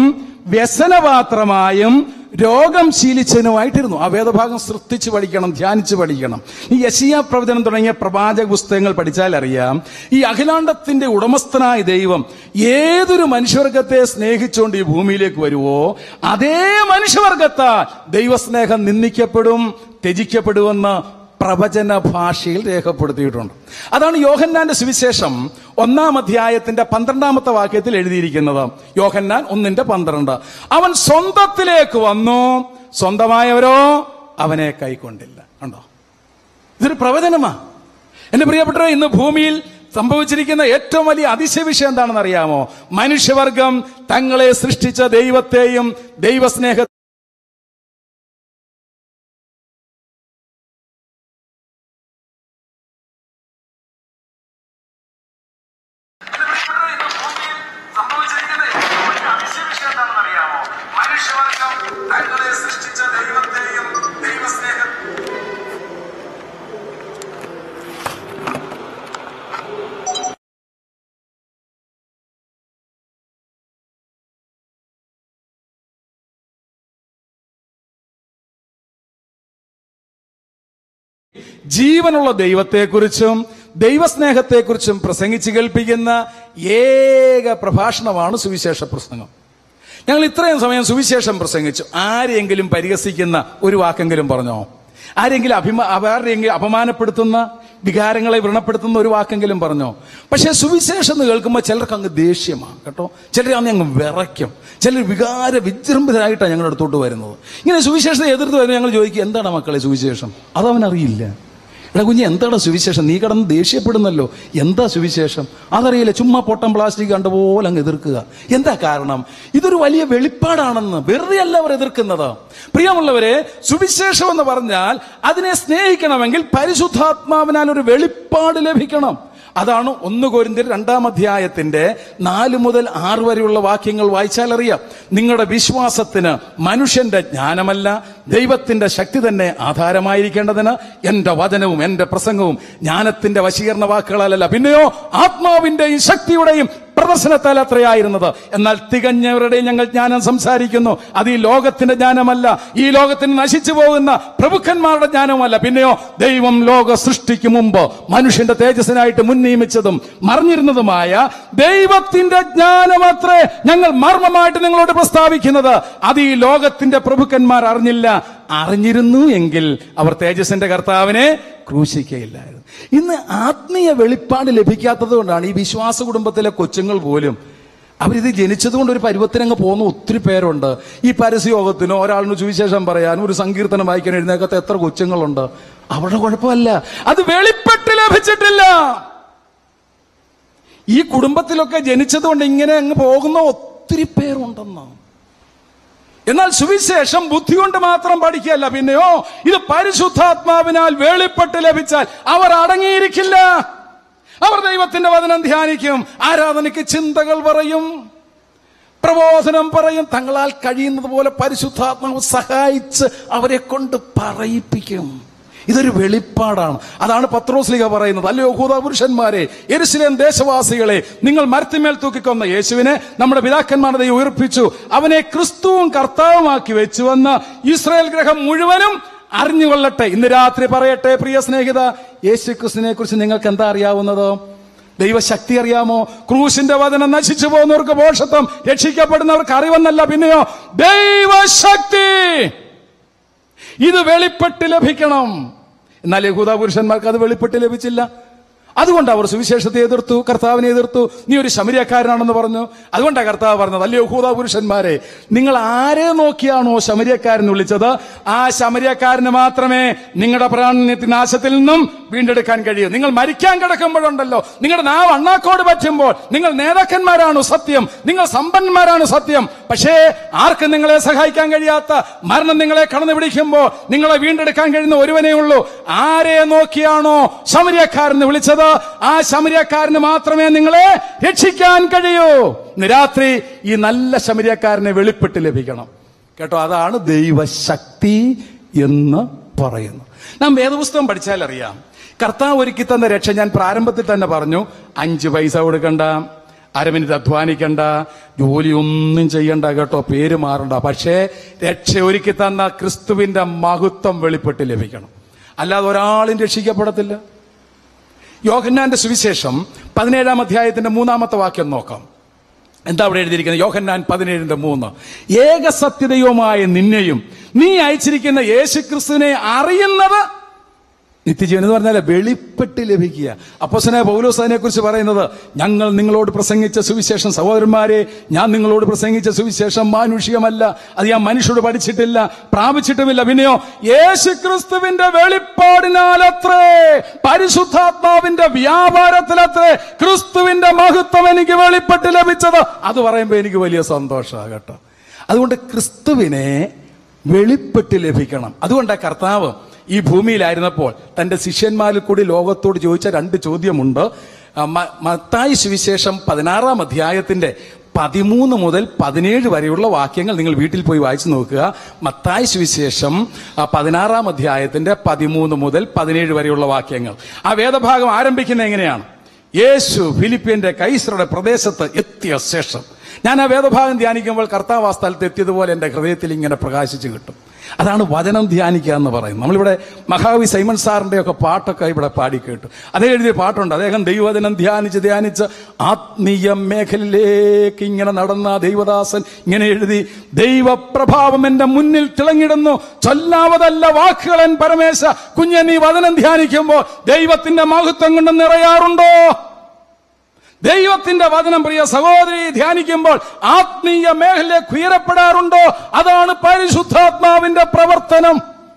Speaker 3: വ്യസനപാത്രമായും രോഗം ശീലിച്ചതിനുമായിട്ടിരുന്നു ആ വേദഭാഗം സൃഷ്ടിച്ച് പഠിക്കണം ധ്യാനിച്ച് പഠിക്കണം ഈ യശിയ പ്രവചനം തുടങ്ങിയ പ്രവാചക പുസ്തകങ്ങൾ പഠിച്ചാൽ അറിയാം ഈ അഖിലാണ്ടത്തിന്റെ ഉടമസ്ഥനായ ദൈവം ഏതൊരു മനുഷ്യവർഗത്തെ സ്നേഹിച്ചുകൊണ്ട് ഈ ഭൂമിയിലേക്ക് വരുവോ അതേ മനുഷ്യവർഗത്താൽ ദൈവസ്നേഹം നിന്ദിക്കപ്പെടും ത്യജിക്കപ്പെടുമെന്ന് പ്രവചന ഭാഷയിൽ രേഖപ്പെടുത്തിയിട്ടുണ്ട് അതാണ് യോഹന്നാന്റെ സുവിശേഷം ഒന്നാം അധ്യായത്തിന്റെ പന്ത്രണ്ടാമത്തെ വാക്യത്തിൽ എഴുതിയിരിക്കുന്നത് യോഹന്നാൻ ഒന്നിന്റെ പന്ത്രണ്ട് അവൻ സ്വന്തത്തിലേക്ക് വന്നു സ്വന്തമായവരോ അവനെ കൈക്കൊണ്ടില്ല കണ്ടോ ഇതൊരു പ്രവചനമാ എന്റെ പ്രിയപ്പെട്ടവരെ ഇന്ന് ഭൂമിയിൽ സംഭവിച്ചിരിക്കുന്ന ഏറ്റവും വലിയ അതിശയ വിഷയം എന്താണെന്ന് അറിയാമോ മനുഷ്യവർഗം തങ്ങളെ സൃഷ്ടിച്ച ദൈവത്തെയും ദൈവസ്നേഹ
Speaker 5: സംഭവിച്ചിരിക്കുന്നത് ഏറ്റവും വലിയ അതിശയ വിഷയം എന്താണെന്നറിയാമോ മനുഷ്യവർഗം തങ്ങളെ സൃഷ്ടിച്ച ദൈവത്തെയും ദൈവസ്നേഹം
Speaker 3: ജീവനുള്ള ദൈവത്തെക്കുറിച്ചും ദൈവസ്നേഹത്തെക്കുറിച്ചും പ്രസംഗിച്ച് കേൾപ്പിക്കുന്ന ഏക പ്രഭാഷണമാണ് സുവിശേഷ പ്രസംഗം ഞങ്ങൾ ഇത്രയും സമയം സുവിശേഷം പ്രസംഗിച്ചു ആരെയെങ്കിലും പരിഹസിക്കുന്ന ഒരു വാക്കെങ്കിലും പറഞ്ഞോ ആരെങ്കിലും അഭിമാ ആരെയെങ്കിലും അപമാനപ്പെടുത്തുന്ന വികാരങ്ങളെ വ്രണപ്പെടുത്തുന്ന ഒരു വാക്കെങ്കിലും പറഞ്ഞോ പക്ഷെ സുവിശേഷം എന്ന് കേൾക്കുമ്പോൾ ചിലർക്ക് അങ്ങ് ദേഷ്യമാണ് കേട്ടോ ചിലർ അന്ന് അങ്ങ് വിറയ്ക്കും ചിലർ വികാര വിജൃംഭിതരായിട്ടാണ് ഞങ്ങളുടെ അടുത്തോട്ട് വരുന്നത് ഇങ്ങനെ സുവിശേഷത്തെ എതിർത്ത് വരുന്നത് ഞങ്ങൾ ചോദിക്കും എന്താണ് മക്കളെ സുവിശേഷം അതവൻ അറിയില്ല എടാ കുഞ്ഞ് എന്താണ് സുവിശേഷം നീ കടന്ന് ദേഷ്യപ്പെടുന്നല്ലോ എന്താ സുവിശേഷം അതറിയില്ല ചുമ്മാ പൊട്ടം പ്ലാസ്റ്റിക് കണ്ടുപോലെ അങ്ങ് എതിർക്കുക എന്താ കാരണം ഇതൊരു വലിയ വെളിപ്പാടാണെന്ന് വെറുതെ അല്ല അവർ എതിർക്കുന്നത് പ്രിയമുള്ളവരെ സുവിശേഷം എന്ന് പറഞ്ഞാൽ അതിനെ സ്നേഹിക്കണമെങ്കിൽ പരിശുദ്ധാത്മാവിനാൽ ഒരു വെളിപ്പാട് ലഭിക്കണം അതാണ് ഒന്ന് കോരിന്തിൽ രണ്ടാം അധ്യായത്തിന്റെ നാല് മുതൽ ആറ് വരെയുള്ള വാക്യങ്ങൾ വായിച്ചാൽ അറിയാം നിങ്ങളുടെ വിശ്വാസത്തിന് മനുഷ്യന്റെ ജ്ഞാനമല്ല ദൈവത്തിന്റെ ശക്തി തന്നെ ആധാരമായിരിക്കേണ്ടതിന് എന്റെ വചനവും എന്റെ പ്രസംഗവും ജ്ഞാനത്തിന്റെ വശീകരണ വാക്കുകളല്ല പിന്നെയോ ആത്മാവിന്റെയും ശക്തിയുടെയും പ്രദർശനത്താൽ അത്രയായിരുന്നത് എന്നാൽ തികഞ്ഞവരുടെ ഞങ്ങൾ ജ്ഞാനം സംസാരിക്കുന്നു അത് ഈ ലോകത്തിന്റെ ജ്ഞാനമല്ല ഈ ലോകത്തിന് നശിച്ചു പോകുന്ന പ്രഭുക്കന്മാരുടെ ജ്ഞാനമല്ല പിന്നെയോ ദൈവം ലോക സൃഷ്ടിക്ക് മുമ്പ് മനുഷ്യന്റെ തേജസ്സിനായിട്ട് മുൻ നിയമിച്ചതും മറിഞ്ഞിരുന്നതുമായ ദൈവത്തിന്റെ ജ്ഞാനമത്രേ ഞങ്ങൾ മർമ്മമായിട്ട് നിങ്ങളോട് പ്രസ്താവിക്കുന്നത് അത് ഈ ലോകത്തിന്റെ പ്രഭുക്കന്മാർ അറിഞ്ഞില്ല അറിഞ്ഞിരുന്നു എങ്കിൽ അവർ തേജസ്സിന്റെ കർത്താവിനെ ക്രൂശിക്കയില്ലായിരുന്നു ഇന്ന് ആത്മീയ വെളിപ്പാട് ലഭിക്കാത്തത് കൊണ്ടാണ് ഈ വിശ്വാസ കുടുംബത്തിലെ കൊച്ചുങ്ങൾ പോലും അവരിത് ജനിച്ചതുകൊണ്ട് ഒരു പരുവത്തിനങ്ങ് പോകുന്ന ഒത്തിരി പേരുണ്ട് ഈ പരസ്യയോഗത്തിനോ ഒരാളിന് സുവിശേഷം പറയാനും ഒരു സങ്കീർത്തനം വായിക്കാൻ എഴുന്നേക്കത്തെ എത്ര കൊച്ചുങ്ങളുണ്ട് അവരുടെ കുഴപ്പമല്ല അത് വെളിപ്പെട്ട് ലഭിച്ചിട്ടില്ല ഈ കുടുംബത്തിലൊക്കെ ജനിച്ചതുകൊണ്ട് ഇങ്ങനെ അങ്ങ് പോകുന്ന ഒത്തിരി പേരുണ്ടെന്ന് എന്നാൽ സുവിശേഷം ബുദ്ധി കൊണ്ട് മാത്രം പഠിക്കുകയല്ല പിന്നെയോ ഇത് പരിശുദ്ധാത്മാവിനാൽ വെളിപ്പെട്ട് ലഭിച്ചാൽ അവർ അടങ്ങിയിരിക്കില്ല അവർ ദൈവത്തിന്റെ വചനം ധ്യാനിക്കും ആരാധനയ്ക്ക് ചിന്തകൾ പറയും പ്രബോധനം പറയും തങ്ങളാൽ കഴിയുന്നത് പോലെ പരിശുദ്ധാത്മാവ് സഹായിച്ച് അവരെ കൊണ്ട് പറയിപ്പിക്കും ഇതൊരു വെളിപ്പാടാണ് അതാണ് പത്രോസ്ലിക പറയുന്നത് അല്ലയോ ഹൂത പുരുഷന്മാരെ എരുസലേം ദേശവാസികളെ നിങ്ങൾ മരത്തിന്മേൽ തൂക്കിക്കൊന്ന യേശുവിനെ നമ്മുടെ പിതാക്കന്മാരുടെ ദൈവം ഉയർപ്പിച്ചു അവനെ ക്രിസ്തുവും കർത്താവുമാക്കി വെച്ചുവെന്ന് ഇസ്രായേൽ ഗ്രഹം മുഴുവനും അറിഞ്ഞുകൊള്ളട്ടെ ഇന്ന് രാത്രി പറയട്ടെ പ്രിയ സ്നേഹിത യേശു ക്രിസ്തുവിനെ കുറിച്ച് നിങ്ങൾക്ക് എന്താ അറിയാവുന്നത് ദൈവശക്തി അറിയാമോ ക്രൂശിന്റെ വചനം നശിച്ചു പോകുന്നവർക്ക് മോക്ഷത്വം രക്ഷിക്കപ്പെടുന്നവർക്ക് അറിവെന്നല്ല പിന്നെയോ ദൈവശക്തി ഇത് വെളിപ്പെട്ട് ലഭിക്കണം എന്നാൽ യഹൂദ പുരുഷന്മാർക്ക് അത് വെളിപ്പെട്ട് ലഭിച്ചില്ല അതുകൊണ്ട് അവർ സുവിശേഷത്തെ എതിർത്തു കർത്താവിനെ എതിർത്തു നീ ഒരു ശമരിയക്കാരനാണെന്ന് പറഞ്ഞു അതുകൊണ്ടാണ് കർത്താവ് പറഞ്ഞത് അല്ലയോ യഹൂദ പുരുഷന്മാരെ നിങ്ങൾ ആരെ നോക്കിയാണോ ശമരിയക്കാരൻ വിളിച്ചത് ആ ശമരിയക്കാരന് മാത്രമേ നിങ്ങളുടെ പ്രാണനാശത്തിൽ നിന്നും വീണ്ടെടുക്കാൻ കഴിയൂ നിങ്ങൾ മരിക്കാൻ കിടക്കുമ്പോഴുണ്ടല്ലോ നിങ്ങളുടെ നാവ് അണ്ണാക്കോട് പറ്റുമ്പോൾ നിങ്ങൾ നേതാക്കന്മാരാണ് സത്യം നിങ്ങൾ സമ്പന്നന്മാരാണ് സത്യം പക്ഷേ ആർക്കും നിങ്ങളെ സഹായിക്കാൻ കഴിയാത്ത മരണം നിങ്ങളെ കടന്നു പിടിക്കുമ്പോൾ നിങ്ങളെ വീണ്ടെടുക്കാൻ കഴിയുന്ന ഒരുവനേ ഉള്ളൂ ആരെ നോക്കിയാണോ ശമരിയക്കാരന് വിളിച്ചത് ആ ശമരിയക്കാരന് മാത്രമേ നിങ്ങളെ രക്ഷിക്കാൻ കഴിയൂ ഇന്ന് രാത്രി ഈ നല്ല ശമരിയക്കാരനെ വെളിപ്പെട്ട് ലഭിക്കണം കേട്ടോ അതാണ് ദൈവശക്തി എന്ന് പറയുന്നു നാം വേദപുസ്തകം പഠിച്ചാൽ അറിയാം കർത്താവ് ഒരുക്കി തന്ന രക്ഷ ഞാൻ പ്രാരംഭത്തിൽ തന്നെ പറഞ്ഞു അഞ്ച് പൈസ കൊടുക്കണ്ട അര മിനിറ്റ് അധ്വാനിക്കണ്ട ജോലിയൊന്നും ചെയ്യണ്ട കേട്ടോ പേര് മാറണ്ട പക്ഷേ രക്ഷ ഒരുക്കി തന്ന ക്രിസ്തുവിന്റെ മഹത്വം വെളിപ്പെട്ട് ലഭിക്കണം അല്ലാതെ ഒരാളും രക്ഷിക്കപ്പെടത്തില്ല യോഹന്നാന്റെ സുവിശേഷം പതിനേഴാം അധ്യായത്തിന്റെ മൂന്നാമത്തെ വാക്യം നോക്കാം എന്താ അവിടെ എഴുതിയിരിക്കുന്നത് യോഹന്നാൻ പതിനേഴിന്റെ മൂന്ന് ഏകസത്യതയുമായ നിന്നെയും നീ അയച്ചിരിക്കുന്ന യേശുക്രിസ്തുവിനെ അറിയുന്നത് നിത്യജീവൻ എന്ന് പറഞ്ഞാൽ വെളിപ്പെട്ട് ലഭിക്കുക അപ്പോസനെ പൗലോസ് അതിനെ കുറിച്ച് പറയുന്നത് ഞങ്ങൾ നിങ്ങളോട് പ്രസംഗിച്ച സുവിശേഷം സഹോദരന്മാരെ ഞാൻ നിങ്ങളോട് പ്രസംഗിച്ച സുവിശേഷം മാനുഷികമല്ല അത് ഞാൻ മനുഷ്യരോട് പഠിച്ചിട്ടില്ല പ്രാപിച്ചിട്ടുമില്ല പിന്നെയോ യേശുക്രിസ്തുവിന്റെ വെളിപ്പാടിനാലത്രേ പരിശുദ്ധാത്മാവിന്റെ വ്യാപാരത്തിലത്രേ ക്രിസ്തുവിന്റെ മഹത്വം എനിക്ക് വെളിപ്പെട്ട് ലഭിച്ചത് അത് പറയുമ്പോൾ എനിക്ക് വലിയ സന്തോഷമാണ് കേട്ടോ അതുകൊണ്ട് ക്രിസ്തുവിനെ വെളിപ്പെട്ട് ലഭിക്കണം അതുകൊണ്ടാണ് കർത്താവ് ഈ ഭൂമിയിലായിരുന്നപ്പോൾ തന്റെ ശിഷ്യന്മാരിൽ കൂടി ലോകത്തോട് ചോദിച്ച രണ്ട് ചോദ്യമുണ്ട് ആ, മ- മത്തായി സുവിശേഷം പതിനാറാം അധ്യായത്തിന്റെ പതിമൂന്ന് മുതൽ പതിനേഴ് വരെയുള്ള വാക്യങ്ങൾ നിങ്ങൾ വീട്ടിൽ പോയി വായിച്ചു നോക്കുക മത്തായി സുവിശേഷം ആ, പതിനാറാം അധ്യായത്തിന്റെ പതിമൂന്ന് മുതൽ പതിനേഴ് വരെയുള്ള വാക്യങ്ങൾ ആ വേദഭാഗം ആരംഭിക്കുന്നത് എങ്ങനെയാണ് യേശു ഫിലിപ്പിയന്റെ കൈസറുടെ പ്രദേശത്ത് എത്തിയ ശേഷം ഞാൻ ആ വേദഭാഗം ധ്യാനിക്കുമ്പോൾ കർത്താവ് ആ സ്ഥലത്ത് എത്തിയതുപോലെ എന്റെ ഹൃദയത്തിൽ ഇങ്ങനെ പ്രകാശിച്ചു കിട്ടും അതാണ് വചനം ധ്യാനിക്കുക എന്ന് പറയുന്നത് നമ്മളിവിടെ മഹാകവി സൈമൺ സാറിന്റെ ഒക്കെ പാട്ടൊക്കെ ഇവിടെ പാടി കേട്ടു അദ്ദേഹം എഴുതിയ പാട്ടുണ്ട് അദ്ദേഹം ദൈവവചനം ധ്യാനിച്ച് ധ്യാനിച്ച് ആത്മീയ മേഖലയിലേക്ക് ഇങ്ങനെ നടന്ന ദൈവദാസൻ ഇങ്ങനെ എഴുതി ദൈവപ്രഭാവം എന്റെ മുന്നിൽ തിളങ്ങിടുന്നു ചൊല്ലാവതല്ല വാക്കുകളൻ പരമേശ കുഞ്ഞെ നീ വചനം ധ്യാനിക്കുമ്പോൾ ദൈവത്തിന്റെ മഹത്വം കൊണ്ട് നിറയാറുണ്ടോ ദൈവത്തിന്റെ വചനം പ്രിയ സഹോദരി ധ്യാനിക്കുമ്പോൾ ആത്മീയ മേഖലയിലേക്ക് ഉയരപ്പെടാറുണ്ടോ അതാണ് പരിശുദ്ധാത്മാവിന്റെ പ്രവർത്തനം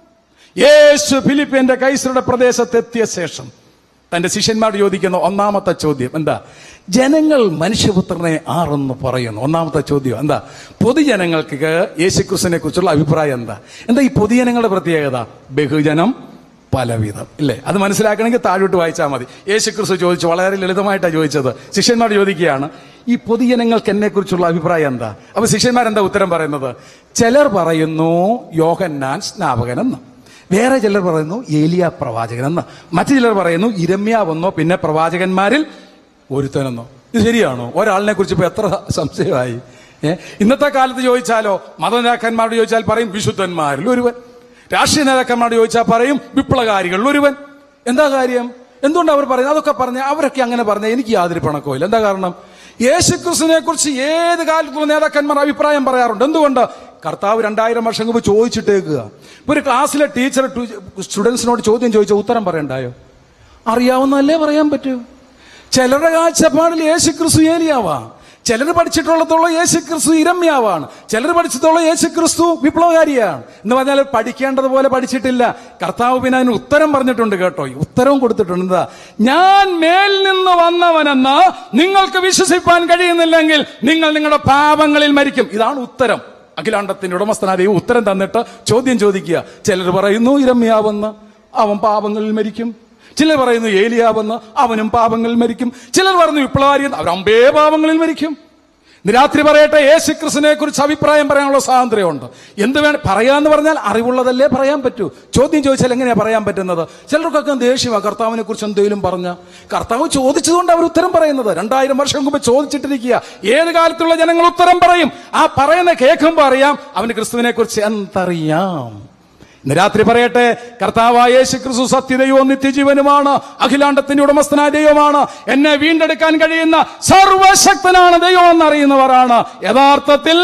Speaker 3: യേശു ഫിലിപ്പിന്റെ കൈസരുടെ പ്രദേശത്തെത്തിയ ശേഷം തന്റെ ശിഷ്യന്മാരോട് ചോദിക്കുന്ന ഒന്നാമത്തെ ചോദ്യം എന്താ ജനങ്ങൾ മനുഷ്യപുത്രനെ ആരെന്ന് പറയുന്നു ഒന്നാമത്തെ ചോദ്യം എന്താ പൊതുജനങ്ങൾക്ക് യേശുക്രിസ്തുവിനെ കുറിച്ചുള്ള അഭിപ്രായം എന്താ എന്താ ഈ പൊതുജനങ്ങളുടെ പ്രത്യേകത ബഹുജനം പലവിധം ഇല്ലേ അത് മനസ്സിലാക്കണമെങ്കിൽ താഴോട്ട് വായിച്ചാൽ മതി യേശു ക്രിസ്തു ചോദിച്ചു വളരെ ലളിതമായിട്ടാണ് ചോദിച്ചത് ശിഷ്യന്മാർ ചോദിക്കുകയാണ് ഈ പൊതുജനങ്ങൾക്ക് എന്നെ കുറിച്ചുള്ള അഭിപ്രായം എന്താ അപ്പൊ ശിഷ്യന്മാരെന്താ ഉത്തരം പറയുന്നത് ചിലർ പറയുന്നു യോഹന്നാൻ സ്നാപകനെന്ന് വേറെ ചിലർ പറയുന്നു ഏലിയ പ്രവാചകനെന്ന് മറ്റു ചിലർ പറയുന്നു ഇരമ്യാവെന്നോ പിന്നെ പ്രവാചകന്മാരിൽ ഒരുത്തനെന്നോ ഇത് ശരിയാണോ ഒരാളിനെ കുറിച്ച് ഇപ്പൊ എത്ര സംശയമായി ഏ ഇന്നത്തെ കാലത്ത് ചോദിച്ചാലോ മതനേതാക്കന്മാരോട് ചോദിച്ചാൽ പറയും വിശുദ്ധന്മാരിൽ ഒരുവൻ രാഷ്ട്രീയ നേതാക്കന്മാരോട് ചോദിച്ചാൽ പറയും വിപ്ലവകാരികളിൽ ഒരുവൻ എന്താ കാര്യം എന്തുകൊണ്ട് അവർ പറയുന്നത് അതൊക്കെ പറഞ്ഞ അവരൊക്കെ അങ്ങനെ പറഞ്ഞ എനിക്ക് യാതൊരു പണക്കവും ഇല്ല എന്താ കാരണം യേശുക്രിസ്തുവിനെ കുറിച്ച് ഏത് കാലത്തുള്ള നേതാക്കന്മാർ അഭിപ്രായം പറയാറുണ്ട് എന്തുകൊണ്ട് കർത്താവ് രണ്ടായിരം വർഷം മുമ്പ് ചോദിച്ചിട്ടേക്കുക ഇപ്പൊ ഒരു ക്ലാസ്സിലെ ടീച്ചർ സ്റ്റുഡൻസിനോട് ചോദ്യം ചോദിച്ച ഉത്തരം പറയണ്ടായോ അറിയാവുന്നതല്ലേ പറയാൻ പറ്റൂ ചിലരുടെ കാഴ്ചപ്പാടിൽ യേശു ക്രിസ്തു ഏലിയാവാം ചിലർ പഠിച്ചിട്ടുള്ളതുള്ള യേശു ക്രിസ്തു ഇരമ്യാവാണ് ചിലർ പഠിച്ചിട്ടുള്ള യേശു ക്രിസ്തു വിപ്ലവകാരിയാണ് എന്ന് പറഞ്ഞാൽ പഠിക്കേണ്ടതുപോലെ പഠിച്ചിട്ടില്ല കർത്താവ് പിന്നെ അതിന് ഉത്തരം പറഞ്ഞിട്ടുണ്ട് കേട്ടോ ഈ ഉത്തരവും കൊടുത്തിട്ടുണ്ട് എന്താ ഞാൻ മേൽ നിന്ന് വന്നവനെന്ന് നിങ്ങൾക്ക് വിശ്വസിപ്പാൻ കഴിയുന്നില്ലെങ്കിൽ നിങ്ങൾ നിങ്ങളുടെ പാപങ്ങളിൽ മരിക്കും ഇതാണ് ഉത്തരം അഖിലാണ്ടത്തിന്റെ ഉടമസ്ഥനായ ദൈവം ഉത്തരം തന്നിട്ട് ചോദ്യം ചോദിക്കുക ചിലർ പറയുന്നു ഇരമ്യാവെന്ന് അവൻ പാപങ്ങളിൽ മരിക്കും ചിലർ പറയുന്നു ഏലിയാവെന്ന് അവനും പാപങ്ങളിൽ മരിക്കും ചിലർ പറഞ്ഞു വിപ്ലവാരി അവർ അമ്പേ പാപങ്ങളിൽ മരിക്കും ഇന്ന് രാത്രി പറയട്ടെ യേശു ക്രിസ്തുവിനെ കുറിച്ച് അഭിപ്രായം പറയാനുള്ള സ്വാതന്ത്ര്യമുണ്ട് എന്ത് വേണം പറയാന്ന് പറഞ്ഞാൽ അറിവുള്ളതല്ലേ പറയാൻ പറ്റൂ ചോദ്യം ചോദിച്ചാൽ എങ്ങനെയാ പറയാൻ പറ്റുന്നത് ചിലർക്കൊക്കെ ദേഷ്യമാണ് കർത്താവിനെ കുറിച്ച് എന്തെങ്കിലും പറഞ്ഞ കർത്താവ് ചോദിച്ചതുകൊണ്ട് അവർ ഉത്തരം പറയുന്നത് രണ്ടായിരം വർഷം മുമ്പ് ചോദിച്ചിട്ടിരിക്കുക ഏത് കാലത്തുള്ള ജനങ്ങൾ ഉത്തരം പറയും ആ പറയുന്ന കേൾക്കുമ്പോൾ അറിയാം അവന് ക്രിസ്തുവിനെ കുറിച്ച് എന്തറിയാം ഇന്ന് രാത്രി പറയട്ടെ കർത്താവായ യേശു ക്രിസ്തു സത്യദൈവവും നിത്യജീവനുമാണ് അഖിലാണ്ടത്തിന്റെ ഉടമസ്ഥനായ ദൈവമാണ് എന്നെ വീണ്ടെടുക്കാൻ കഴിയുന്ന സർവശക്തനാണ് ദൈവം എന്നറിയുന്നവരാണ് യഥാർത്ഥത്തിൽ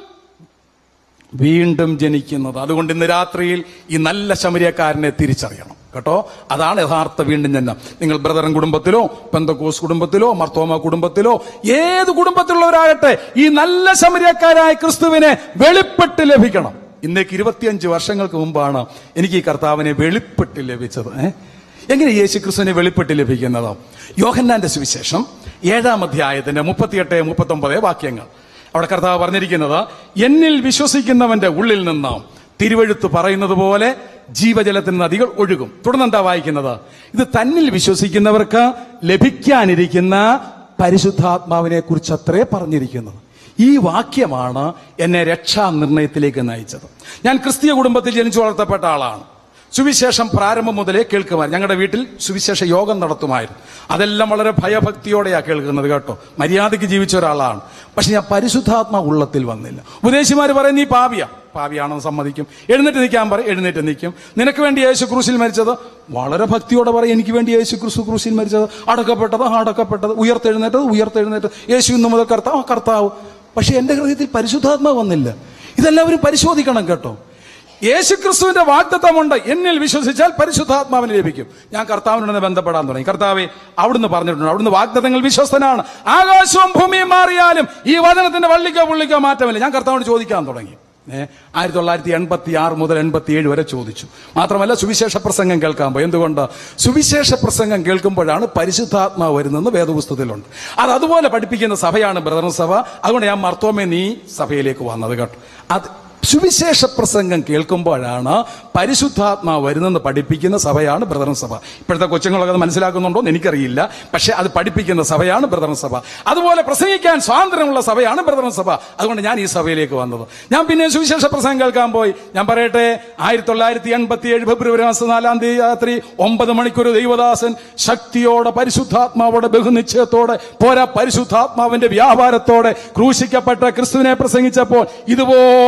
Speaker 3: വീണ്ടും ജനിക്കുന്നത് അതുകൊണ്ട് ഇന്ന് രാത്രിയിൽ ഈ നല്ല ശമരിയക്കാരനെ തിരിച്ചറിയണം കേട്ടോ അതാണ് യഥാർത്ഥ വീണ്ടും ജന്മം നിങ്ങൾ ബ്രദറൻ കുടുംബത്തിലോ പെന്തക്കോസ് കുടുംബത്തിലോ മർത്തോമ കുടുംബത്തിലോ ഏത് കുടുംബത്തിലുള്ളവരാകട്ടെ ഈ നല്ല ശമരിയക്കാരായ ക്രിസ്തുവിനെ വെളിപ്പെട്ട് ലഭിക്കണം ഇന്നേക്ക് ഇരുപത്തിയഞ്ച് വർഷങ്ങൾക്ക് മുമ്പാണ് എനിക്ക് ഈ കർത്താവിനെ വെളിപ്പെട്ട് ലഭിച്ചത് ഏ? എങ്ങനെ യേശു ക്രിസ്തുവിനെ വെളിപ്പെട്ട് ലഭിക്കുന്നത് യോഹന്നാന്റെ സുവിശേഷം ഏഴാം അധ്യായത്തിന്റെ മുപ്പത്തിയെട്ട് മുപ്പത്തി ഒമ്പത് വാക്യങ്ങൾ അവിടെ കർത്താവ് പറഞ്ഞിരിക്കുന്നത് എന്നിൽ വിശ്വസിക്കുന്നവന്റെ ഉള്ളിൽ നിന്ന് തിരുവഴുത്ത് പറയുന്നത് പോലെ ജീവജലത്തിന് നദികൾ ഒഴുകും തുടർന്ന് എന്താ വായിക്കുന്നത് ഇത് തന്നിൽ വിശ്വസിക്കുന്നവർക്ക് ലഭിക്കാനിരിക്കുന്ന പരിശുദ്ധാത്മാവിനെ കുറിച്ച് അത്രേ പറഞ്ഞിരിക്കുന്നത് ഈ വാക്യമാണ് എന്നെ രക്ഷാനിർണയത്തിലേക്ക് നയിച്ചത് ഞാൻ ക്രിസ്തീയ കുടുംബത്തിൽ ജനിച്ചു വളർത്തപ്പെട്ട ആളാണ് സുവിശേഷം പ്രാരംഭം മുതലേ കേൾക്കുമായിരുന്നു ഞങ്ങളുടെ വീട്ടിൽ സുവിശേഷ യോഗം നടത്തുമായിരുന്നു അതെല്ലാം വളരെ ഭയഭക്തിയോടെയാണ് കേൾക്കുന്നത് കേട്ടോ മര്യാദയ്ക്ക് ജീവിച്ച ഒരാളാണ് പക്ഷെ ഞാൻ പരിശുദ്ധാത്മ ഉള്ളത്തിൽ വന്നില്ല ഉപദേശിമാർ പറയും നീ പാപിയ പാപിയാണെന്ന് സമ്മതിക്കും എഴുന്നേറ്റ് നിൽക്കാൻ പറയും എഴുന്നേറ്റ് നിൽക്കും നിനക്ക് വേണ്ടി യേശു ക്രൂശിൽ മരിച്ചത് വളരെ ഭക്തിയോടെ പറയും എനിക്ക് വേണ്ടി യേശു ക്രിസ്തു ക്രൂശിൽ മരിച്ചത് അടക്കപ്പെട്ടത് അടക്കപ്പെട്ടത് ഉയർത്തെഴുന്നേറ്റത് ഉയർത്തെഴുന്നേറ്റത് യേശു ഇന്നു മുതൽ കർത്താവ് കർത്താവ് പക്ഷെ എന്റെ ഹൃദയത്തിൽ പരിശുദ്ധാത്മാ വന്നില്ല ഇതെല്ലാവരും പരിശോധിക്കണം കേട്ടോ യേശുക്രിസ്തുവിന്റെ വാഗ്ദത്തമുണ്ട് എന്നിൽ വിശ്വസിച്ചാൽ പരിശുദ്ധാത്മാവിനെ ലഭിക്കും ഞാൻ കർത്താവിനോട് ബന്ധപ്പെടാൻ തുടങ്ങി കർത്താവെ അവിടുന്ന് പറഞ്ഞിട്ടുണ്ട് അവിടുന്ന് വാഗ്ദത്തങ്ങൾ വിശ്വസ്തനാണ് ആകാശവും ഭൂമിയും മാറിയാലും ഈ വചനത്തിന്റെ വള്ളിക്കോ പുള്ളിക്കോ മാറ്റമില്ല ഞാൻ കർത്താവിനോട് ചോദിക്കാൻ തുടങ്ങി ഏഹ് ആയിരത്തി തൊള്ളായിരത്തി എൺപത്തി ആറ് മുതൽ എൺപത്തി ഏഴ് വരെ ചോദിച്ചു മാത്രമല്ല സുവിശേഷ പ്രസംഗം കേൾക്കാൻ പോയി എന്തുകൊണ്ട് സുവിശേഷ പ്രസംഗം കേൾക്കുമ്പോഴാണ് പരിശുദ്ധാത്മാവ് വരുന്നെന്ന് വേദപുസ്തകത്തിലുണ്ട് അത് അതുപോലെ പഠിപ്പിക്കുന്ന സഭയാണ് ബ്രദർ സഭ അതുകൊണ്ട് ഞാൻ മർത്തോമേ നീ സഭയിലേക്ക് വന്നത് കേട്ടോ അത് സുവിശേഷ പ്രസംഗം കേൾക്കുമ്പോഴാണ് പരിശുദ്ധാത്മാവ് വരുന്നെന്ന് പഠിപ്പിക്കുന്ന സഭയാണ് ബ്രദറൻ സഭ ഇപ്പോഴത്തെ കൊച്ചുങ്ങളൊക്കെ അത് മനസ്സിലാക്കുന്നുണ്ടോ എന്ന് എനിക്കറിയില്ല പക്ഷെ അത് പഠിപ്പിക്കുന്ന സഭയാണ് ബ്രദറൻ സഭ അതുപോലെ പ്രസംഗിക്കാൻ സ്വാതന്ത്ര്യമുള്ള സഭയാണ് ബ്രദറൻ സഭ അതുകൊണ്ട് ഞാൻ ഈ സഭയിലേക്ക് വന്നത് ഞാൻ പിന്നെ സുവിശേഷ പ്രസംഗം കേൾക്കാൻ പോയി ഞാൻ പറയട്ടെ ആയിരത്തി തൊള്ളായിരത്തി എൺപത്തി ഏഴ് ഫെബ്രുവരി മാസം നാലാം തീയതി രാത്രി ഒമ്പത് മണിക്കൂർ ദൈവദാസൻ ശക്തിയോടെ പരിശുദ്ധാത്മാവോടെ ബഹുനിശ്ചയത്തോടെ പോരാ പരിശുദ്ധാത്മാവിന്റെ വ്യാപാരത്തോടെ ക്രൂശിക്കപ്പെട്ട ക്രിസ്തുവിനെ പ്രസംഗിച്ചപ്പോൾ ഇതുപോലെ ആൾക്കൂട്ടം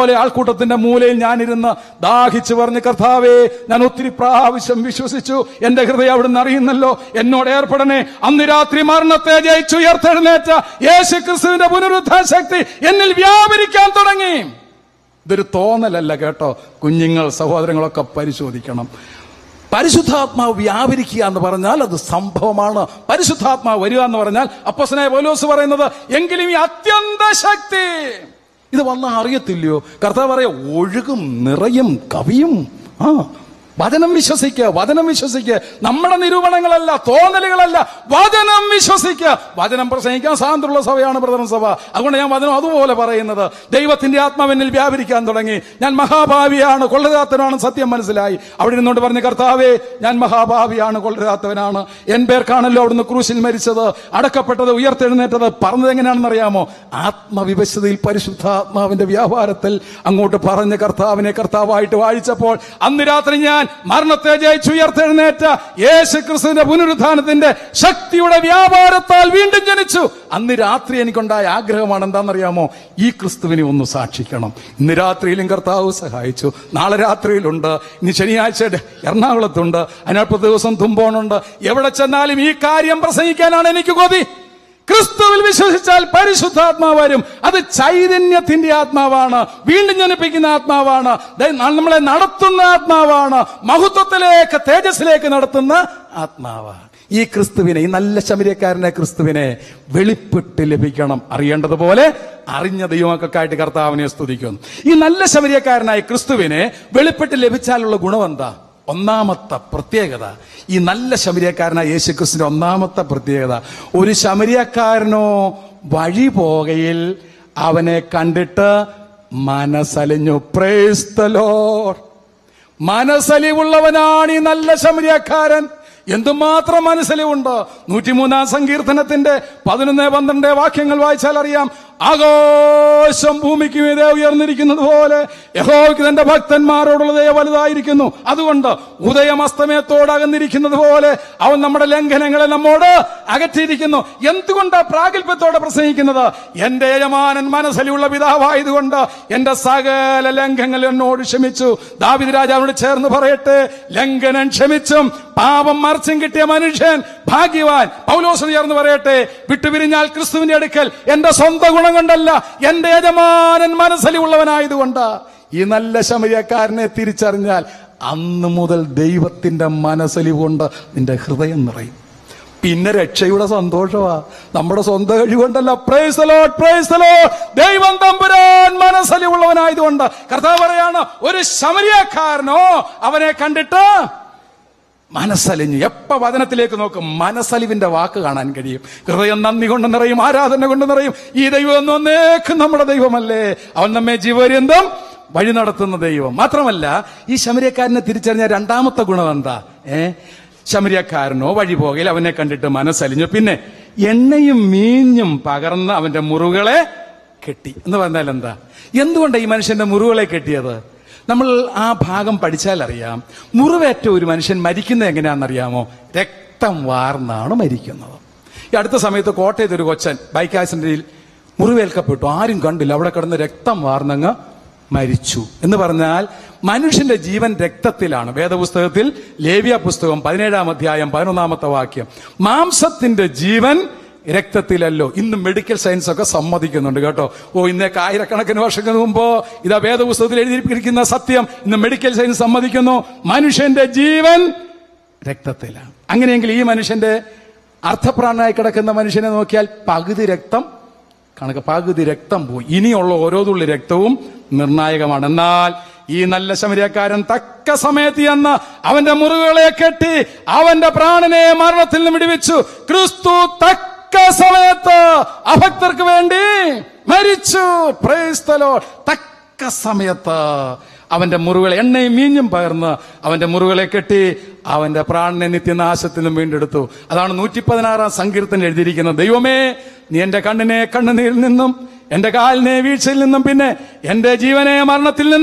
Speaker 3: ആൾക്കൂട്ടത്തിന്റെ മൂലയിൽ ഞാനിരുന്ന് ദാഹിച്ചു പറഞ്ഞ് കർത്താവേ ഞാൻ ഒത്തിരി പ്രാവശ്യം വിശ്വസിച്ചു എന്റെ ഹൃദയം അവിടുന്ന് അറിയുന്നല്ലോ എന്നോട് ഏർപ്പെടണേ അന്ന് രാത്രി മരണത്തെ ജയിച്ചുയർത്തെഴുന്നേറ്റ യേശു ക്രിസ്തുവിന്റെ പുനരുദ്ധാന ശക്തി എന്നിൽ വ്യാപരിക്കാൻ തുടങ്ങി ഇതൊരു തോന്നലല്ല കേട്ടോ കുഞ്ഞുങ്ങൾ സഹോദരങ്ങളൊക്കെ പരിശോധിക്കണം പരിശുദ്ധാത്മാവ് വ്യാപരിക്കുക എന്ന് പറഞ്ഞാൽ അത് സംഭവമാണ് പരിശുദ്ധാത്മാവ് വരിക എന്ന് പറഞ്ഞാൽ അപ്പസനായ പൗലോസ് പറയുന്നത് എങ്കിലും ഈ അത്യന്ത ശക്തി ഇത് വന്നാൽ അറിയത്തില്ലയോ കർത്താവ് പറയാ ഒഴുകും നിറയും കവിയും ആ വചനം വിശ്വസിക്കുക വചനം വിശ്വസിക്കുക നമ്മുടെ നിരൂപണങ്ങളല്ല തോന്നലുകളല്ല വചനം വിശ്വസിക്കുക വചനം പ്രസംഗിക്കാൻ സ്വാതന്ത്ര്യമുള്ള സഭയാണ് പ്രധാന സഭ അതുകൊണ്ട് ഞാൻ വചനം അതുപോലെ പറയുന്നത് ദൈവത്തിന്റെ ആത്മാവെന്നിൽ വ്യാപരിക്കാൻ തുടങ്ങി ഞാൻ മഹാഭാവിയാണ് കൊള്ളരാത്തവനാണ് സത്യം മനസ്സിലായി അവിടെ നിന്നുകൊണ്ട് പറഞ്ഞ കർത്താവേ ഞാൻ മഹാഭാവിയാണ് കൊള്ളരാത്തവനാണ് എൻ പേർക്കാണല്ലോ അവിടുന്ന് ക്രൂശിൽ മരിച്ചത് അടക്കപ്പെട്ടത് ഉയർത്തെഴുന്നേറ്റത് പറഞ്ഞത് എങ്ങനെയാണെന്ന് അറിയാമോ ആത്മവിവശതയിൽ പരിശുദ്ധാത്മാവിന്റെ വ്യാപാരത്തിൽ അങ്ങോട്ട് പറഞ്ഞ കർത്താവിനെ കർത്താവായിട്ട് വാഴിച്ചപ്പോൾ അന്ന് രാത്രി ഞാൻ മരണത്തെ ജയിച്ചുയർത്തെഴുന്നേറ്റ യേശു ക്രിസ്തുവിന്റെ പുനരുദ്ധാനത്തിന്റെ ശക്തിയുടെ വ്യാപാരത്താൽ വീണ്ടും ജനിച്ചു അന്ന് രാത്രി എനിക്കുണ്ടായ ആഗ്രഹമാണ് എന്താണെന്നറിയാമോ ഈ ക്രിസ്തുവിനെ ഒന്ന് സാക്ഷിക്കണം ഇന്ന് രാത്രിയിലും കർത്താവ് സഹായിച്ചു നാളെ രാത്രിയിലുണ്ട് ഇനി ശനിയാഴ്ച എറണാകുളത്തുണ്ട് അതിനടുത്ത ദിവസം തുമ്പോണുണ്ട് എവിടെ ചെന്നാലും ഈ കാര്യം പ്രസംഗിക്കാനാണ് എനിക്ക് കൊതി ക്രിസ്തുവിൽ വിശ്വസിച്ചാൽ പരിശുദ്ധാത്മാവ് വരും അത് ചൈതന്യത്തിന്റെ ആത്മാവാണ് വീണ്ടും ജനിപ്പിക്കുന്ന ആത്മാവാണ് ദേ നമ്മളെ നടത്തുന്ന ആത്മാവാണ് മഹത്വത്തിലേക്ക് തേജസ്സിലേക്ക് നടത്തുന്ന ആത്മാവാണ് ഈ ക്രിസ്തുവിനെ ഈ നല്ല ശമര്യക്കാരനെ ക്രിസ്തുവിനെ വെളിപ്പെട്ട് ലഭിക്കണം അറിയേണ്ടതുപോലെ അറിഞ്ഞ ദൈവമൊക്കെ കർത്താവിനെ സ്തുതിക്കുന്നു ഈ നല്ല ശമര്യക്കാരനായ ക്രിസ്തുവിനെ വെളിപ്പെട്ട് ലഭിച്ചാലുള്ള ഗുണം എന്താ ഒന്നാമത്തെ പ്രത്യേകത ഈ നല്ല ശമരിയക്കാരനായ യേശുക്രിസ്തുവിന്റെ ഒന്നാമത്തെ പ്രത്യേകത ഒരു ശമരിയക്കാരനോ വഴി പോകയിൽ അവനെ കണ്ടിട്ട് മനസ്സലിഞ്ഞു പ്രേസ്തലോ മനസ്സലിവുള്ളവനാണ് ഈ നല്ല ശമരിയക്കാരൻ എന്തുമാത്രം മനസ്സലിവുണ്ട് നൂറ്റിമൂന്നാം സങ്കീർത്തനത്തിന്റെ പതിനൊന്ന് പന്ത്രണ്ട് വാക്യങ്ങൾ വായിച്ചാൽ അറിയാം ആകാശം ഭൂമിക്ക് മീതെ ഉയർന്നിരിക്കുന്നത് പോലെ യഹോവയ്ക്ക് തന്റെ ഭക്തന്മാരോടുള്ള ദയ വലുതായിരിക്കുന്നു അതുകൊണ്ട് ഉദയമസ്തമയത്തോടകന്നിരിക്കുന്നത് പോലെ അവൻ നമ്മുടെ ലംഘനങ്ങളെ നമ്മോട് അകറ്റിയിരിക്കുന്നു എന്തുകൊണ്ടാ പ്രാഗൽഭ്യത്തോടെ പ്രസംഗിക്കുന്നത് എന്റെ യജമാനൻ മനസ്സിലുള്ള പിതാവായതുകൊണ്ട് എന്റെ സകല ലംഘനങ്ങൾ എന്നോട് ക്ഷമിച്ചു ദാവിദ് രാജാവിനോട് ചേർന്ന് പറയട്ടെ ലംഘനം ക്ഷമിച്ചും പാപം മറിച്ചും കിട്ടിയ മനുഷ്യൻ ഭാഗ്യവാൻ പൗലോസിന് ചേർന്ന് പറയട്ടെ വിട്ടുപിരിഞ്ഞാൽ ക്രിസ്തുവിന്റെ അടുക്കൽ എന്റെ സ്വന്തം ഗുണം കൊണ്ടല്ല എന്റെ യജമാനൻ മനസ്സലിവുള്ളവനായതുകൊണ്ട് ഈ നല്ല ശമരിയക്കാരനെ തിരിച്ചറിഞ്ഞാൽ അന്ന് മുതൽ ദൈവത്തിന്റെ മനസ്സലിവ് കൊണ്ട് നിന്റെ ഹൃദയം നിറയും പിന്നെ രക്ഷയുടെ സന്തോഷമാ നമ്മുടെ സ്വന്തം കഴിവുകൊണ്ടല്ല പ്രൈസ് ലോഡ് പ്രൈസ് ലോഡ് ദൈവം തമ്പുരാൻ മനസ്സലിവുള്ളവനായതുകൊണ്ട് കർത്താവ് പറയാണ് ഒരു ശമരിയക്കാരനോ അവനെ കണ്ടിട്ട് മനസ്സലിഞ്ഞു എപ്പ വചനത്തിലേക്ക് നോക്കും മനസ്സലിവിന്റെ വാക്ക് കാണാൻ കഴിയും ഹൃദയം നന്ദി കൊണ്ട് നിറയും ആരാധന കൊണ്ട് നിറയും ഈ ദൈവം എന്ന് ഒന്നേക്കും നമ്മുടെ ദൈവമല്ലേ അവൻ നമ്മെ ജീവപര്യന്തം വഴി നടത്തുന്ന ദൈവം മാത്രമല്ല ഈ ശമരിയക്കാരനെ തിരിച്ചറിഞ്ഞ രണ്ടാമത്തെ ഗുണം എന്താ ഏ ശമരിയക്കാരനോ വഴി പോകയിൽ അവനെ കണ്ടിട്ട് മനസ്സലിഞ്ഞു പിന്നെ എണ്ണയും മീഞ്ഞും പകർന്ന് അവന്റെ മുറിവുകളെ കെട്ടി എന്ന് പറഞ്ഞാൽ എന്താ എന്തുകൊണ്ടാണ് ഈ മനുഷ്യന്റെ മുറിവുകളെ കെട്ടിയത് നമ്മൾ ആ ഭാഗം പഠിച്ചാൽ അറിയാം മുറിവേറ്റ ഒരു മനുഷ്യൻ മരിക്കുന്നത് എങ്ങനെയാണെന്നറിയാമോ രക്തം വാർന്നാണ് മരിക്കുന്നത് ഈ അടുത്ത സമയത്ത് കോട്ടയത്ത് ഒരു കൊച്ചൻ ബൈക്ക് ആക്സിഡന്റിൽ മുറിവേൽക്കപ്പെട്ടു ആരും കണ്ടില്ല അവിടെ കിടന്ന് രക്തം വാർന്നങ്ങ് മരിച്ചു എന്ന് പറഞ്ഞാൽ മനുഷ്യന്റെ ജീവൻ രക്തത്തിലാണ് വേദപുസ്തകത്തിൽ ലേവ്യ പുസ്തകം പതിനേഴാം അധ്യായം പതിനൊന്നാമത്തെ വാക്യം മാംസത്തിന്റെ ജീവൻ രക്തത്തിലല്ലോ ഇന്ന് മെഡിക്കൽ സയൻസ് ഒക്കെ സമ്മതിക്കുന്നുണ്ട് കേട്ടോ ഓ ഇന്നേക്ക് ആയിരക്കണക്കിന് വർഷങ്ങൾക്ക് മുമ്പോ ഇതാ വേദപുസ്തകത്തിൽ എഴുതിയിരിക്കുന്ന സത്യം ഇന്ന് മെഡിക്കൽ സയൻസ് സമ്മതിക്കുന്നു മനുഷ്യന്റെ ജീവൻ രക്തത്തിലാണ് അങ്ങനെയെങ്കിൽ ഈ മനുഷ്യന്റെ അർത്ഥപ്രാണനായി കിടക്കുന്ന മനുഷ്യനെ നോക്കിയാൽ പകുതി രക്തം കണക്ക് പകുതി രക്തം പോയി ഇനിയുള്ള ഓരോ തുള്ളി രക്തവും നിർണായകമാണ് എന്നാൽ ഈ നല്ല ശമരിയക്കാരൻ തക്ക സമയത്ത് എന്ന് അവന്റെ മുറിവുകളെ കെട്ടി അവന്റെ പ്രാണനെ മരണത്തിൽ നിന്ന് വിടുവിച്ചു ക്രിസ്തു തക്ക സമയത്ത് അഭക്തർക്ക് വേണ്ടി മരിച്ചു പ്രേസ്തലോ തക്ക സമയത്ത് അവന്റെ മുറിവുകൾ എണ്ണയും മീഞ്ഞും പകർന്ന് അവന്റെ മുറിവുകളെ കെട്ടി അവന്റെ പ്രാണനെ നിത്യനാശത്തിൽ നിന്നും വീണ്ടെടുത്തു അതാണ് നൂറ്റി പതിനാറാം സങ്കീർത്തനം എഴുതിയിരിക്കുന്നത് ദൈവമേ നീ എന്റെ കണ്ണിനെ കണ്ണുനീരിൽ നിന്നും എന്റെ കാലിനെ വീഴ്ചയിൽ നിന്നും പിന്നെ എന്റെ ജീവനെ മരണത്തിൽ നിന്നും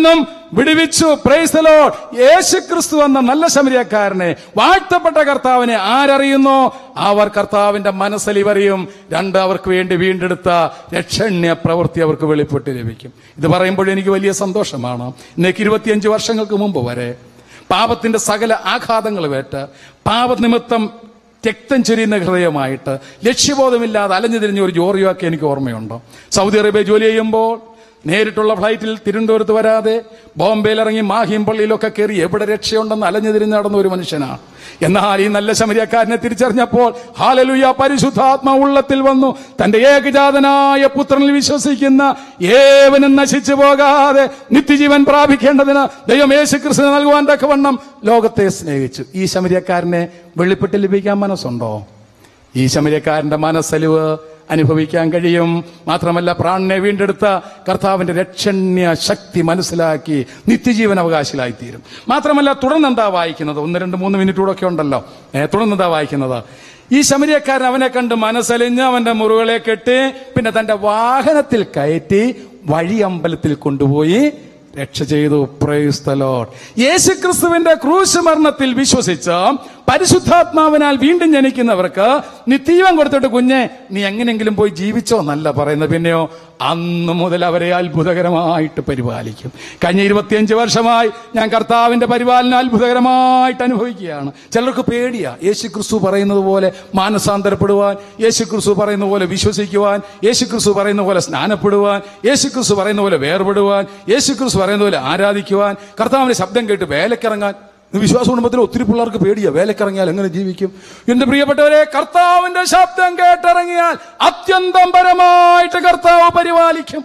Speaker 3: വിടുവിച്ചു പ്രൈസ്തലോ യേശു ക്രിസ്തു എന്ന നല്ല ശമരിയക്കാരനെ വാഴ്ത്തപ്പെട്ട കർത്താവിനെ ആരറിയുന്നോ അവർ കർത്താവിന്റെ മനസ്സലിവറിയും രണ്ട് അവർക്ക് വേണ്ടി വീണ്ടെടുത്ത രക്ഷണ്യ പ്രവൃത്തി അവർക്ക് വെളിപ്പെട്ട് ലഭിക്കും ഇത് പറയുമ്പോൾ എനിക്ക് വലിയ സന്തോഷമാണ് ഇന്നേക്ക് ഇരുപത്തിയഞ്ച് വർഷങ്ങൾക്ക് മുമ്പ് വരെ പാപത്തിന്റെ സകല ആഘാതങ്ങൾ വേറ്റ് പാപനിമിത്തം രക്തം ചൊരിയുന്ന ഹൃദയമായിട്ട് ലക്ഷ്യബോധമില്ലാതെ അലഞ്ഞു തിരിഞ്ഞ ഒരു ജോറിയൊക്കെ എനിക്ക് ഓർമ്മയുണ്ട് സൗദി അറേബ്യ ജോലി ചെയ്യുമ്പോൾ നേരിട്ടുള്ള ഫ്ലൈറ്റിൽ തിരുവനന്തപുരത്ത് വരാതെ ബോംബെയിൽ ഇറങ്ങി മാഹിം പള്ളിയിലൊക്കെ കയറി എവിടെ രക്ഷയുണ്ടെന്ന് അലഞ്ഞു തിരിഞ്ഞ് നടന്ന ഒരു മനുഷ്യനാണ് എന്നാൽ ഈ നല്ല ശമരിയക്കാരനെ തിരിച്ചറിഞ്ഞപ്പോൾ ഹാലലുയ പരിശുദ്ധാത്മ ഉള്ളത്തിൽ വന്നു തന്റെ ഏകജാതനായ പുത്രനിൽ വിശ്വസിക്കുന്ന ഏവനും നശിച്ചു പോകാതെ നിത്യജീവൻ പ്രാപിക്കേണ്ടതിന് ദൈവം യേശു ക്രിസ്തു നൽകുവാൻ തക്കവണ്ണം ലോകത്തെ സ്നേഹിച്ചു ഈ ശമരിയക്കാരനെ വെളിപ്പെട്ട് ലഭിക്കാൻ മനസ്സുണ്ടോ ഈ ശമരിയക്കാരന്റെ മനസ്സലിവ് അനുഭവിക്കാൻ കഴിയും മാത്രമല്ല പ്രാണനെ വീണ്ടെടുത്ത കർത്താവിന്റെ രക്ഷണ്യ ശക്തി മനസ്സിലാക്കി നിത്യജീവൻ അവകാശികളായിത്തീരും മാത്രമല്ല തുടർന്ന് എന്താ വായിക്കുന്നത് ഒന്ന് രണ്ട് മൂന്ന് മിനിറ്റ് കൂടെ ഒക്കെ ഉണ്ടല്ലോ ഏ, തുടർന്ന് എന്താ വായിക്കുന്നത് ഈ ശമരിയക്കാരൻ അവനെ കണ്ട് മനസ്സലിഞ്ഞ് അവന്റെ മുറികളെ കെട്ടി പിന്നെ തന്റെ വാഹനത്തിൽ കയറ്റി വഴി അമ്പലത്തിൽ കൊണ്ടുപോയി രക്ഷ ചെയ്തു പ്രൈസ് ദ ലോർഡ് യേശുക്രിസ്തുവിന്റെ ക്രൂശ് മരണത്തിൽ വിശ്വസിച്ച് പരിശുദ്ധാത്മാവിനാൽ വീണ്ടും ജനിക്കുന്നവർക്ക് നിത്യജീവൻ കൊടുത്തിട്ട് കുഞ്ഞെ നീ എങ്ങനെയെങ്കിലും പോയി ജീവിച്ചോ എന്നല്ല പറയുന്നത് പിന്നെയോ അന്ന് മുതൽ അവരെ അത്ഭുതകരമായിട്ട് പരിപാലിക്കും കഴിഞ്ഞ ഇരുപത്തിയഞ്ച് വർഷമായി ഞാൻ കർത്താവിന്റെ പരിപാലനം അത്ഭുതകരമായിട്ട് അനുഭവിക്കുകയാണ് ചിലർക്ക് പേടിയാ യേശു ക്രിസ്തു പറയുന്നത് പോലെ മാനസാന്തരപ്പെടുവാൻ യേശു ക്രിസ്തു പറയുന്ന പോലെ വിശ്വസിക്കുവാൻ യേശു ക്രിസ്തു പറയുന്ന പോലെ സ്നാനപ്പെടുവാൻ യേശു ക്രിസ്തു പറയുന്ന പോലെ വേർപെടുവാൻ യേശു ക്രിസ്തു പറയുന്ന പോലെ ആരാധിക്കുവാൻ കർത്താവിന്റെ ശബ്ദം കേട്ട് വേലക്കിറങ്ങാൻ ഇന്ന് വിശ്വാസ കുടുംബത്തിൽ ഒത്തിരി പിള്ളേർക്ക് പേടിയാ വേലക്കിറങ്ങിയാൽ എങ്ങനെ ജീവിക്കും എന്റെ പ്രിയപ്പെട്ടവരെ കർത്താവിന്റെ ശബ്ദം കേട്ടിറങ്ങിയാൽ അത്യന്തം പരമായിട്ട് കർത്താവ് പരിപാലിക്കും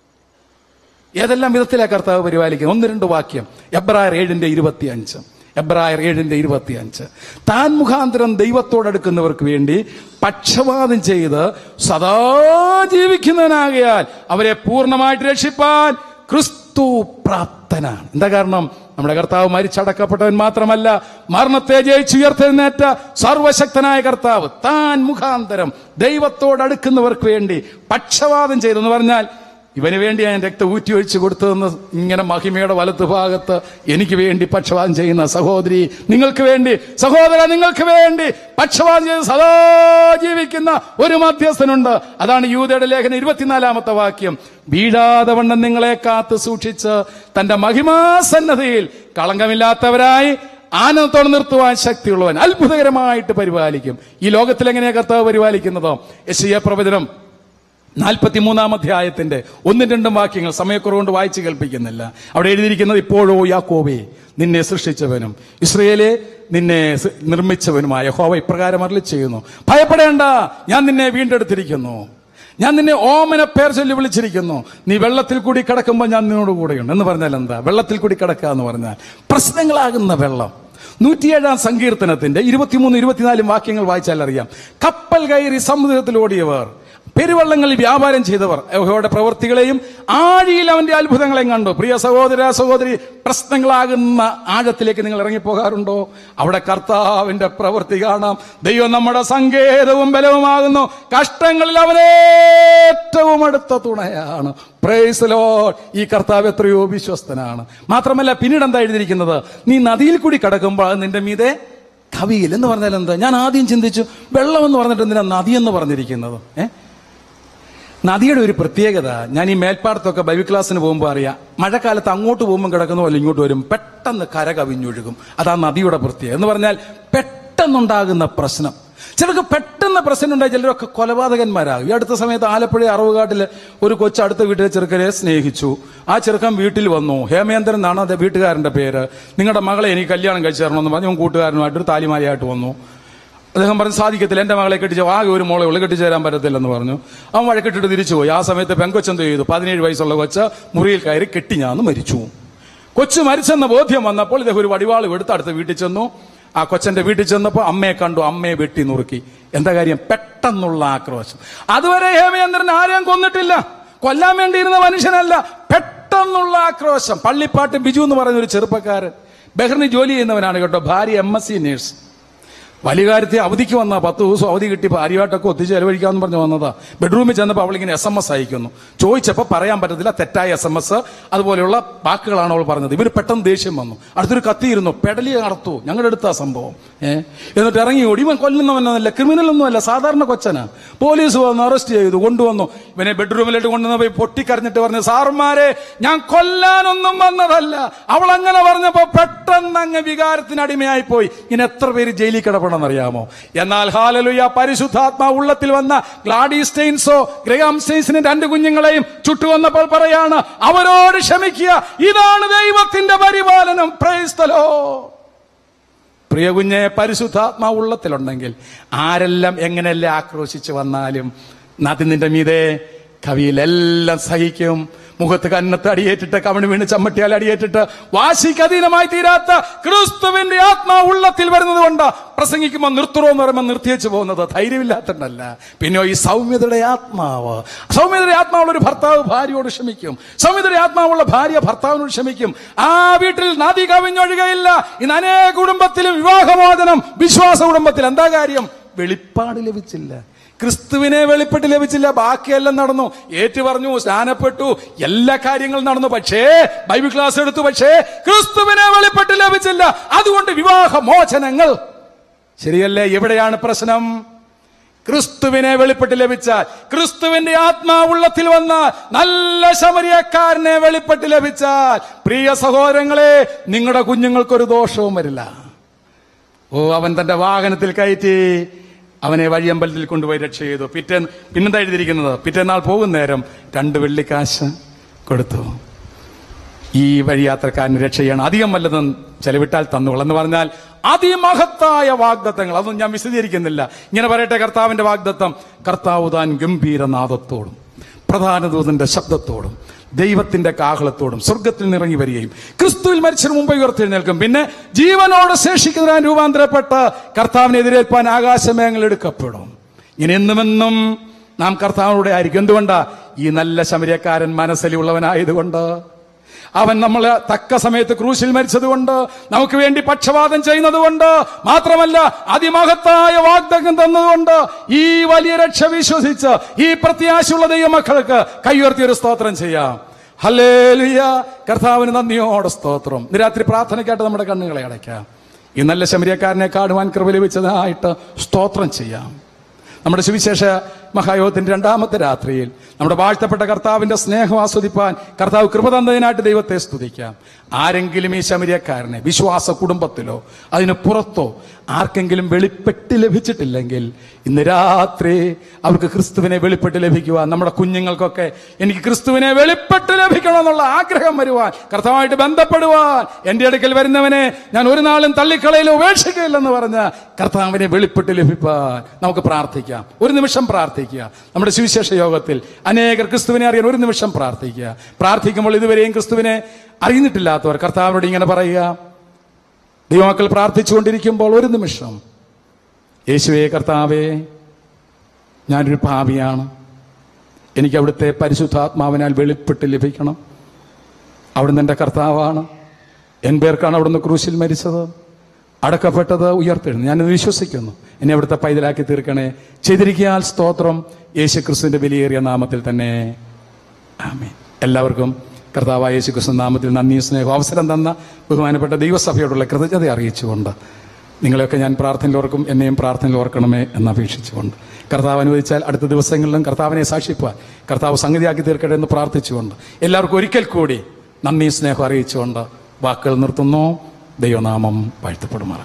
Speaker 3: ഏതെല്ലാം വിധത്തിലാ കർത്താവ് പരിപാലിക്കുന്നത് ഒന്ന് രണ്ട് വാക്യം എബ്രായർ ഏഴിന്റെ ഇരുപത്തി അഞ്ച് എബ്രായർ ഏഴിന്റെ ഇരുപത്തി അഞ്ച് താൻ മുഖാന്തരം ദൈവത്തോടടുക്കുന്നവർക്ക് വേണ്ടി പക്ഷപാതം ചെയ്ത് സദാ ജീവിക്കുന്നവനാകയാൽ അവരെ പൂർണ്ണമായിട്ട് രക്ഷിപ്പാൻ ക്രിസ്തു പ്രാപ്തനാണ് എന്താ കാരണം നമ്മുടെ കർത്താവ് മരിച്ചടക്കപ്പെട്ടവൻ മാത്രമല്ല മരണത്തെ ജയിച്ചുയർത്തെഴുന്നേറ്റ സർവശക്തനായ കർത്താവ് താൻ മുഖാന്തരം ദൈവത്തോടടുക്കുന്നവർക്ക് വേണ്ടി പക്ഷപാതം ചെയ്തെന്ന് പറഞ്ഞാൽ ഇവന് വേണ്ടി ഞാൻ രക്തം ഊറ്റി ഒഴിച്ചു കൊടുത്തതെന്ന് ഇങ്ങനെ മഹിമയുടെ വലത്ത് ഭാഗത്ത് എനിക്ക് വേണ്ടി പക്ഷപാതം ചെയ്യുന്ന സഹോദരി നിങ്ങൾക്ക് വേണ്ടി സഹോദര നിങ്ങൾക്ക് വേണ്ടി പക്ഷപാതം ചെയ്ത് സദാ ജീവിക്കുന്ന ഒരു മധ്യസ്ഥനുണ്ട് അതാണ് യൂതയുടെ ലേഖനം ഇരുപത്തിനാലാമത്തെ വാക്യം വീഴാതെ വണ്ണം നിങ്ങളെ കാത്തു സൂക്ഷിച്ച് തന്റെ മഹിമാസന്നതയിൽ കളങ്കമില്ലാത്തവരായി ആനന്ദത്തോടെ നിർത്തുവാൻ ശക്തിയുള്ളവൻ അത്ഭുതകരമായിട്ട് പരിപാലിക്കും ഈ ലോകത്തിൽ എങ്ങനെയാ കർത്താവ് പരിപാലിക്കുന്നതോ യശയ പ്രവചനം നാൽപ്പത്തി മൂന്നാം അധ്യായത്തിന്റെ ഒന്നും രണ്ടും വാക്യങ്ങൾ സമയക്കുറവുകൊണ്ട് വായിച്ചു കേൾപ്പിക്കുന്നില്ല അവിടെ എഴുതിയിരിക്കുന്നത് ഇപ്പോഴോ യാക്കോബേ നിന്നെ സൃഷ്ടിച്ചവനും ഇസ്രയേലെ നിന്നെ സ് നിർമ്മിച്ചവനുമായ ഹോവ ഇപ്രകാരം അരളി ചെയ്യുന്നു ഭയപ്പെടേണ്ട ഞാൻ നിന്നെ വീണ്ടെടുത്തിരിക്കുന്നു ഞാൻ നിന്നെ ഓമന പേർ ചൊല്ലി വിളിച്ചിരിക്കുന്നു നീ വെള്ളത്തിൽ കൂടി കിടക്കുമ്പോൾ ഞാൻ നിന്നോട് കൂടെയുണ്ട് എന്ന് പറഞ്ഞാൽ എന്താ വെള്ളത്തിൽ കൂടി കിടക്കുക എന്ന് പറഞ്ഞാൽ പ്രശ്നങ്ങളാകുന്ന വെള്ളം നൂറ്റിയേഴാം സങ്കീർത്തനത്തിന്റെ ഇരുപത്തിമൂന്ന് ഇരുപത്തിനാലും വാക്യങ്ങൾ വായിച്ചാൽ അറിയാം കപ്പൽ കയറി സമുദ്രത്തിൽ ഓടിയവർ പെരുവള്ളങ്ങളിൽ വ്യാപാരം ചെയ്തവർ യഹോവയുടെ പ്രവൃത്തികളെയും ആഴിയിൽ അവന്റെ അത്ഭുതങ്ങളെയും കണ്ടു പ്രിയ സഹോദര സഹോദരി പ്രശ്നങ്ങളാകുന്ന ആഴത്തിലേക്ക് നിങ്ങൾ ഇറങ്ങിപ്പോകാറുണ്ടോ അവിടെ കർത്താവിന്റെ പ്രവൃത്തി കാണാം ദൈവം നമ്മുടെ സങ്കേതവും ബലവുമാകുന്നു കഷ്ടങ്ങളിൽ അവനേറ്റവും അടുത്ത തുണയാണ് പ്രൈസ് ലോർഡ് ഈ കർത്താവ് എത്രയോ വിശ്വസ്തനാണ് മാത്രമല്ല പിന്നീട് എന്താ എഴുതിയിരിക്കുന്നത് നീ നദിയിൽ കൂടി കിടക്കുമ്പോൾ അത് നിന്റെ മീതെ കവിയിൽ എന്ന് പറഞ്ഞാൽ എന്താ ഞാൻ ആദ്യം ചിന്തിച്ചു വെള്ളം എന്ന് പറഞ്ഞിട്ട് എന്തിനാ നദി എന്ന് പറഞ്ഞിരിക്കുന്നത് ഏ നദിയുടെ ഒരു പ്രത്യേകത ഞാൻ ഈ മേൽപ്പാടത്തൊക്കെ ബൈബിൾ ക്ലാസ്സിന് പോകുമ്പോൾ അറിയാം മഴക്കാലത്ത് അങ്ങോട്ട് പോകുമ്പോൾ കിടക്കുന്ന പോലെ ഇങ്ങോട്ട് വരും പെട്ടെന്ന് കര കവിഞ്ഞൊഴുകും അതാ നദിയുടെ പ്രത്യേകത എന്ന് പറഞ്ഞാൽ പെട്ടെന്നുണ്ടാകുന്ന പ്രശ്നം ചിലർക്ക് പെട്ടെന്ന് പ്രശ്നം ഉണ്ടായി ചിലരൊക്കെ കൊലപാതകന്മാരാകും ഈ അടുത്ത സമയത്ത് ആലപ്പുഴ അറവുകാട്ടിൽ ഒരു കൊച്ചു അടുത്ത വീട്ടിലെ ചെറുക്കനെ സ്നേഹിച്ചു ആ ചെറുക്കൻ വീട്ടിൽ വന്നു ഹേമേന്ദ്രൻ എന്നാണ് അത് വീട്ടുകാരന്റെ പേര് നിങ്ങളുടെ മകളെ എനിക്ക് കല്യാണം കഴിച്ചു തരണമെന്ന് പറഞ്ഞു അവൻ കൂട്ടുകാരനുമായിട്ട് ഒരു താലിമാലയായിട്ട് വന്നു അദ്ദേഹം പറഞ്ഞു സാധിക്കത്തില്ല എന്റെ മകളെ കെട്ടിച്ച് ആകെ ഒരു മോളെ ഉള്ളു കെട്ടിച്ചു തരാൻ പറ്റത്തില്ലെന്ന് പറഞ്ഞു അവൻ വഴക്കിട്ടിട്ട് തിരിച്ചു പോയി ആ സമയത്ത് പെങ്കൊച്ചെന്ത് ചെയ്തു പതിനേഴ് വയസ്സുള്ള കൊച്ച് മുറിയിൽ കയറി കെട്ടിഞ്ഞാന്ന് മരിച്ചു കൊച്ചു മരിച്ചെന്ന ബോധ്യം വന്നപ്പോൾ ഇദ്ദേഹം ഒരു വടിവാൾ എടുത്ത് അടുത്ത വീട്ടിൽ ചെന്നു ആ കൊച്ചന്റെ വീട്ടിൽ ചെന്നപ്പോൾ അമ്മയെ കണ്ടു അമ്മയെ വെട്ടി നുറുക്കി എന്താ കാര്യം പെട്ടെന്നുള്ള ആക്രോശം അതുവരെ ഹേമചന്ദ്രൻ ആരെയും കൊന്നിട്ടില്ല കൊല്ലാൻ വേണ്ടിയിരുന്ന മനുഷ്യനല്ല പെട്ടെന്നുള്ള ആക്രോശം പള്ളിപ്പാട്ട് ബിജു എന്ന് പറയുന്ന ഒരു ചെറുപ്പക്കാരൻ ബഹ്റിന് ജോലി ചെയ്യുന്നവനാണ് കേട്ടോ ഭാര്യ എം എസ് സി നേഴ്സ് വലിയ കാര്യത്തിൽ അവധിക്ക് വന്ന പത്ത് ദിവസം അവധി കിട്ടി ഭാര്യമായിട്ടൊക്കെ ഒത്തിച്ച് ചെലവഴിക്കാമെന്ന് പറഞ്ഞു വന്നതാ ബെഡ്റൂമിൽ ചെന്നപ്പോൾ അവളിങ്ങനെ എസ് എം എസ് അയക്കുന്നു ചോദിച്ചപ്പോൾ പറയാൻ പറ്റത്തില്ല തെറ്റായ എസ് എം എസ് അതുപോലെയുള്ള വാക്കുകളാണ് അവൾ പറഞ്ഞത് ഇവർ പെട്ടെന്ന് ദേഷ്യം വന്നു അടുത്തൊരു കത്തിയിരുന്നു പെടലി നടത്തു ഞങ്ങളുടെ അടുത്ത സംഭവം ഏഹ് എന്നിട്ട് ഇറങ്ങി ഓടി ഇവൻ കൊല്ലുന്നവനല്ല ക്രിമിനൽ ഒന്നുമല്ല സാധാരണ കൊച്ചനാ പോലീസ് വന്നു അറസ്റ്റ് ചെയ്തു കൊണ്ടുവന്നു ഇവനെ ബെഡ്റൂമിലോട്ട് കൊണ്ടുവന്ന് പോയി പൊട്ടിക്കരഞ്ഞിട്ട് പറഞ്ഞു സാറുമാരെ ഞാൻ കൊല്ലാനൊന്നും വന്നതല്ല അവൾ അങ്ങനെ പറഞ്ഞപ്പോ പെട്ടെന്ന് അങ്ങ് വികാരത്തിന് അടിമയായി പോയി ഇനി എത്ര പേര് ജയിലിൽ കിടപ്പണമെന്ന് അറിയാമോ എന്നാൽ ഹാലലുയ പരിശുദ്ധാത്മാ ഉള്ളത്തിൽ വന്ന ഗ്ലാഡി സ്റ്റെയിൻസോ ഗ്രഹാം സ്റ്റെയിൻസിന് രണ്ട് കുഞ്ഞുങ്ങളെയും ചുട്ടുവന്നപ്പോൾ പറയാണ് അവരോട് ക്ഷമിക്കുക ഇതാണ് ദൈവത്തിന്റെ പരിപാലനം പ്രൈസ്തലോ പ്രിയ കുഞ്ഞെ പരിശുദ്ധാത്മാ ഉള്ളത്തിലുണ്ടെങ്കിൽ ആരെല്ലാം എങ്ങനെയെല്ലാം ആക്രോശിച്ച് വന്നാലും നദി നിന്റെ മീതെ കവിയിലെല്ലാം സഹിക്കും മുഖത്ത് കന്നത്ത് അടിയേറ്റിട്ട് കവണി വീണ് ചമ്മട്ടിയാൽ അടിയേറ്റിട്ട് വാശിക്ക് അധീനമായി തീരാത്ത ക്രിസ്തുവിന്റെ ആത്മാ ഉള്ളത്തിൽ വരുന്നത് കൊണ്ട് പ്രസംഗിക്കുമ്പോൾ നിർത്തണോ എന്ന് പറയുമ്പോൾ നിർത്തിയേച്ച് പോകുന്നത് ധൈര്യമില്ലാത്തണ്ടല്ല പിന്നെ ഈ സൗമ്യതയുടെ ആത്മാവ് സൗമ്യതയുടെ ആത്മാവുള്ള ഒരു ഭർത്താവ് ഭാര്യയോട് ക്ഷമിക്കും സൗമ്യതയുടെ ആത്മാവുള്ള ഭാര്യ ഭർത്താവിനോട് ക്ഷമിക്കും ആ വീട്ടിൽ നദി കവിഞ്ഞൊഴുകയില്ല ഇന്ന് അനേക കുടുംബത്തിലും വിവാഹമോചനം വിശ്വാസ കുടുംബത്തിൽ എന്താ കാര്യം വെളിപ്പാട് ലഭിച്ചില്ല ക്രിസ്തുവിനെ വെളിപ്പെട്ട് ലഭിച്ചില്ല ബാക്കിയെല്ലാം നടന്നു ഏറ്റു പറഞ്ഞു സ്നാനപ്പെട്ടു എല്ലാ കാര്യങ്ങളും നടന്നു പക്ഷേ ബൈബിൾ ക്ലാസ് എടുത്തു പക്ഷേ ക്രിസ്തുവിനെ വെളിപ്പെട്ട് ലഭിച്ചില്ല അതുകൊണ്ട് വിവാഹ മോചനങ്ങൾ ശരിയല്ലേ എവിടെയാണ് പ്രശ്നം ക്രിസ്തുവിനെ വെളിപ്പെട്ട് ലഭിച്ചാൽ ക്രിസ്തുവിന്റെ ആത്മാവുള്ളത്തിൽ വന്നാൽ നല്ല ശമരിയക്കാരനെ വെളിപ്പെട്ട് ലഭിച്ചാൽ പ്രിയ സഹോദരങ്ങളെ നിങ്ങളുടെ കുഞ്ഞുങ്ങൾക്കൊരു ദോഷവും വരില്ല ഓ അവൻ തന്റെ വാഹനത്തിൽ കയറ്റി അവനെ വഴിയമ്പലത്തിൽ കൊണ്ടുപോയി രക്ഷ ചെയ്തു പിറ്റേ പിന്നെന്താ എഴുതിയിരിക്കുന്നത് പിറ്റേന്നാൾ പോകുന്ന നേരം രണ്ട് വെള്ളിക്കാശ് കൊടുത്തു ഈ വഴിയാത്രക്കാരന് രക്ഷ ചെയ്യണം അധികം വല്ലതും ചെലവിട്ടാൽ തന്നുകൊള്ളു എന്ന് പറഞ്ഞാൽ അതിമഹത്തായ വാഗ്ദത്തങ്ങൾ അതൊന്നും ഞാൻ വിശദീകരിക്കുന്നില്ല ഇങ്ങനെ പറയട്ടെ കർത്താവിന്റെ വാഗ്ദത്തം കർത്താവ് താൻ ഗംഭീരനാദത്തോടും പ്രധാന ദൂതന്റെ ശബ്ദത്തോടും ദൈവത്തിന്റെ കാഹളത്തോടും സ്വർഗത്തിൽ നിറങ്ങി വരികയും ക്രിസ്തുവിൽ മരിച്ചതിന് മുമ്പ് ഉയർത്തെഴുന്നേൽക്കും പിന്നെ ജീവനോട് ശേഷിക്കുന്നതിന് രൂപാന്തരപ്പെട്ട് കർത്താവിനെ എതിരേൽപ്പാൻ ആകാശമേങ്ങൾ എടുക്കപ്പെടും ഇങ്ങനെ എന്നുമെന്നും നാം കർത്താവിലൂടെ ആയിരിക്കും എന്തുകൊണ്ടാ ഈ നല്ല ശമരിയക്കാരൻ മനസ്സിലുള്ളവനായതുകൊണ്ട് അവൻ നമ്മളെ തക്ക സമയത്ത് ക്രൂശിൽ മരിച്ചതുകൊണ്ട് നമുക്ക് വേണ്ടി പക്ഷപാതം ചെയ്യുന്നതുകൊണ്ട് മാത്രമല്ല അതിമഹത്തായ വാഗ്ദത്തം തന്നതുകൊണ്ട് ഈ വലിയ രക്ഷ വിശ്വസിച്ച് ഈ പ്രത്യാശയുള്ള ദൈവമക്കൾക്ക് കൈയുയർത്തി ഒരു സ്തോത്രം ചെയ്യാം ഹല്ലേലൂയ കർത്താവിന് നന്ദിയോടെ സ്തോത്രം ഇന്ന് രാത്രി പ്രാർത്ഥനയ്ക്കായിട്ട് നമ്മുടെ കണ്ണുകളെ അടയ്ക്കാം ഈ നല്ല ശമരിയക്കാരനെ കാണുവാൻ കൃപ ലഭിച്ചതായിട്ട് സ്തോത്രം ചെയ്യാം നമ്മുടെ സുവിശേഷ മഹായോഗത്തിന്റെ രണ്ടാമത്തെ രാത്രിയിൽ നമ്മുടെ വാഴ്ത്തപ്പെട്ട കർത്താവിന്റെ സ്നേഹം ആസ്വദിപ്പാൻ കർത്താവ് കൃപ തന്നതിനായിട്ട് ദൈവത്തെ സ്തുതിക്കാം ആരെങ്കിലും ഈ ശമരിയക്കാരനെ വിശ്വാസ കുടുംബത്തിലോ അതിന് പുറത്തോ ആർക്കെങ്കിലും വെളിപ്പെട്ട് ലഭിച്ചിട്ടില്ലെങ്കിൽ ഇന്ന് രാത്രി അവർക്ക് ക്രിസ്തുവിനെ വെളിപ്പെട്ട് ലഭിക്കുവാൻ നമ്മുടെ കുഞ്ഞുങ്ങൾക്കൊക്കെ എനിക്ക് ക്രിസ്തുവിനെ വെളിപ്പെട്ട് ലഭിക്കണമെന്നുള്ള ആഗ്രഹം വരുവാൻ കർത്താവായിട്ട് ബന്ധപ്പെടുവാൻ എന്റെ അടുക്കൽ വരുന്നവനെ ഞാൻ ഒരു നാളും തള്ളിക്കളയിലോ ഉപേക്ഷിക്കുകയില്ലെന്ന് പറഞ്ഞ കർത്താവിനെ വെളിപ്പെട്ട് ലഭിപ്പാൻ നമുക്ക് പ്രാർത്ഥിക്കാം ഒരു നിമിഷം പ്രാർത്ഥിക്കുക നമ്മുടെ സുവിശേഷ യോഗത്തിൽ അനേകർ ക്രിസ്തുവിനെ അറിയാൻ ഒരു നിമിഷം പ്രാർത്ഥിക്കുക പ്രാർത്ഥിക്കുമ്പോൾ ഇതുവരെയും ക്രിസ്തുവിനെ അറിയുന്നിട്ടില്ലാത്തവർ കർത്താവിനോട് ഇങ്ങനെ പറയുക ദൈവമക്കൾ പ്രാർത്ഥിച്ചുകൊണ്ടിരിക്കുമ്പോൾ ഒരു നിമിഷം യേശുവേ കർത്താവേ ഞാനൊരു പാപിയാണ് എനിക്ക് അവിടുത്തെ പരിശുദ്ധാത്മാവിനാൽ വെളിപ്പെട്ട് ലഭിക്കണം അവിടുന്ന് എൻ്റെ കർത്താവാണ് എൻ പേർക്കാണ് അവിടുന്ന് ക്രൂശിൽ മരിച്ചത് അടക്കപ്പെട്ടത് ഉയർത്തെഴുന്നു ഞാനത് വിശ്വസിക്കുന്നു എന്നെ അവിടുത്തെ പൈതലാക്കി തീർക്കണേ ചെയ്തിരിക്കാൻ സ്തോത്രം യേശു ക്രിസ്തുവിന്റെ വിലയേറിയ നാമത്തിൽ തന്നെ ആമേൻ എല്ലാവർക്കും കർത്താവായ യേശു ക്രിസ്തു നാമത്തിൽ നന്ദി സ്നേഹം അവസരം തന്ന ബഹുമാനപ്പെട്ട ദൈവസഭയോടുള്ള കൃതജ്ഞത അറിയിച്ചുകൊണ്ട് നിങ്ങളെയൊക്കെ ഞാൻ പ്രാർത്ഥനയിൽ ഓർക്കും എന്നെയും പ്രാർത്ഥനയിൽ ഓർക്കണമേ എന്ന് അപേക്ഷിച്ചുകൊണ്ട് കർത്താവ് അനുവദിച്ചാൽ അടുത്ത ദിവസങ്ങളിലും കർത്താവിനെ സാക്ഷിപ്പാൻ കർത്താവ് സംഗതിയാക്കി തീർക്കട്ടെ എന്ന് പ്രാർത്ഥിച്ചുകൊണ്ട് എല്ലാവർക്കും ഒരിക്കൽ കൂടി നന്ദി സ്നേഹം അറിയിച്ചുകൊണ്ട് വാക്കുകൾ നിർത്തുന്നു ദൈവനാമം വാഴ്ത്തപ്പെടുമാറാം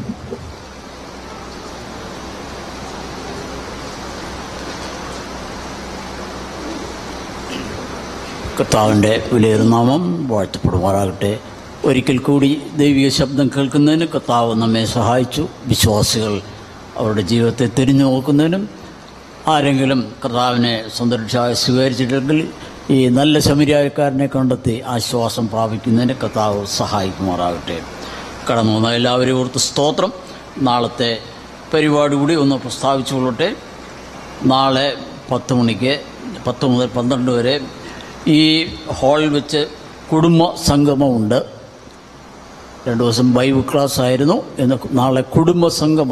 Speaker 2: കർത്താവിൻ്റെ വിലയേറിയ നാമം വാഴ്ത്തപ്പെടുമാറാകട്ടെ ഒരിക്കൽ കൂടി ദൈവിക ശബ്ദം കേൾക്കുന്നതിന് കർത്താവ് നമ്മെ സഹായിച്ചു വിശ്വാസികൾ അവരുടെ ജീവിതത്തെ തിരിഞ്ഞു നോക്കുന്നതിനും ആരെങ്കിലും കർത്താവിനെ സന്ദർശായി സ്വീകരിച്ചിട്ടുണ്ടെങ്കിൽ ഈ നല്ല ശമരിയായക്കാരനെ കണ്ടെത്തി ആശ്വാസം പ്രാപിക്കുന്നതിന് കർത്താവ് സഹായിക്കുമാറാകട്ടെ കടന്നു വന്ന എല്ലാവരെയും ഓർത്ത് സ്തോത്രം നാളത്തെ പരിപാടി കൂടി ഒന്ന് പ്രസ്താവിച്ചുകൊള്ളട്ടെ നാളെ പത്ത് മണിക്ക് പത്ത് മുതൽ പന്ത്രണ്ട് വരെ ഈ ഹാളിൽ വെച്ച് കുടുംബ സംഗമമുണ്ട് രണ്ട് ദിവസം ബൈബിൾ ക്ലാസ് ആയിരുന്നു ഇന്ന് നാളെ കുടുംബ സംഗമം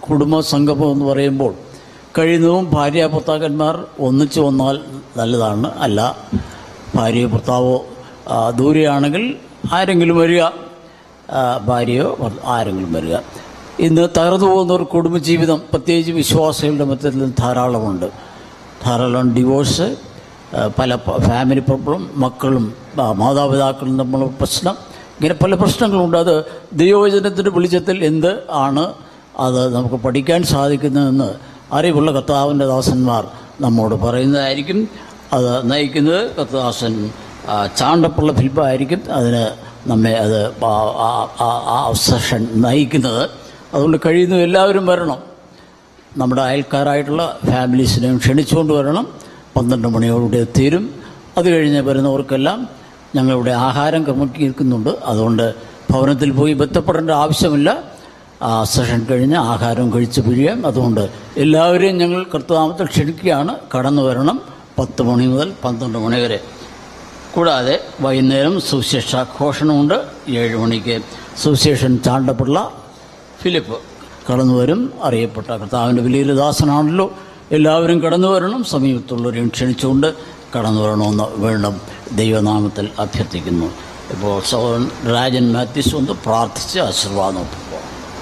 Speaker 2: കുടുംബ സംഗമം എന്ന് പറയുമ്പോൾ കഴിയുന്നതും ഭാര്യ ഭർത്താക്കന്മാർ ഒന്നിച്ചു വന്നാൽ നല്ലതാണ് അല്ല ഭാര്യയോ ഭർത്താവോ ആ, ദൂരെയാണെങ്കിൽ ആരെങ്കിലും വരിക ആ, ഭാര്യയോ ഭർ- ആരെങ്കിലും വരിക ഇന്ന് തകർന്നു പോകുന്ന ഒരു കുടുംബജീവിതം പ്രത്യേകിച്ച് വിശ്വാസികളുടെ മധ്യത്തിൽ ധാരാളമുണ്ട് ധാരാളം ഡിവോഴ്സ് ആ, പല പ- ഫാമിലി പ്രോബ്ലം മക്കളും ആ, മാതാപിതാക്കളും തമ്മിലുള്ള പ്രശ്നം ഇങ്ങനെ പല പ്രശ്നങ്ങളുണ്ട് അത് ദൈവവചനത്തിൻ്റെ വെളിച്ചത്തിൽ എന്ത് ആണ് അത് നമുക്ക് പഠിക്കാൻ സാധിക്കുന്നതെന്ന് അറിവുള്ള കർത്താവിൻ്റെ ദാസന്മാർ നമ്മോട് പറയുന്നതായിരിക്കും അത് നയിക്കുന്നത് കർത്താദാസൻ ആ, ചാണ്ടപ്പുള്ള ഫിലിപ്പായിരിക്കും അതിന് നമ്മെ അത് ആ- ആ- ആ- ആ സെഷൻ നയിക്കുന്നത് അതുകൊണ്ട് കഴിയുന്നു എല്ലാവരും വരണം നമ്മുടെ അയൽക്കാരായിട്ടുള്ള ഫാമിലീസിനെയും ക്ഷണിച്ചുകൊണ്ട് വരണം പന്ത്രണ്ട് മണിയോടുകൂടി തീരും അത് കഴിഞ്ഞ് വരുന്നവർക്കെല്ലാം ഞങ്ങളിവിടെ ആഹാരം ക്രമീകരിക്കുന്നുണ്ട് അതുകൊണ്ട് ഭവനത്തിൽ പോയി ബന്ധപ്പെടേണ്ട ആവശ്യമില്ല ആ സെഷൻ കഴിഞ്ഞ് ആഹാരം കഴിച്ച് പിഴിയാം അതുകൊണ്ട് എല്ലാവരെയും ഞങ്ങൾ കർത്തനാമത്തിൽ ക്ഷണിക്കുകയാണ് കടന്നു വരണം പത്ത് മണി മുതൽ പന്ത്രണ്ട് മണി വരെ കൂടാതെ വൈകുന്നേരം സുവിശേഷ ഘോഷണമുണ്ട് ഏഴ് മണിക്ക് സുവിശേഷൻ ചാണ്ടപ്പിള്ള ഫിലിപ്പ് കടന്നു വരും അറിയപ്പെട്ട കർത്താവിൻ്റെ വലിയൊരു ദാസനാണല്ലോ എല്ലാവരും കടന്നു വരണം സമീപത്തുള്ളവരെയും ക്ഷണിച്ചുകൊണ്ട് കടന്നു വരണമെന്ന് വീണ്ടും ദൈവനാമത്തിൽ അഭ്യർത്ഥിക്കുന്നു ഇപ്പോൾ സഹോദരൻ രാജൻ മാത്യൂസ് ഒന്ന് പ്രാർത്ഥിച്ച് ആശീർവാദം ഒപ്പിക്കുക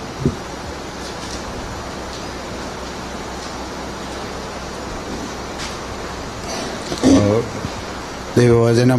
Speaker 6: ദൈവവചനം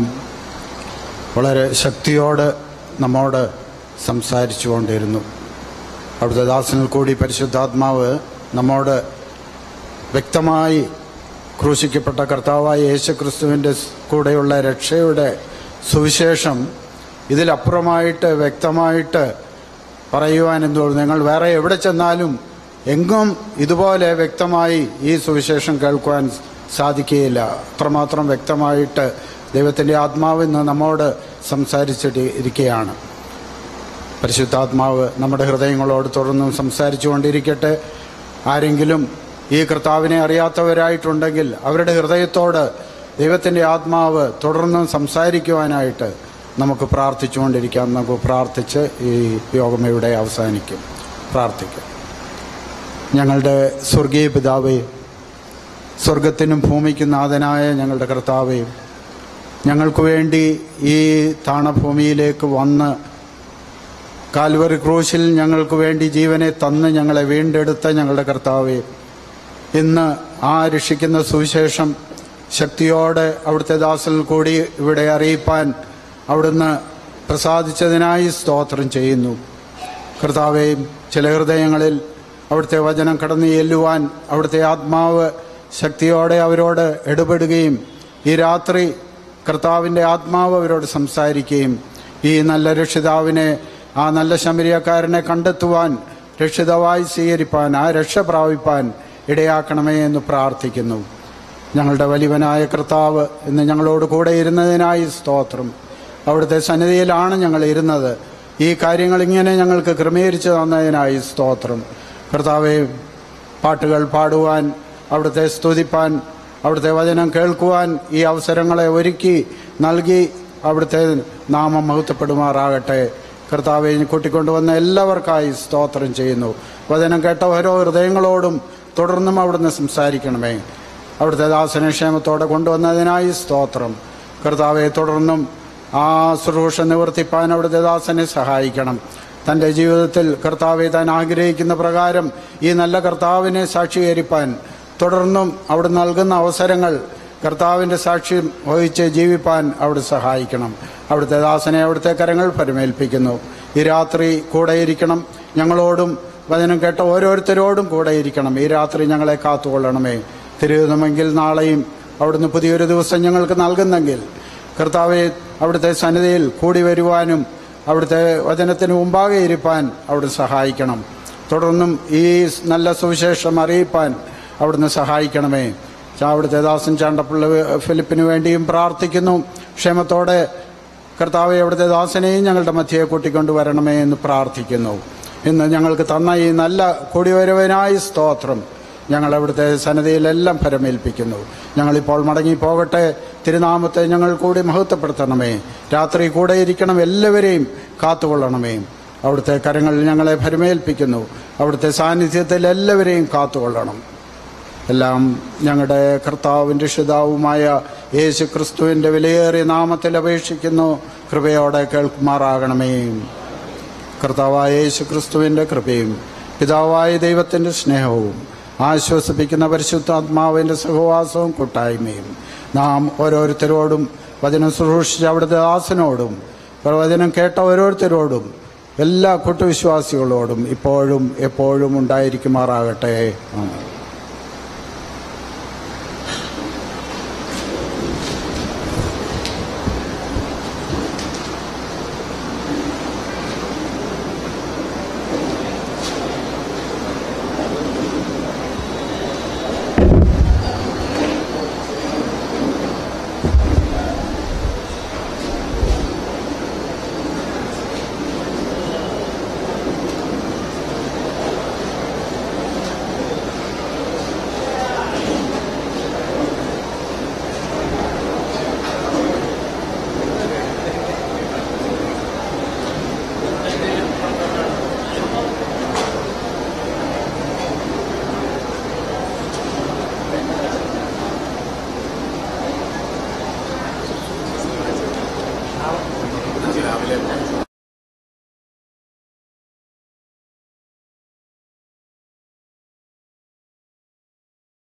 Speaker 6: വളരെ ശക്തിയോട് നമ്മോട് സംസാരിച്ചു കൊണ്ടിരുന്നു അവിടുത്തെ ദാസനിൽ കൂടി പരിശുദ്ധാത്മാവ് നമ്മോട് വ്യക്തമായി ക്രൂശിക്കപ്പെട്ട കർത്താവായ യേശുക്രിസ്തുവിൻ്റെ കൂടെയുള്ള രക്ഷയുടെ സുവിശേഷം ഇതിലപ്പുറമായിട്ട് വ്യക്തമായിട്ട് പറയുവാൻ എന്തോന്നു നിങ്ങൾ വേറെ എവിടെ ചെന്നാലും എങ്ങും ഇതുപോലെ വ്യക്തമായി ഈ സുവിശേഷം കേൾക്കുവാൻ സാധിക്കുകയില്ല അത്രമാത്രം വ്യക്തമായിട്ട് ദൈവത്തിൻ്റെ ആത്മാവ് ഇന്ന് നമ്മോട് സംസാരിച്ചിട്ട് ഇരിക്കുകയാണ് പരിശുദ്ധാത്മാവ് നമ്മുടെ ഹൃദയങ്ങളോട് തുടർന്നും സംസാരിച്ചു കൊണ്ടിരിക്കട്ടെ ആരെങ്കിലും ഈ കർത്താവിനെ അറിയാത്തവരായിട്ടുണ്ടെങ്കിൽ അവരുടെ ഹൃദയത്തോട് ദൈവത്തിൻ്റെ ആത്മാവ് തുടർന്നും സംസാരിക്കുവാനായിട്ട് നമുക്ക് പ്രാർത്ഥിച്ചുകൊണ്ടിരിക്കാം നമുക്ക് പ്രാർത്ഥിച്ച് ഈ യോഗം ഇവിടെ അവസാനിക്കും പ്രാർത്ഥിക്കാം ഞങ്ങളുടെ സ്വർഗീയ പിതാവേ സ്വർഗത്തിനും ഭൂമിക്കും നാഥനായ ഞങ്ങളുടെ കർത്താവേ ഞങ്ങൾക്ക് വേണ്ടി ഈ താണഭൂമിയിലേക്ക് വന്ന് കാൽവറി ക്രൂശിൽ ഞങ്ങൾക്ക് വേണ്ടി ജീവനെ തന്ന് ഞങ്ങളെ വീണ്ടെടുത്ത ഞങ്ങളുടെ കർത്താവെ ഇന്ന് ആ രക്ഷിക്കുന്ന സുവിശേഷം ശക്തിയോടെ അവിടുത്തെ ദാസനിൽ കൂടി ഇവിടെ അറിയിപ്പാൻ അവിടുന്ന് പ്രസാദിച്ചതിനായി സ്തോത്രം ചെയ്യുന്നു കർത്താവെ ചില ഹൃദയങ്ങളിൽ അവിടുത്തെ വചനം കടന്നു ചെല്ലുവാൻ അവിടുത്തെ ആത്മാവ് ശക്തിയോടെ അവരോട് ഇടപെടുകയും ഈ രാത്രി കർത്താവിൻ്റെ ആത്മാവ് അവരോട് സംസാരിക്കുകയും ഈ നല്ല രക്ഷിതാവിനെ ആ നല്ല ശമരിയക്കാരനെ കണ്ടെത്തുവാൻ രക്ഷിതമായി സ്വീകരിപ്പാൻ ആ രക്ഷ പ്രാപിപ്പാൻ ഇടയാക്കണമേ എന്ന് പ്രാർത്ഥിക്കുന്നു ഞങ്ങളുടെ വലിയവനായ കർത്താവ് ഇന്ന് ഞങ്ങളോട് കൂടെ ഇരുന്നതിനായി സ്തോത്രം അവിടുത്തെ സന്നിധിയിലാണ് ഞങ്ങൾ ഇരുന്നത് ഈ കാര്യങ്ങൾ ഇങ്ങനെ ഞങ്ങൾക്ക് ക്രമീകരിച്ചു തന്നതിനായി സ്തോത്രം കർത്താവെ പാട്ടുകൾ പാടുവാൻ അവിടുത്തെ സ്തുതിപ്പാൻ അവിടുത്തെ വചനം കേൾക്കുവാൻ ഈ അവസരങ്ങളെ ഒരുക്കി നൽകി അവിടുത്തെ നാമം മഹത്വപ്പെടുമാറാകട്ടെ കർത്താവെ കൂട്ടിക്കൊണ്ടുവന്ന എല്ലാവർക്കായി സ്തോത്രം ചെയ്യുന്നു വചനം കേട്ട ഓരോ ഹൃദയങ്ങളോടും തുടർന്നും അവിടുന്ന് സംസാരിക്കണമേ അവിടുത്തെ ദാസനെ ക്ഷേമത്തോടെ കൊണ്ടുവന്നതിനായി സ്തോത്രം കർത്താവെ തുടർന്നും ആ ശുശ്രൂഷ നിവർത്തിപ്പാൻ അവിടുത്തെ ദാസനെ സഹായിക്കണം തൻ്റെ ജീവിതത്തിൽ കർത്താവെ താൻ ആഗ്രഹിക്കുന്ന പ്രകാരം ഈ നല്ല കർത്താവിനെ സാക്ഷീകരിപ്പാൻ തുടർന്നും അവിടെ നൽകുന്ന അവസരങ്ങൾ കർത്താവിൻ്റെ സാക്ഷ്യം വഹിച്ച് ജീവിപ്പാൻ അവിടെ സഹായിക്കണം അവിടുത്തെ ദാസനെ അവിടുത്തെ കരങ്ങൾ പരിമേൽപ്പിക്കുന്നു ഈ രാത്രി കൂടെയിരിക്കണം ഞങ്ങളോടും വചനം കേട്ട ഓരോരുത്തരോടും കൂടെയിരിക്കണം ഈ രാത്രി ഞങ്ങളെ കാത്തുകൊള്ളണമേ തിരുവനമെങ്കിൽ നാളെയും അവിടുന്ന് പുതിയൊരു ദിവസം ഞങ്ങൾക്ക് നൽകുന്നെങ്കിൽ കർത്താവെ അവിടുത്തെ സന്നിധിയിൽ കൂടി വരുവാനും അവിടുത്തെ വചനത്തിന് മുമ്പാകെ ഇരിപ്പാൻ അവിടെ സഹായിക്കണം തുടർന്നും ഈ നല്ല സുവിശേഷം അറിയിപ്പാൻ അവിടുന്ന് സഹായിക്കണമേ അവിടുത്തെ ദാസൻ ചാണ്ടപ്പിള്ള ഫിലിപ്പിന് വേണ്ടിയും പ്രാർത്ഥിക്കുന്നു ക്ഷേമത്തോടെ കർത്താവെ അവിടുത്തെ ദാസനെയും ഞങ്ങളുടെ മധ്യയെ കൂട്ടിക്കൊണ്ടുവരണമേ എന്ന് പ്രാർത്ഥിക്കുന്നു ഇന്ന് ഞങ്ങൾക്ക് തന്ന ഈ നല്ല കൂടിവരവനായി സ്തോത്രം ഞങ്ങൾ അവിടുത്തെ സന്നദ്ധയിലെല്ലാം ഫലമേൽപ്പിക്കുന്നു ഞങ്ങളിപ്പോൾ മടങ്ങി പോകട്ടെ തിരുനാമത്തെ ഞങ്ങൾ കൂടി മഹത്വപ്പെടുത്തണമേ രാത്രി കൂടെ ഇരിക്കണം എല്ലാവരെയും കാത്തുകൊള്ളണമേ അവിടുത്തെ കരങ്ങളിൽ ഞങ്ങളെ ഫലമേൽപ്പിക്കുന്നു അവിടുത്തെ സാന്നിധ്യത്തിൽ എല്ലാവരെയും കാത്തുകൊള്ളണം എല്ലാം ഞങ്ങളുടെ കർത്താവിൻ്റെ രക്ഷിതാവുമായ യേശു ക്രിസ്തുവിൻ്റെ വിലയേറിയ നാമത്തിൽ അപേക്ഷിക്കുന്നു കൃപയോടെ കേൾക്കുമാറാകണമേ കർത്താവായ യേശു ക്രിസ്തുവിൻ്റെ കൃപയും പിതാവായ ദൈവത്തിൻ്റെ സ്നേഹവും ആശ്വസിപ്പിക്കുന്ന പരിശുദ്ധാത്മാവിൻ്റെ സഹവാസവും കൂട്ടായ്മയും നാം ഓരോരുത്തരോടും വചനം ശുശ്രൂഷിച്ച അവിടുത്തെ ദാസനോടും വചനം കേട്ട ഓരോരുത്തരോടും എല്ലാ കൂട്ടുവിശ്വാസികളോടും ഇപ്പോഴും എപ്പോഴും ഉണ്ടായിരിക്കുമാറാകട്ടെ ആമേൻ